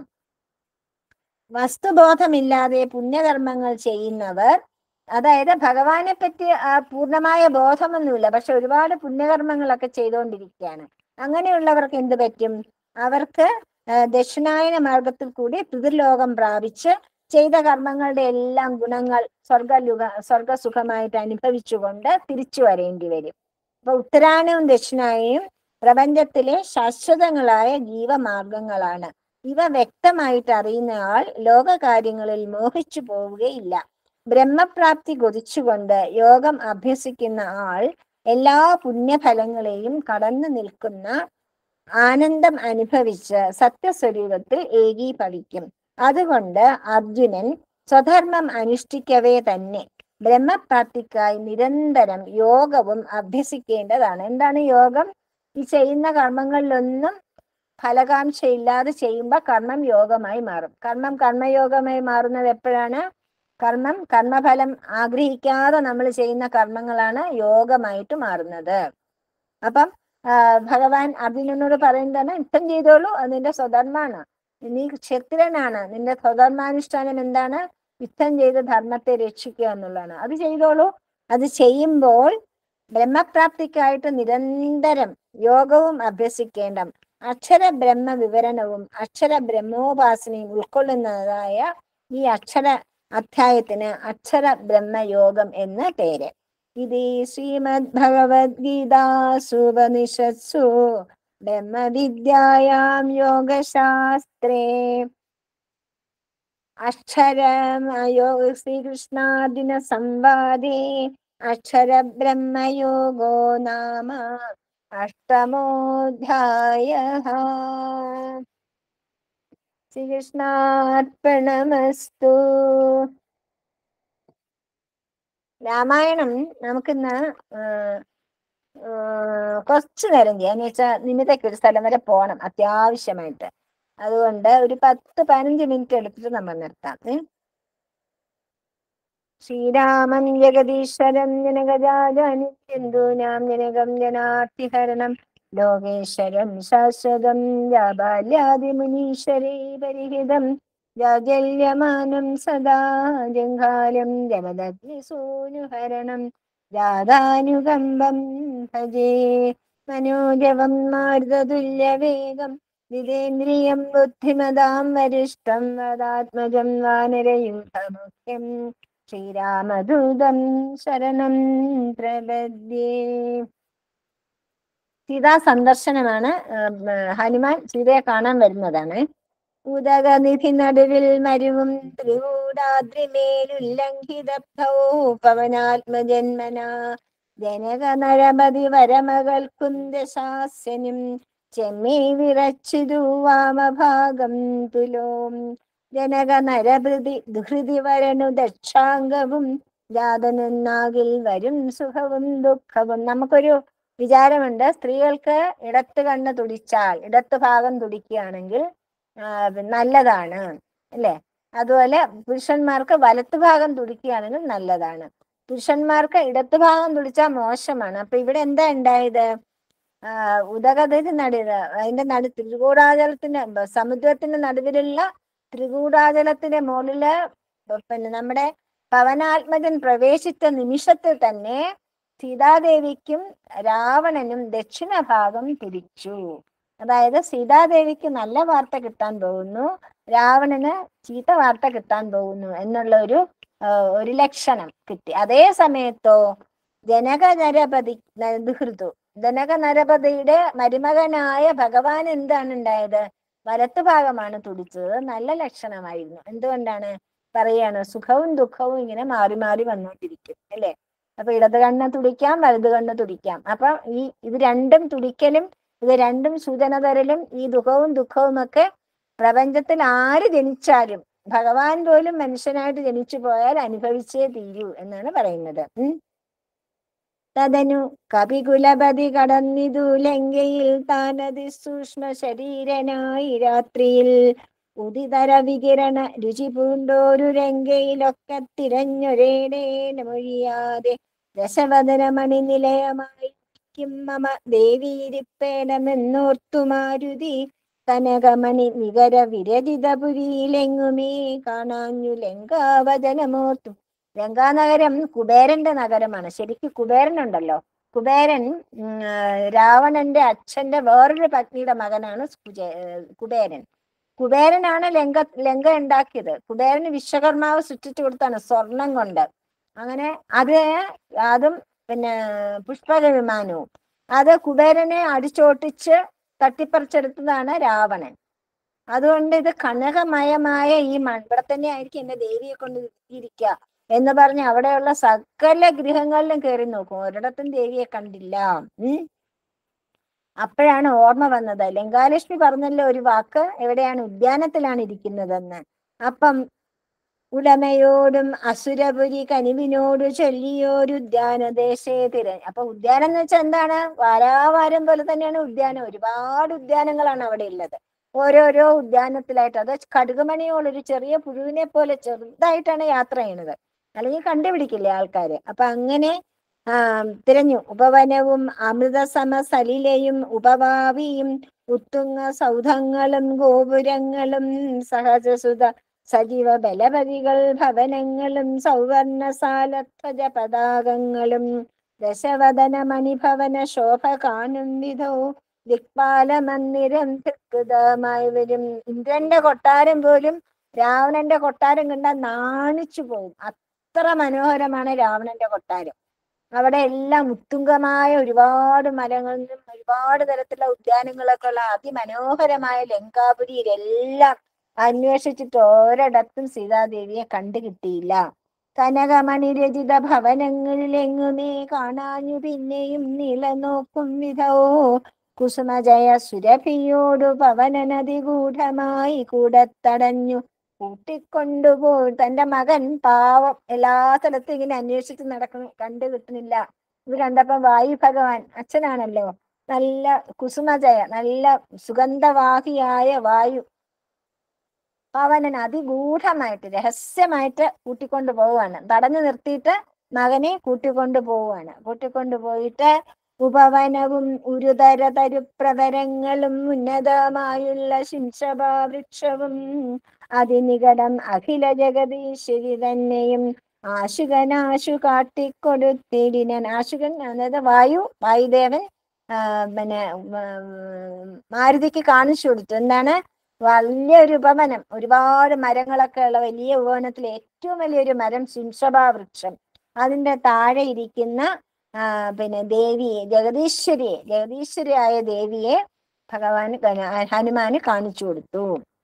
വസ്തുബോധമില്ലാതെ പുണ്യകർമ്മങ്ങൾ ചെയ്യുന്നവർ അതായത് ഭഗവാനെ പറ്റി ആ, പൂർണ്ണമായ ബോധമൊന്നുമില്ല പക്ഷെ ഒരുപാട് പുണ്യകർമ്മങ്ങളൊക്കെ ചെയ്തുകൊണ്ടിരിക്കുകയാണ് അങ്ങനെയുള്ളവർക്ക് എന്ത് പറ്റും അവർക്ക് ആ, ദക്ഷിണായന മാർഗത്തിൽ കൂടി പിതൃലോകം പ്രാപിച്ച് ചെയ്ത കർമ്മങ്ങളുടെ എല്ലാം ഗുണങ്ങൾ സ്വർഗലുക സ്വർഗസുഖമായിട്ട് അനുഭവിച്ചുകൊണ്ട് തിരിച്ചു വരേണ്ടി വരും അപ്പൊ ഉത്തരായണവും ദക്ഷിണായനും പ്രപഞ്ചത്തിലെ ശാശ്വതങ്ങളായ ജീവമാർഗങ്ങളാണ് ഇവ വ്യക്തമായിട്ട് അറിയുന്ന ആൾ ലോകകാര്യങ്ങളിൽ മോഹിച്ചു പോവുകയില്ല ബ്രഹ്മപ്രാപ്തി കൊതിച്ചുകൊണ്ട് യോഗം അഭ്യസിക്കുന്ന ആൾ എല്ലാ പുണ്യഫലങ്ങളെയും കടന്നു നിൽക്കുന്ന ആനന്ദം അനുഭവിച്ച് സത്യസ്വരൂപത്തിൽ ഏകീഭവിക്കും അതുകൊണ്ട് അർജുനൻ സ്വധർമ്മം അനുഷ്ഠിക്കവേ തന്നെ ബ്രഹ്മപ്രാപ്തിക്കായി നിരന്തരം യോഗവും അഭ്യസിക്കേണ്ടതാണ് എന്താണ് യോഗം ഈ ചെയ്യുന്ന കർമ്മങ്ങളിലൊന്നും ഫലകാംക്ഷയില്ലാതെ ചെയ്യുമ്പോൾ കർമ്മം യോഗമായി മാറും കർമ്മം കർമ്മയോഗമായി മാറുന്നത് എപ്പോഴാണ് കർമ്മം കർമ്മഫലം ആഗ്രഹിക്കാതെ നമ്മൾ ചെയ്യുന്ന കർമ്മങ്ങളാണ് യോഗമായിട്ട് മാറുന്നത് അപ്പം ആ, ഭഗവാൻ അർജുനനോട് പറയുന്നതാണ് യുദ്ധം ചെയ്തോളൂ അത് നിന്റെ സ്വധർമാണ് നീ ക്ഷത്രിയനാണ് നിന്റെ സ്വധർമാനുഷ്ഠാനം എന്താണ് യുദ്ധം ചെയ്ത് ധർമ്മത്തെ രക്ഷിക്കുക എന്നുള്ളതാണ് അത് ചെയ്തോളൂ അത് ചെയ്യുമ്പോൾ ബ്രഹ്മപ്രാപ്തിക്കായിട്ട് നിരന്തരം യോഗവും അഭ്യസിക്കേണ്ട അക്ഷര ബ്രഹ്മ വിവരണവും അക്ഷര ബ്രഹ്മോപാസനയും ഉൾക്കൊള്ളുന്നതായ ഈ അക്ഷര അധ്യായത്തിന് അക്ഷര ബ്രഹ്മയോഗം എന്ന് പേര് ഇത് ശ്രീമദ് ഭഗവത്ഗീതാസുപനിഷത്സു ബ്രഹ്മവിദ്യായാം യോഗശാസ്ത്രേ അക്ഷരമയോ ശ്രീകൃഷ്ണാദിന സംവാദേ അക്ഷര ബ്രഹ്മയോഗോ നാമ അഷ്ടമോധ്യായ ശ്രീകൃഷ്ണാർപ്പണമസ്തു രാമായണം നമുക്കിന്ന് ആ, ആ, കുറച്ചു നേരം ചെയ്യാം എന്ന് വെച്ചാൽ നിമിതയ്ക്ക് ഒരു സ്ഥലം വരെ പോകണം അത്യാവശ്യമായിട്ട് അതുകൊണ്ട് ഒരു പത്ത് പതിനഞ്ച് മിനിറ്റ് എടുത്തിട്ട് നമ്മൾ നിർത്താം ഏ? ശ്രീരാമം ജഗദീശ്വരം ജനകജാജനിത്യന്തൂനാം ജനകം ജനാർത്തിഹരണം ലോകേശ്വരം ശാശ്വതം ജാബാല്യാദിമുനീശ്വരേ പരിഹിതം ജാജല്യമാനം സദാ ജംഘാലം ജഗദഗ്നിസൂനുഹരണം രാധാനുകമ്പം ഭജേ മനോജവം മാരുതതുല്യവേഗം ജിതേന്ദ്രിയം ബുദ്ധിമതാം വരിഷ്ഠം വദാത്മജം വാനരയൂഥമുഖ്യം ശ്രീരാമദൂതം ശരണം പ്രപദ്യേ സീതാ സന്ദർശനമാണ് ആ, ആ, ഹനുമാൻ സീതയെ കാണാൻ വരുന്നതാണ് ഉദകനിധി നടുവിൽ മരുവും ത്രികൂടാദ്രിമേലുല്ലംഘിതഭൗ പവനാത്മജന്മന ജനക നരമതി വരമകൾക്കുന്ദശാസ്യനും ചെമ്മേ വിറച്ചിതു വാമഭാഗം തുലോം ജനക നരഭൃതി ദുഹൃതി വരണു ദക്ഷാംഗവും ജാതനെന്നാകിൽ വരും സുഖവും ദുഃഖവും നമുക്കൊരു വിചാരമുണ്ട് സ്ത്രീകൾക്ക് ഇടത്ത് കണ്ണ് തുടിച്ചാൽ ഇടത്ത് ഭാഗം തുടിക്കുകയാണെങ്കിൽ ആ, നല്ലതാണ് അല്ലേ അതുപോലെ പുരുഷന്മാർക്ക് വലത്ത് ഭാഗം തുടിക്കുകയാണെങ്കിൽ നല്ലതാണ് പുരുഷന്മാർക്ക് ഇടത്ത് ഭാഗം തുടിച്ചാൽ മോശമാണ് അപ്പൊ ഇവിടെ എന്താ ഉണ്ടായത് ആ ഉദകഥിന് നടുവ് അതിന്റെ നടു ത്രികൂടാചലത്തിന്റെ ബ- സമുദ്രത്തിന്റെ നടുവിലുള്ള ത്രികൂടാചലത്തിന്റെ മുകളില് പിന്നെ നമ്മുടെ പവനാത്മജൻ പ്രവേശിച്ച നിമിഷത്തിൽ തന്നെ സീതാദേവിക്കും രാവണനും ദക്ഷിണ ഭാഗം തിരിച്ചു അതായത് സീതാദേവിക്ക് നല്ല വാർത്ത കിട്ടാൻ പോകുന്നു രാവണന് ചീത്ത വാർത്ത കിട്ടാൻ പോകുന്നു എന്നുള്ള ഒരു ആ, ഒരു ലക്ഷണം കിട്ടി അതേ സമയത്തോ ജനക നരപതി ദുഹൃതു ജനക നരപതിയുടെ മരുമകനായ ഭഗവാൻ എന്താണ് ഉണ്ടായത് വലത്ത് ഭാഗമാണ് തുടിച്ചത് നല്ല ലക്ഷണമായിരുന്നു എന്തുകൊണ്ടാണ് പറയാണ് സുഖവും ദുഃഖവും ഇങ്ങനെ മാറി മാറി വന്നുകൊണ്ടിരിക്കും അല്ലെ അപ്പൊ ഇടത് കണ്ണ് തുടിക്കാം വലത് കണ്ണ് തുടിക്കാം അപ്പൊ ഈ ഇത് രണ്ടും തുടിക്കലും ഇത് രണ്ടും സൂചന തരലും ഈ ദുഃഖവും ദുഃഖവും ഒക്കെ പ്രപഞ്ചത്തിൽ ആര് ജനിച്ചാലും ഭഗവാൻ പോലും മനുഷ്യനായിട്ട് ജനിച്ചു പോയാൽ അനുഭവിച്ചേ തീരൂ എന്നാണ് പറയുന്നത് ഉം തദനു കപികുലപതി കടന്നിതു ലങ്കയിൽ താനതി സൂക്ഷ്മ ശരീരനായി രാത്രിയിൽ ഉദിതര വികിരണ രുചി പൂണ്ടോരു രംഗയിലൊക്കെ തിരഞ്ഞൊരേടേന മൊഴിയാതെ ദശവദനമണി നിലയമായി മമ ദേവിയിരിപ്പേണമെന്നോർത്തു മാരുതി കനകമണി നികര വിരചിതപുരിയിലെങ്ങുമേ കാണാഞ്ഞു ലങ്കാവചനമോർത്തു ലങ്കാനഗരം കുബേരന്റെ നഗരമാണ് ശരിക്കും കുബേരനുണ്ടല്ലോ കുബേരൻ ഉം, ആ, രാവണന്റെ അച്ഛന്റെ വേറൊരു പത്നിയുടെ മകനാണ് കുജേ- ഏ, കുബേരൻ കുബേരനാണ് ലങ്ക ലങ്ക ഉണ്ടാക്കിയത് കുബേരന് വിശ്വകർമാവ് സൃഷ്ടിച്ചു കൊടുത്താണ് സ്വർണം കൊണ്ട് അങ്ങനെ അത് അതും പിന്നെ പുഷ്പക വിമാനവും അത് കുബേരനെ അടിച്ചോട്ടിച്ച് തട്ടിപ്പറിച്ചെടുത്തതാണ് രാവണൻ അതുകൊണ്ട് ഇത് കനകമയമായ ഈ മൺ ഇവിടെ തന്നെ ആയിരിക്കും എന്റെ ദേവിയെ കൊണ്ട് ഇരിക്കുക എന്ന് പറഞ്ഞ് അവിടെയുള്ള സകല ഗൃഹങ്ങളിലും കയറി നോക്കും ഒരിടത്തും ദേവിയെ കണ്ടില്ല ഉം അപ്പോഴാണ് ഓർമ്മ വന്നത് ലങ്കാലക്ഷ്മി പറഞ്ഞല്ലോ ഒരു വാക്ക് എവിടെയാണ് ഉദ്യാനത്തിലാണ് ഇരിക്കുന്നതെന്ന് അപ്പം ഉടമയോടും അസുരപുരി കനിവിനോട് ചൊല്ലിയോരു ഉദ്യാനദേശേ തിര അപ്പൊ ഉദ്യാനം എന്ന് വെച്ചാൽ എന്താണ് വാരാവാരം പോലെ തന്നെയാണ് ഉദ്യാനം ഒരുപാട് ഉദ്യാനങ്ങളാണ് അവിടെ ഉള്ളത് ഓരോരോ ഉദ്യാനത്തിലായിട്ട് അത് കടുകുമണിയോളം ഒരു ചെറിയ പുഴുവിനെ പോലെ ചെറുതായിട്ടാണ് യാത്ര ചെയ്യുന്നത് അല്ലെങ്കിൽ കണ്ടുപിടിക്കില്ലേ ആൾക്കാര് അപ്പൊ അങ്ങനെ ആ തിരഞ്ഞു ഉപവനവും അമൃതസമ സലിലയും ഉപവാവിയും ഉത്തുങ്ങ സൗധങ്ങളും ഗോപുരങ്ങളും സഹജസുത സജീവ ബലപതികൾ ഭവനങ്ങളും സൗവർണസാലധ്വജ പതാകങ്ങളും ദശവദന മണിഭവന ശോഭ കാണും വിധോ ദിക്പാല മന്ദിരം ധികൃതമായി വരും ഇന്ദ്രന്റെ കൊട്ടാരം പോലും രാവണന്റെ കൊട്ടാരം കണ്ടാൽ നാണിച്ചു പോകും അത്ര മനോഹരമാണ് രാവണന്റെ കൊട്ടാരം അവിടെ എല്ലാം ഉത്തുംഗമായ ഒരുപാട് മരങ്ങളും ഒരുപാട് തരത്തിലുള്ള ഉദ്യാനങ്ങളൊക്കെ ഉള്ള അതിമനോഹരമായ ലങ്കാപുരിയിലെല്ലാം അന്വേഷിച്ചിട്ട് ഒരിടത്തും സീതാദേവിയെ കണ്ടു കിട്ടിയില്ല കനകമണി രചിത ഭവനങ്ങളിലെങ്ങുമേ കാണാഞ്ഞു പിന്നെയും നിലനോക്കും വിധവോ കുസുമജയ സുരഭിയോടു പവനനദി ഗൂഢമായി കൂടത്തടഞ്ഞു കൂട്ടിക്കൊണ്ടുപോയി തന്റെ മകൻ പാവം എല്ലാ സ്ഥലത്തും ഇങ്ങനെ അന്വേഷിച്ച് നടക്കുന്നു കണ്ടു കിട്ടുന്നില്ല ഇത് കണ്ടപ്പോ വായു ഭഗവാൻ അച്ഛനാണല്ലോ നല്ല കുസുമജയ നല്ല സുഗന്ധവാഹിയായ വായു പവനൻ അതിഗൂഢമായിട്ട് രഹസ്യമായിട്ട് കൂട്ടിക്കൊണ്ടു പോവുകയാണ് തടഞ്ഞു നിർത്തിയിട്ട് മകനെ കൂട്ടിക്കൊണ്ടു പോവുകയാണ് കൂട്ടിക്കൊണ്ടു പോയിട്ട് ഉപവനവും ഉരുതര തരുപ്രവരങ്ങളും ഉന്നതമായുള്ള ശിംശഭാവൃക്ഷവും അതിനികടം അഖില ജഗദീശ്വരി തന്നെയും ആശുകനാശു കാട്ടിക്കൊടുത്തിടിനൻ ആശുകൻ അതായത് വായു വായുദേവൻ ആ, പിന്നെ ഉം, മാരുതിക്ക് കാണിച്ചു കൊടുത്തു എന്താണ് വലിയൊരു ഉപവനം ഒരുപാട് മരങ്ങളൊക്കെ ഉള്ള വലിയ ഉപവനത്തിൽ ഏറ്റവും വലിയൊരു മരം ശിംശഭാവൃക്ഷം അതിന്റെ താഴെ ഇരിക്കുന്ന ആ, പിന്നെ ദേവിയെ ജഗദീശ്വരിയെ ജഗദീശ്വരിയായ ദേവിയെ ഭഗവാൻ ഹനുമാന് കാണിച്ചു കൊടുത്തു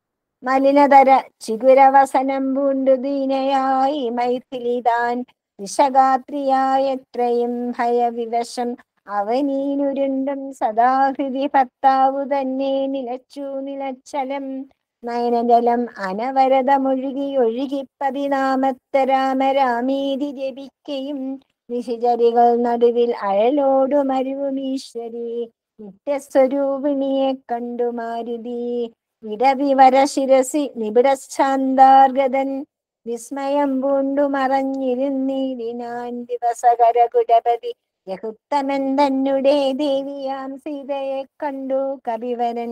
മലിനതര ചിഗുരവസനം പൂണ്ടു ദീനയായി മൈഥിലിതാൻ വിഷഗാത്രിയായ എത്രയും ഭയവിവശം അവനീനുരുണ്ടും സദാഹൃതി ഭർത്താവു തന്നെ നിലച്ചു നിലച്ചലം നയനജലം അനവരതമൊഴുകി ഒഴുകി പതിനാമത്തെ രാമ രാമീതി ജപിക്കയും നിശിചരികൾ നടുവിൽ അഴലോടു മരുവുമീശ്വരി നിത്യസ്വരൂപിണിയെ കണ്ടു മാരുതി വിടവിവര ശിരസി നിബിഡശാന്താർഗതൻ വിസ്മയം പൂണ്ടു മറഞ്ഞിരുന്നിടിനാൻ ദിവസകര കുടപതി യഹുത്തമൻ തന്നെ ദേവിയാം സീതയെ കണ്ടു കവിവരൻ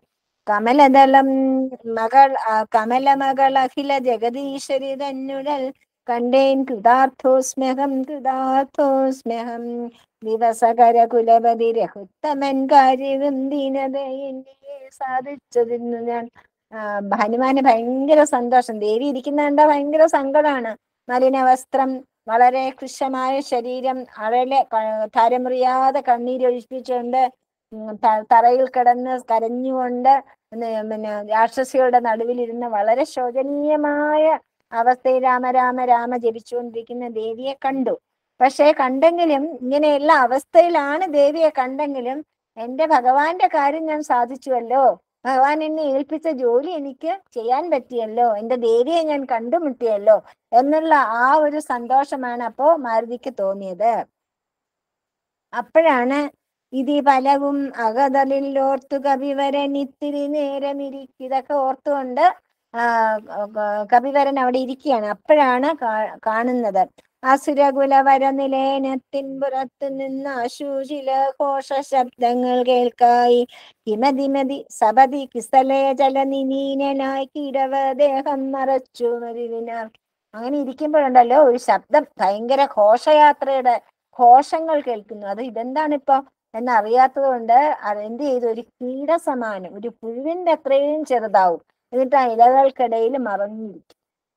കമലദളം മകൾ ആ കമലമകൾ അഖില ജഗദീശ്വരി തന്നുടൽ കണ്ടേൻ കൃതാർത്ഥോസ്മ്യഹം കൃതാർത്ഥോസ്മ്യഹം ദിവസകര കുലപതി രഹുത്തമൻ കാര്യവും ദീനതയെ സാധിച്ചതിന്നു ഞാൻ ആ, ഹനുമാന് ഭയങ്കര സന്തോഷം ദേവി ഇരിക്കുന്നുണ്ട ഭയങ്കര സങ്കടമാണ് മലിന വസ്ത്രം വളരെ കൃശമായ ശരീരം അഴലെ ക- തരമുറിയാതെ കണ്ണീരൊഴിപ്പിച്ചുകൊണ്ട് ഉം, ത- തറയിൽ കിടന്ന് കരഞ്ഞുകൊണ്ട് ന- പിന്നെ രാക്ഷസികളുടെ നടുവിലിരുന്ന് വളരെ ശോചനീയമായ അവസ്ഥയിൽ രാമ രാമ രാമ ജപിച്ചുകൊണ്ടിരിക്കുന്ന ദേവിയെ കണ്ടു പക്ഷേ കണ്ടെങ്കിലും ഇങ്ങനെയുള്ള അവസ്ഥയിലാണ് ദേവിയെ കണ്ടെങ്കിലും എന്റെ ഭഗവാന്റെ കാര്യം ഞാൻ സാധിച്ചുവല്ലോ ഭഗവാൻ എന്നെ ഏൽപ്പിച്ച ജോലി എനിക്ക് ചെയ്യാൻ പറ്റിയല്ലോ എന്റെ ദേവിയെ ഞാൻ കണ്ടുമുട്ടിയല്ലോ എന്നുള്ള ആ ഒരു സന്തോഷമാണ് അപ്പോ മാരുതിക്ക് തോന്നിയത് അപ്പോഴാണ് ഇതി പലവും അകതലിൽ ഓർത്തു കവിവരൻ ഇത്തിരി നേരം ഇരിക്കും ഇതൊക്കെ ഓർത്തുകൊണ്ട് ആ ക- കവിവരൻ അവിടെ ഇരിക്കുകയാണ് അപ്പോഴാണ് കാ- കാണുന്നത് അസുരകുലവര നിലയനത്തിൻ പുറത്തു നിന്ന് അശൂചില ഘോഷ ശബ്ദങ്ങൾ കേൾക്കായി ഹിമതിമതി സപതി കിസലയ ജലനിനീനായി കിടവ ദേഹം മറച്ചു മരുവിനാർ അങ്ങനെ ഇരിക്കുമ്പോഴുണ്ടല്ലോ ഒരു ശബ്ദം ഭയങ്കര ഘോഷയാത്രയുടെ ഘോഷങ്ങൾ കേൾക്കുന്നു അത് ഇതെന്താണ് ഇപ്പൊ എന്നറിയാത്തത് കൊണ്ട് അത് എന്ത് ചെയ്തു ഒരു കീടസമാനം ഒരു പുഴുവിന്റെ അത്രയും ചെറുതാവും എന്നിട്ട് ആ ഇലകൾക്കിടയിൽ മറഞ്ഞിരിക്കും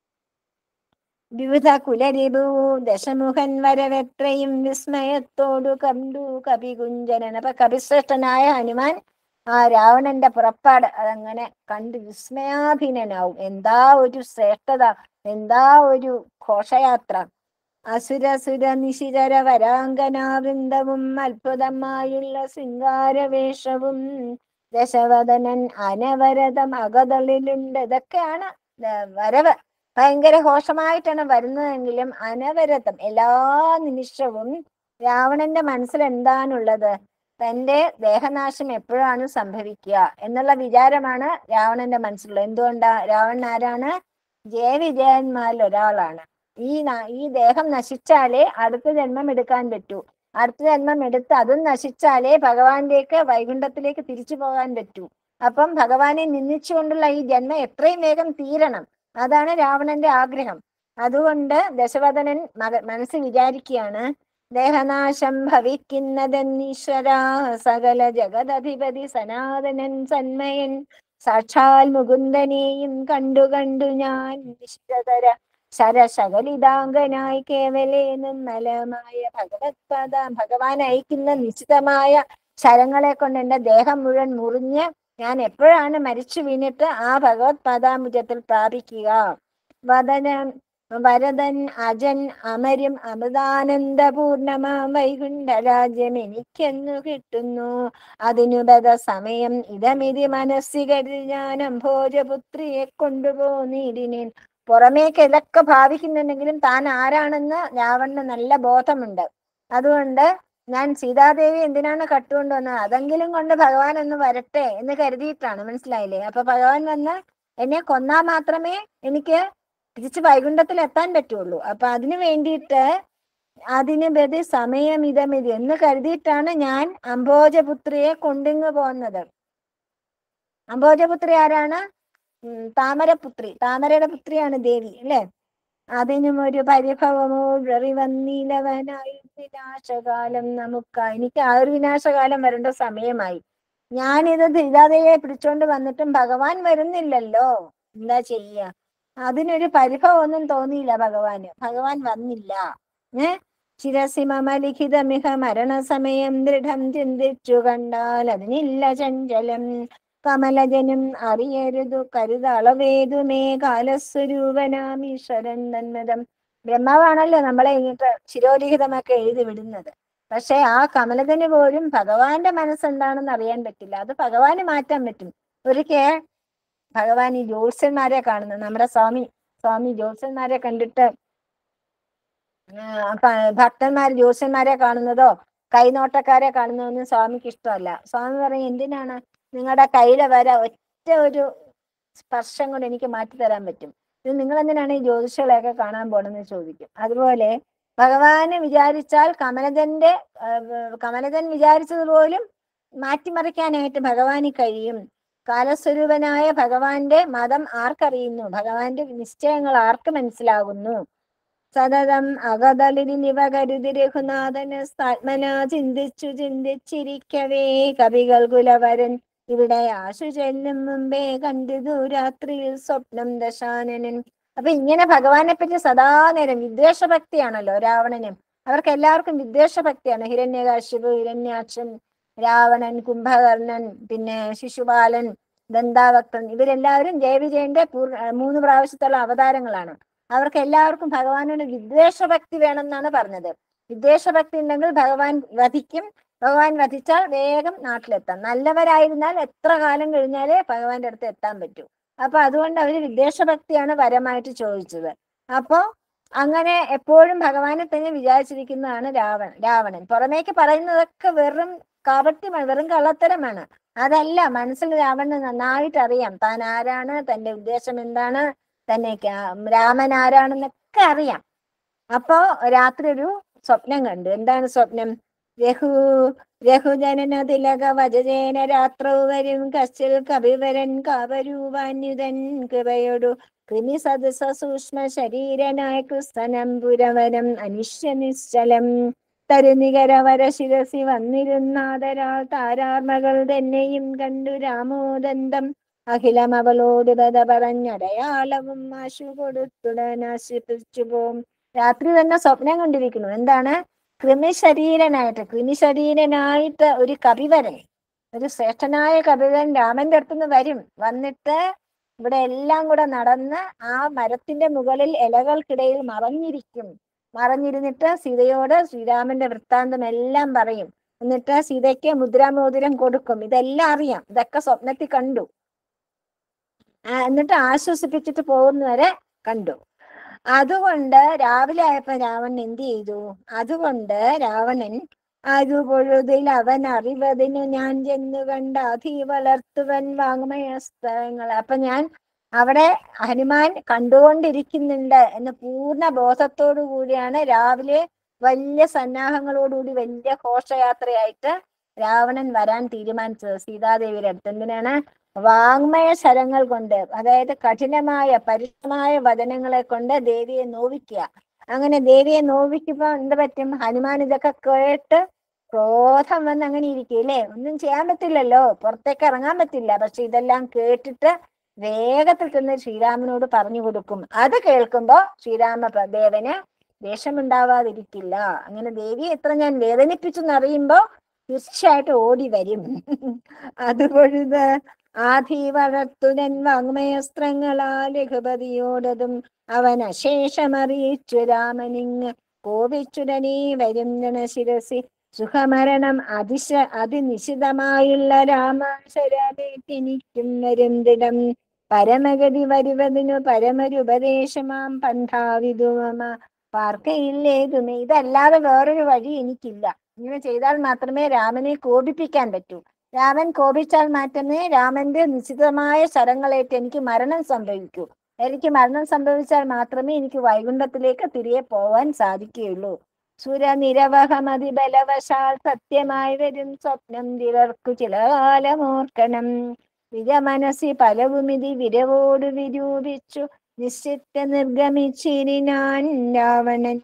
വിവിധ കുലരിപു ദശമുഖൻ വരവെത്രയും വിസ്മയത്തോടു കണ്ടു കപികുഞ്ചനൻ അപ്പൊ കപിശ്രേഷ്ഠനായ ഹനുമാൻ ആ രാവണന്റെ പുറപ്പാട് അതങ്ങനെ കണ്ട് വിസ്മയാധീനനാവും എന്താ ഒരു ശ്രേഷ്ഠത എന്താ ഒരു ഘോഷയാത്ര അസുരസുര നിശിചര വരാങ്കനാവൃന്ദവും അത്ഭുതമായുള്ള ശൃംഗാരവേഷവും ദശവദനൻ അനവരതം അകതളിലുണ്ട് ഇതൊക്കെയാണ് ദ- വരവ് ഭയങ്കര ഘോഷമായിട്ടാണ് വരുന്നതെങ്കിലും അനവരതം എല്ലാ നിമിഷവും രാവണന്റെ മനസ്സിൽ എന്താണുള്ളത് തന്റെ ദേഹനാശം എപ്പോഴാണ് സംഭവിക്കുക എന്നുള്ള വിചാരമാണ് രാവണന്റെ മനസ്സിലുള്ളത് എന്തുകൊണ്ടാ രാവണൻ ആരാണ് ജയവിജയന്മാരിൽ ഒരാളാണ് ഈ ന- ഈ ദേഹം നശിച്ചാലേ അടുത്ത ജന്മം എടുക്കാൻ പറ്റൂ അടുത്ത ജന്മം എടുത്ത് അതും നശിച്ചാലേ ഭഗവാനിലേക്ക് വൈകുണ്ഠത്തിലേക്ക് തിരിച്ചു പോകാൻ പറ്റൂ അപ്പം ഭഗവാനെ നിന്ദിച്ചുകൊണ്ടുള്ള ഈ ജന്മം എത്രയും വേഗം തീരണം അതാണ് രാവണന്റെ ആഗ്രഹം അതുകൊണ്ട് ദശവദനൻ മക മനസ്സിൽ വിചാരിക്കുകയാണ് ദേഹനാശം ഭവിക്കുന്നതെന്നീശ്വര സകല ജഗദധിപതി സനാതനൻ സന്മയൻ സാക്ഷാൽ മുകുന്ദനെയും കണ്ടു കണ്ടു ഞാൻ നിശ്ചതര ശരശകലിതാംഗനായി കേവലേനും നലമായ ഭഗവത് പദ ഭഗവാൻ അയക്കുന്ന നിശ്ചിതമായ ശരങ്ങളെ കൊണ്ട് എന്റെ ദേഹം മുഴുവൻ മുറിഞ്ഞ് ഞാൻ എപ്പോഴാണ് മരിച്ചു വീണിട്ട് ആ ഭഗവത് പദാമുജത്തിൽ പ്രാപിക്കുക വദന വരദൻ അജൻ അമരും അമൃതാനന്ദപൂർണമാം വൈകുണ്ഠരാജ്യം എനിക്കെന്നു കിട്ടുന്നു അതിനു ബദ സമയം ഇതമിതി മനസ്സി കരുതി ഞാൻ അംഭോജപുത്രിയെ കൊണ്ടുപോന്നിടിനേൻ പുറമേക്ക് ഇതൊക്കെ ഭാവിക്കുന്നുണ്ടെങ്കിലും താൻ ആരാണെന്ന് രാവണന് നല്ല ബോധമുണ്ട് അതുകൊണ്ട് ഞാൻ സീതാദേവി എന്തിനാണ് കട്ടുകൊണ്ട് വന്നത് അതെങ്കിലും കൊണ്ട് ഭഗവാൻ ഒന്ന് വരട്ടെ എന്ന് കരുതിയിട്ടാണ് മനസ്സിലായില്ലേ അപ്പൊ ഭഗവാൻ വന്ന് എന്നെ കൊന്നാൽ മാത്രമേ എനിക്ക് തിരിച്ച് വൈകുണ്ഠത്തിൽ എത്താൻ പറ്റുള്ളൂ അപ്പൊ അതിനു വേണ്ടിയിട്ട് അതിന് ബദി സമയമിതമിതി എന്ന് കരുതിയിട്ടാണ് ഞാൻ അംബോജപുത്രിയെ കൊണ്ടിങ്ങ് പോകുന്നത് അംബോജപുത്രി ആരാണ് ഉം, താമരപുത്രി താമരയുടെ പുത്രിയാണ് ദേവി അല്ലെ അതിനും ഒരു പരിഭവമോ വന്നീലവനായി വിനാശകാലം നമുക്ക് എനിക്ക് ആ ഒരു വിനാശകാലം വരേണ്ട സമയമായി ഞാനിത് ധിതാതയെ പിടിച്ചോണ്ട് വന്നിട്ടും ഭഗവാൻ വരുന്നില്ലല്ലോ എന്താ ചെയ്യ അതിനൊരു പരിഭവമൊന്നും തോന്നിയില്ല ഭഗവാന് ഭഗവാൻ വന്നില്ല ഏ ശിരസി മമ ലിഖിതമിഹ മരണസമയം ദൃഢം ചിന്തിച്ചു കണ്ടാൽ അതിനില്ല ചഞ്ചലം കമലജനും അറിയരുതു കരുതളവേതുമേ കാലസ്വരൂപനാം ഈശ്വരൻ നന്മതം ബ്രഹ്മാവാണല്ലോ നമ്മളെ ഇങ്ങോട്ട് ശിരോലിഖിതമൊക്കെ എഴുതി വിടുന്നത് പക്ഷെ ആ കമലജന് പോലും ഭഗവാന്റെ മനസ്സെന്താണെന്ന് അറിയാൻ പറ്റില്ല അത് ഭഗവാന് മാറ്റാൻ പറ്റും ഒരിക്കൽ ഭഗവാൻ ഈ ജ്യോത്സ്യന്മാരെ കാണുന്നു നമ്മുടെ സ്വാമി സ്വാമി ജ്യോത്സ്യന്മാരെ കണ്ടിട്ട് ആ, ഭ- ഭക്തന്മാർ ജ്യോത്സ്യന്മാരെ കാണുന്നതോ കൈനോട്ടക്കാരെ കാണുന്നതൊന്നും സ്വാമിക്ക് ഇഷ്ടമല്ല സ്വാമി പറയും എന്തിനാണ് നിങ്ങളുടെ കയ്യിലെ വര ഒറ്റ ഒരു സ്പർശം കൊണ്ട് എനിക്ക് മാറ്റി തരാൻ പറ്റും ഇത് നിങ്ങൾ എന്തിനാണ് ഈ ജ്യോതിഷകളെയൊക്കെ കാണാൻ പോണെന്ന് ചോദിക്കും അതുപോലെ ഭഗവാന് വിചാരിച്ചാൽ കമലജന്റെ ആ, വ- കമലജൻ വിചാരിച്ചത് പോലും മാറ്റിമറിക്കാനായിട്ട് ഭഗവാന് കഴിയും കാലസ്വരൂപനായ ഭഗവാന്റെ മതം ആർക്കറിയുന്നു ഭഗവാന്റെ നിശ്ചയങ്ങൾ ആർക്ക് മനസ്സിലാകുന്നു സതതം അകതളിരിലിവ കരുതി രഘുനാഥന് ആത്മന ചിന്തിച്ചു ചിന്തിച്ചിരിക്കവേ കവികൾ കുലവരൻ ഇവിടെ ആശു ചെല്ലും മുമ്പേ കണ്ടിതു രാത്രിയിൽ സ്വപ്നം ദശാനനൻ അപ്പൊ ഇങ്ങനെ ഭഗവാനെ പറ്റി സദാ നേരം വിദ്വേഷഭക്തിയാണല്ലോ രാവണനും അവർക്ക് എല്ലാവർക്കും വിദ്വേഷഭക്തിയാണ് ഹിരണ്യകാശിപു ഹിരണ്യാക്ഷൻ രാവണൻ കുംഭകർണൻ പിന്നെ ശിശുപാലൻ ദന്താവക്തൻ ഇവരെല്ലാവരും ജയവിജയന്റെ പൂർ മൂന്ന് പ്രാവശ്യത്തുള്ള അവതാരങ്ങളാണ് അവർക്ക് എല്ലാവർക്കും ഭഗവാനോട് വിദ്വേഷഭക്തി വേണമെന്നാണ് പറഞ്ഞത് വിദ്വേഷഭക്തി ഉണ്ടെങ്കിൽ ഭഗവാൻ വധിക്കും ഭഗവാൻ വധിച്ചാൽ വേഗം നാട്ടിലെത്താം നല്ലവരായിരുന്നാൽ എത്ര കാലം കഴിഞ്ഞാലേ ഭഗവാന്റെ അടുത്ത് എത്താൻ പറ്റൂ അപ്പൊ അതുകൊണ്ട് അവര് വിദ്വേഷഭക്തിയാണ് വരമായിട്ട് ചോദിച്ചത് അപ്പോ അങ്ങനെ എപ്പോഴും ഭഗവാനെ തന്നെ വിചാരിച്ചിരിക്കുന്നതാണ് രാവണൻ രാവണൻ പുറമേക്ക് പറയുന്നതൊക്കെ വെറും കാപട്യമാണ് വെറും കള്ളത്തരമാണ് അതല്ല മനസ്സിൽ രാവണന് നന്നായിട്ട് അറിയാം താൻ ആരാണ് തന്റെ ഉദ്ദേശം എന്താണ് തന്നെ ക- രാമൻ ആരാണെന്നൊക്കെ അറിയാം അപ്പോ രാത്രി ഒരു സ്വപ്നം കണ്ടു എന്താണ് സ്വപ്നം രഘു രഘുജനന തിലക വജജേന രാത്രൗ വരും കശ്ചിൽ കവിവരൻ കാവരൂപാന്യുതൻ കൃപയൊടു കൃമി സദസ സൂക്ഷ്മ ശരീരനായ കൃസ്തനംപുരവരം അനിശ്യ നിശ്ചലം തരുനികരവര ശിരസി വന്നിരുന്നാദരാൾ താരാർമകൾ തന്നെയും കണ്ടു രാമോദന്തം അഖിലം അവളോട് കഥ പറഞ്ഞടയാളവും ആശു കൊടുത്തുടനാശിപ്പിച്ചു പോം രാത്രി തന്നെ സ്വപ്നം കണ്ടിരിക്കുന്നു എന്താണ് കൃമിശരീരനായിട്ട് കൃമിശരീരനായിട്ട് ഒരു കവിവരൻ ഒരു ശ്രേഷ്ഠനായ കവിവരൻ രാമന്റെ അടുത്തുനിന്ന് വരും വന്നിട്ട് ഇവിടെ എല്ലാം കൂടെ നടന്ന് ആ മരത്തിന്റെ മുകളിൽ ഇലകൾക്കിടയിൽ മറഞ്ഞിരിക്കും മറഞ്ഞിരുന്നിട്ട് സീതയോട് ശ്രീരാമന്റെ വൃത്താന്തം എല്ലാം പറയും എന്നിട്ട് സീതയ്ക്ക് മുദ്രാമോതിരം കൊടുക്കും ഇതെല്ലാം അറിയാം ഇതൊക്കെ സ്വപ്നത്തിൽ കണ്ടു ആ, എന്നിട്ട് ആശ്വസിപ്പിച്ചിട്ട് പോകുന്നവരെ കണ്ടു അതുകൊണ്ട് രാവിലെ ആയപ്പോ രാവണൻ എന്ത് ചെയ്തു അതുകൊണ്ട് രാവണൻ അരു പൊഴുതിൽ അവൻ അറിവതിനു ഞാൻ ചെന്നു കണ്ട അധി വളർത്തുവൻ വാങ്മയസ്തങ്ങൾ അപ്പൊ ഞാൻ അവിടെ ഹനുമാൻ കണ്ടുകൊണ്ടിരിക്കുന്നുണ്ട് എന്ന് പൂർണ്ണ ബോധത്തോടു കൂടിയാണ് രാവിലെ വലിയ സന്നാഹങ്ങളോടുകൂടി വലിയ ഘോഷയാത്രയായിട്ട് രാവണൻ വരാൻ തീരുമാനിച്ചത് സീതാദേവിയുടെ അടുത്ത് എന്തിനാണ് വാങ്മയ ശരങ്ങൾ കൊണ്ട് അതായത് കഠിനമായ പരുഷമായ വചനങ്ങളെ കൊണ്ട് ദേവിയെ നോവിക്കുക അങ്ങനെ ദേവിയെ നോവിക്കുമ്പോ എന്ത് പറ്റും ഹനുമാൻ ഇതൊക്കെ കേട്ട് ക്രോധം വന്ന് അങ്ങനെ ഇരിക്കും അല്ലേ ഒന്നും ചെയ്യാൻ പറ്റില്ലല്ലോ പുറത്തേക്ക് ഇറങ്ങാൻ പറ്റില്ല പക്ഷെ ഇതെല്ലാം കേട്ടിട്ട് വേഗത്തിൽ തന്നെ ശ്രീരാമനോട് പറഞ്ഞു കൊടുക്കും അത് കേൾക്കുമ്പോ ശ്രീരാമ പ- ദേവന് ദേഷ്യമുണ്ടാവാതിരിക്കില്ല അങ്ങനെ ദേവിയെ എത്ര ഞാൻ വേദനിപ്പിച്ചു എന്നറിയുമ്പോ തീർച്ചയായിട്ടും ഓടി വരും അതുപൊഴുത് ആധി വളർത്തുനൻ വാങ്മയസ്ത്രങ്ങളാൽ രഘുപതിയോടതും അവൻ അശേഷമറിയിച്ചു രാമനിങ് കോപിച്ചുടനീ വരും ജനശിരസി സുഖമരണം അതിശ അതിനിശിതമായുള്ള രാമാശരേറ്റിനിക്കും വരും ദിടം പരമഗതി വരുവതിനു പരമരുപദേശമാം പന്ഥാവിതു മമ പാർക്കയില്ലേതുമേ ഇതല്ലാതെ വേറൊരു വഴി എനിക്കില്ല ഇങ്ങനെ ചെയ്താൽ മാത്രമേ രാമനെ കോപിപ്പിക്കാൻ പറ്റൂ രാമൻ കോപിച്ചാൽ മാത്രമേ രാമന്റെ നിശ്ചിതമായ ശരങ്ങളേറ്റ് എനിക്ക് മരണം സംഭവിക്കൂ എനിക്ക് മരണം സംഭവിച്ചാൽ മാത്രമേ എനിക്ക് വൈകുണ്ഠത്തിലേക്ക് തിരികെ പോവാൻ സാധിക്കുകയുള്ളൂ സുരനിരവഹമതി ബലവശാൽ സത്യമായി വരും സ്വപ്നം തിരർക്കു ചില കാലമോർക്കണം വിജമനസി പലവുമിതി വിരവോട് വിരൂപിച്ചു നിശ്ചിത നിർഗമിച്ചിരിനാൻ രാവണൻ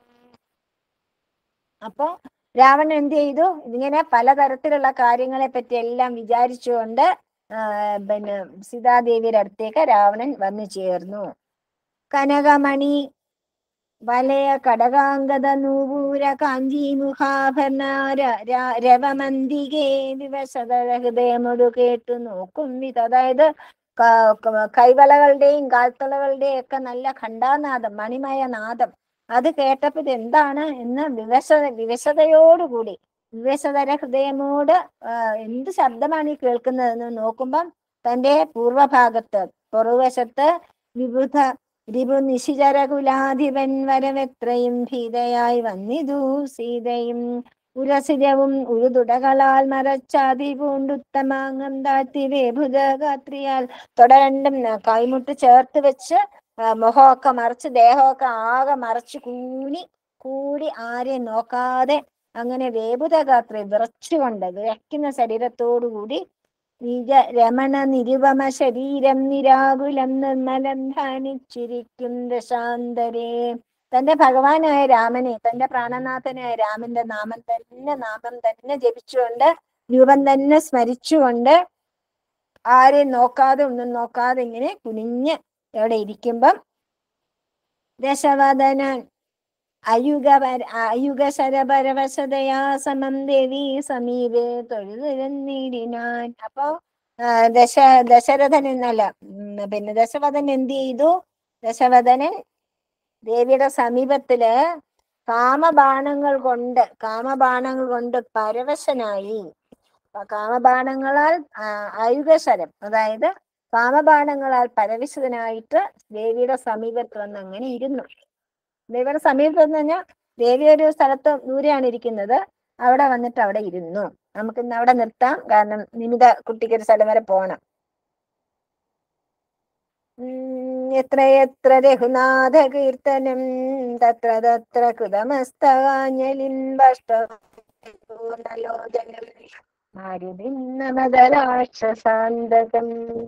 അപ്പൊ രാവണൻ എന്ത് ചെയ്തു ഇങ്ങനെ പലതരത്തിലുള്ള കാര്യങ്ങളെ പറ്റി എല്ലാം വിചാരിച്ചുകൊണ്ട് ആ, പിന്നെ സീതാദേവിയുടെ അടുത്തേക്ക് രാവണൻ വന്നു ചേർന്നു കനകമണി വലയ കടകാംഗത നൂപൂര കാഞ്ചി മുഖാഭരണ ര- ര- രവമന്തികേ വിവശത ഹൃദയമൊടു കേട്ടു നോക്കും വിധ അതായത് ക- ക- കൈവളകളുടെയും കാൽത്തളകളുടെയും ഒക്കെ നല്ല ഖണ്ഡാനാദം മണിമയ നാദം അത് കേട്ടപ്പോ ഇത് എന്താണ് എന്ന് വിവശത വിവശതയോടുകൂടി വിവശതര ഹൃദയമോട് ആ, എന്ത് ശബ്ദമാണ് ഈ കേൾക്കുന്നതെന്ന് നോക്കുമ്പം തന്റെ പൂർവഭാഗത്ത് പുറകുവശത്ത് വിബുധ രിപു നിശിചരകുലാധിപൻ വരവെത്രയും ഭീതയായി വന്നിതു സീതയും ഉരസിരവും ഉഴുതുടകളാൽ മറച്ചാതി പൂണ്ടുത്തമാങ്ങം താഴ്ത്തി വേഭുജഗാത്രിയാൽ തുടരണ്ടും കൈമുട്ട് ചേർത്ത് വെച്ച് ആ, മുഖമൊക്കെ മറച്ച് ദേഹമൊക്കെ ആകെ മറച്ച് കൂനി കൂടി ആരെയും നോക്കാതെ അങ്ങനെ വേബുതഗാത്രി വിറച്ചുകൊണ്ട് വിറയ്ക്കുന്ന ശരീരത്തോടുകൂടി നിജ രമണ നിരുപമ ശരീരം നിരാകുലം നിർമ്മലം ധ്യാനിച്ചിരിക്കും ദശാന്തരേ തന്റെ ഭഗവാനായ രാമനെ തന്റെ പ്രാണനാഥനായ രാമന്റെ നാമം തന്നെ നാമം തന്നെ ജപിച്ചുകൊണ്ട് രൂപം തന്നെ സ്മരിച്ചുകൊണ്ട് ആരെയും നോക്കാതെ ഒന്നും നോക്കാതെ ഇങ്ങനെ കുനിഞ്ഞ് അവിടെ ഇരിക്കുമ്പം ദശവദനൻ അയുഗ അയുഗ ശരപരവശതയാ സമം ദേവി സമീപേ തൊഴുതിരുന്നിടിനാൻ അപ്പോ ആ, ദശ ദശരഥൻ എന്നല്ല ഉം, പിന്നെ ദശവദൻ എന്ത് ചെയ്തു ദശവദനൻ ദേവിയുടെ സമീപത്തില് കാമബാണങ്ങൾ കൊണ്ട് കാമബാണങ്ങൾ കൊണ്ട് പരവശനായി അപ്പൊ കാമബാണങ്ങളാൽ ആ, ആയുഗശരം അതായത് കാമബാണങ്ങളാൽ പരവശനായിട്ട് ദേവിയുടെ സമീപത്ത് വന്ന് അങ്ങനെ ഇരുന്നു ദേവിയുടെ സമീപത്ത് എന്ന് പറഞ്ഞാൽ ദേവി ഒരു സ്ഥലത്ത് ദൂരെയാണ് ഇരിക്കുന്നത് അവിടെ വന്നിട്ട് അവിടെ ഇരുന്നു നമുക്ക് ഇന്ന് അവിടെ നിർത്താം കാരണം നിമിത കുട്ടിക്ക് ഒരു സ്ഥലം വരെ പോണം ഉം, എത്ര എത്ര രഘുനാഥ കീർത്തനം തത്ര തത്ര കൃതമസ്തകാഞ്ജലിം രാക്ഷസാന്തകം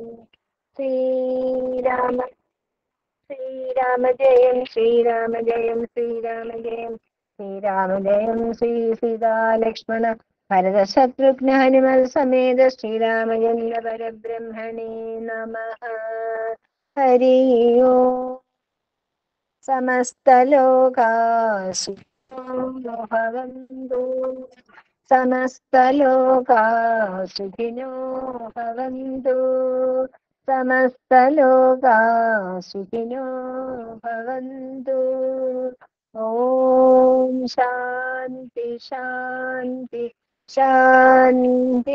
ശ്രീരാമ ശ്രീരാമ ജയം ശ്രീരാമ ജയം ശ്രീരാമ ജയം ശ്രീരാമ ജയം ശ്രീ സീതാ ലക്ഷ്മണ ഭരത ശത്രുഘ്ന ഹനുമൽ സമേത ശ്രീരാമചന്ദ്ര പരബ്രഹ്മണേ നമ ഹരി ഓ സമസ്തലോകാശു ഭവന്തു സമസ്തലോകാസുഖിനോ ഭവന്തു സമസ്തലോകാസുഖിനോ ഭവന്തു ഓം ശാന്തി ശാന്തി ശാന്തി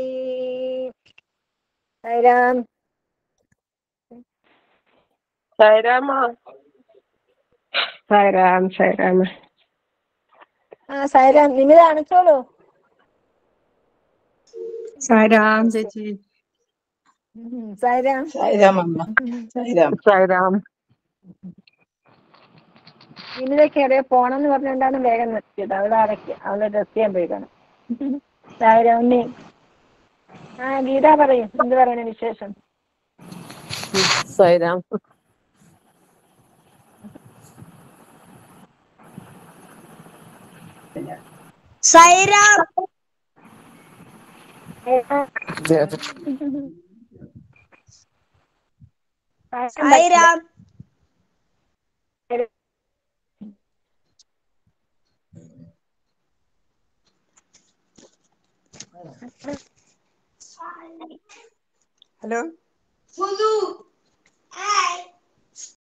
രാം സായിരാമ സായിരാം സായിരാമ ആ സൈറാം നിമിത അണച്ചോളൂ സാരാം ചേച്ചി ഉം, സൈറാം സായിരാം അമ്മ സായിരാം സായിരാം നിമിതയ്ക്ക് എവിടെയോ പോണെന്ന് പറഞ്ഞുകൊണ്ടാണ് വേഗം നിർത്തിയത് അവളെ അടയ്ക്ക് അവളെ ഡ്രസ് ചെയ്യാൻ പോയി കാണും സൈറാം ഉണ്ണി ആ ഗീത പറയും എന്ത് പറയണ വിശേഷം സായിരാം സൈറാം സൈറാം ഹലോ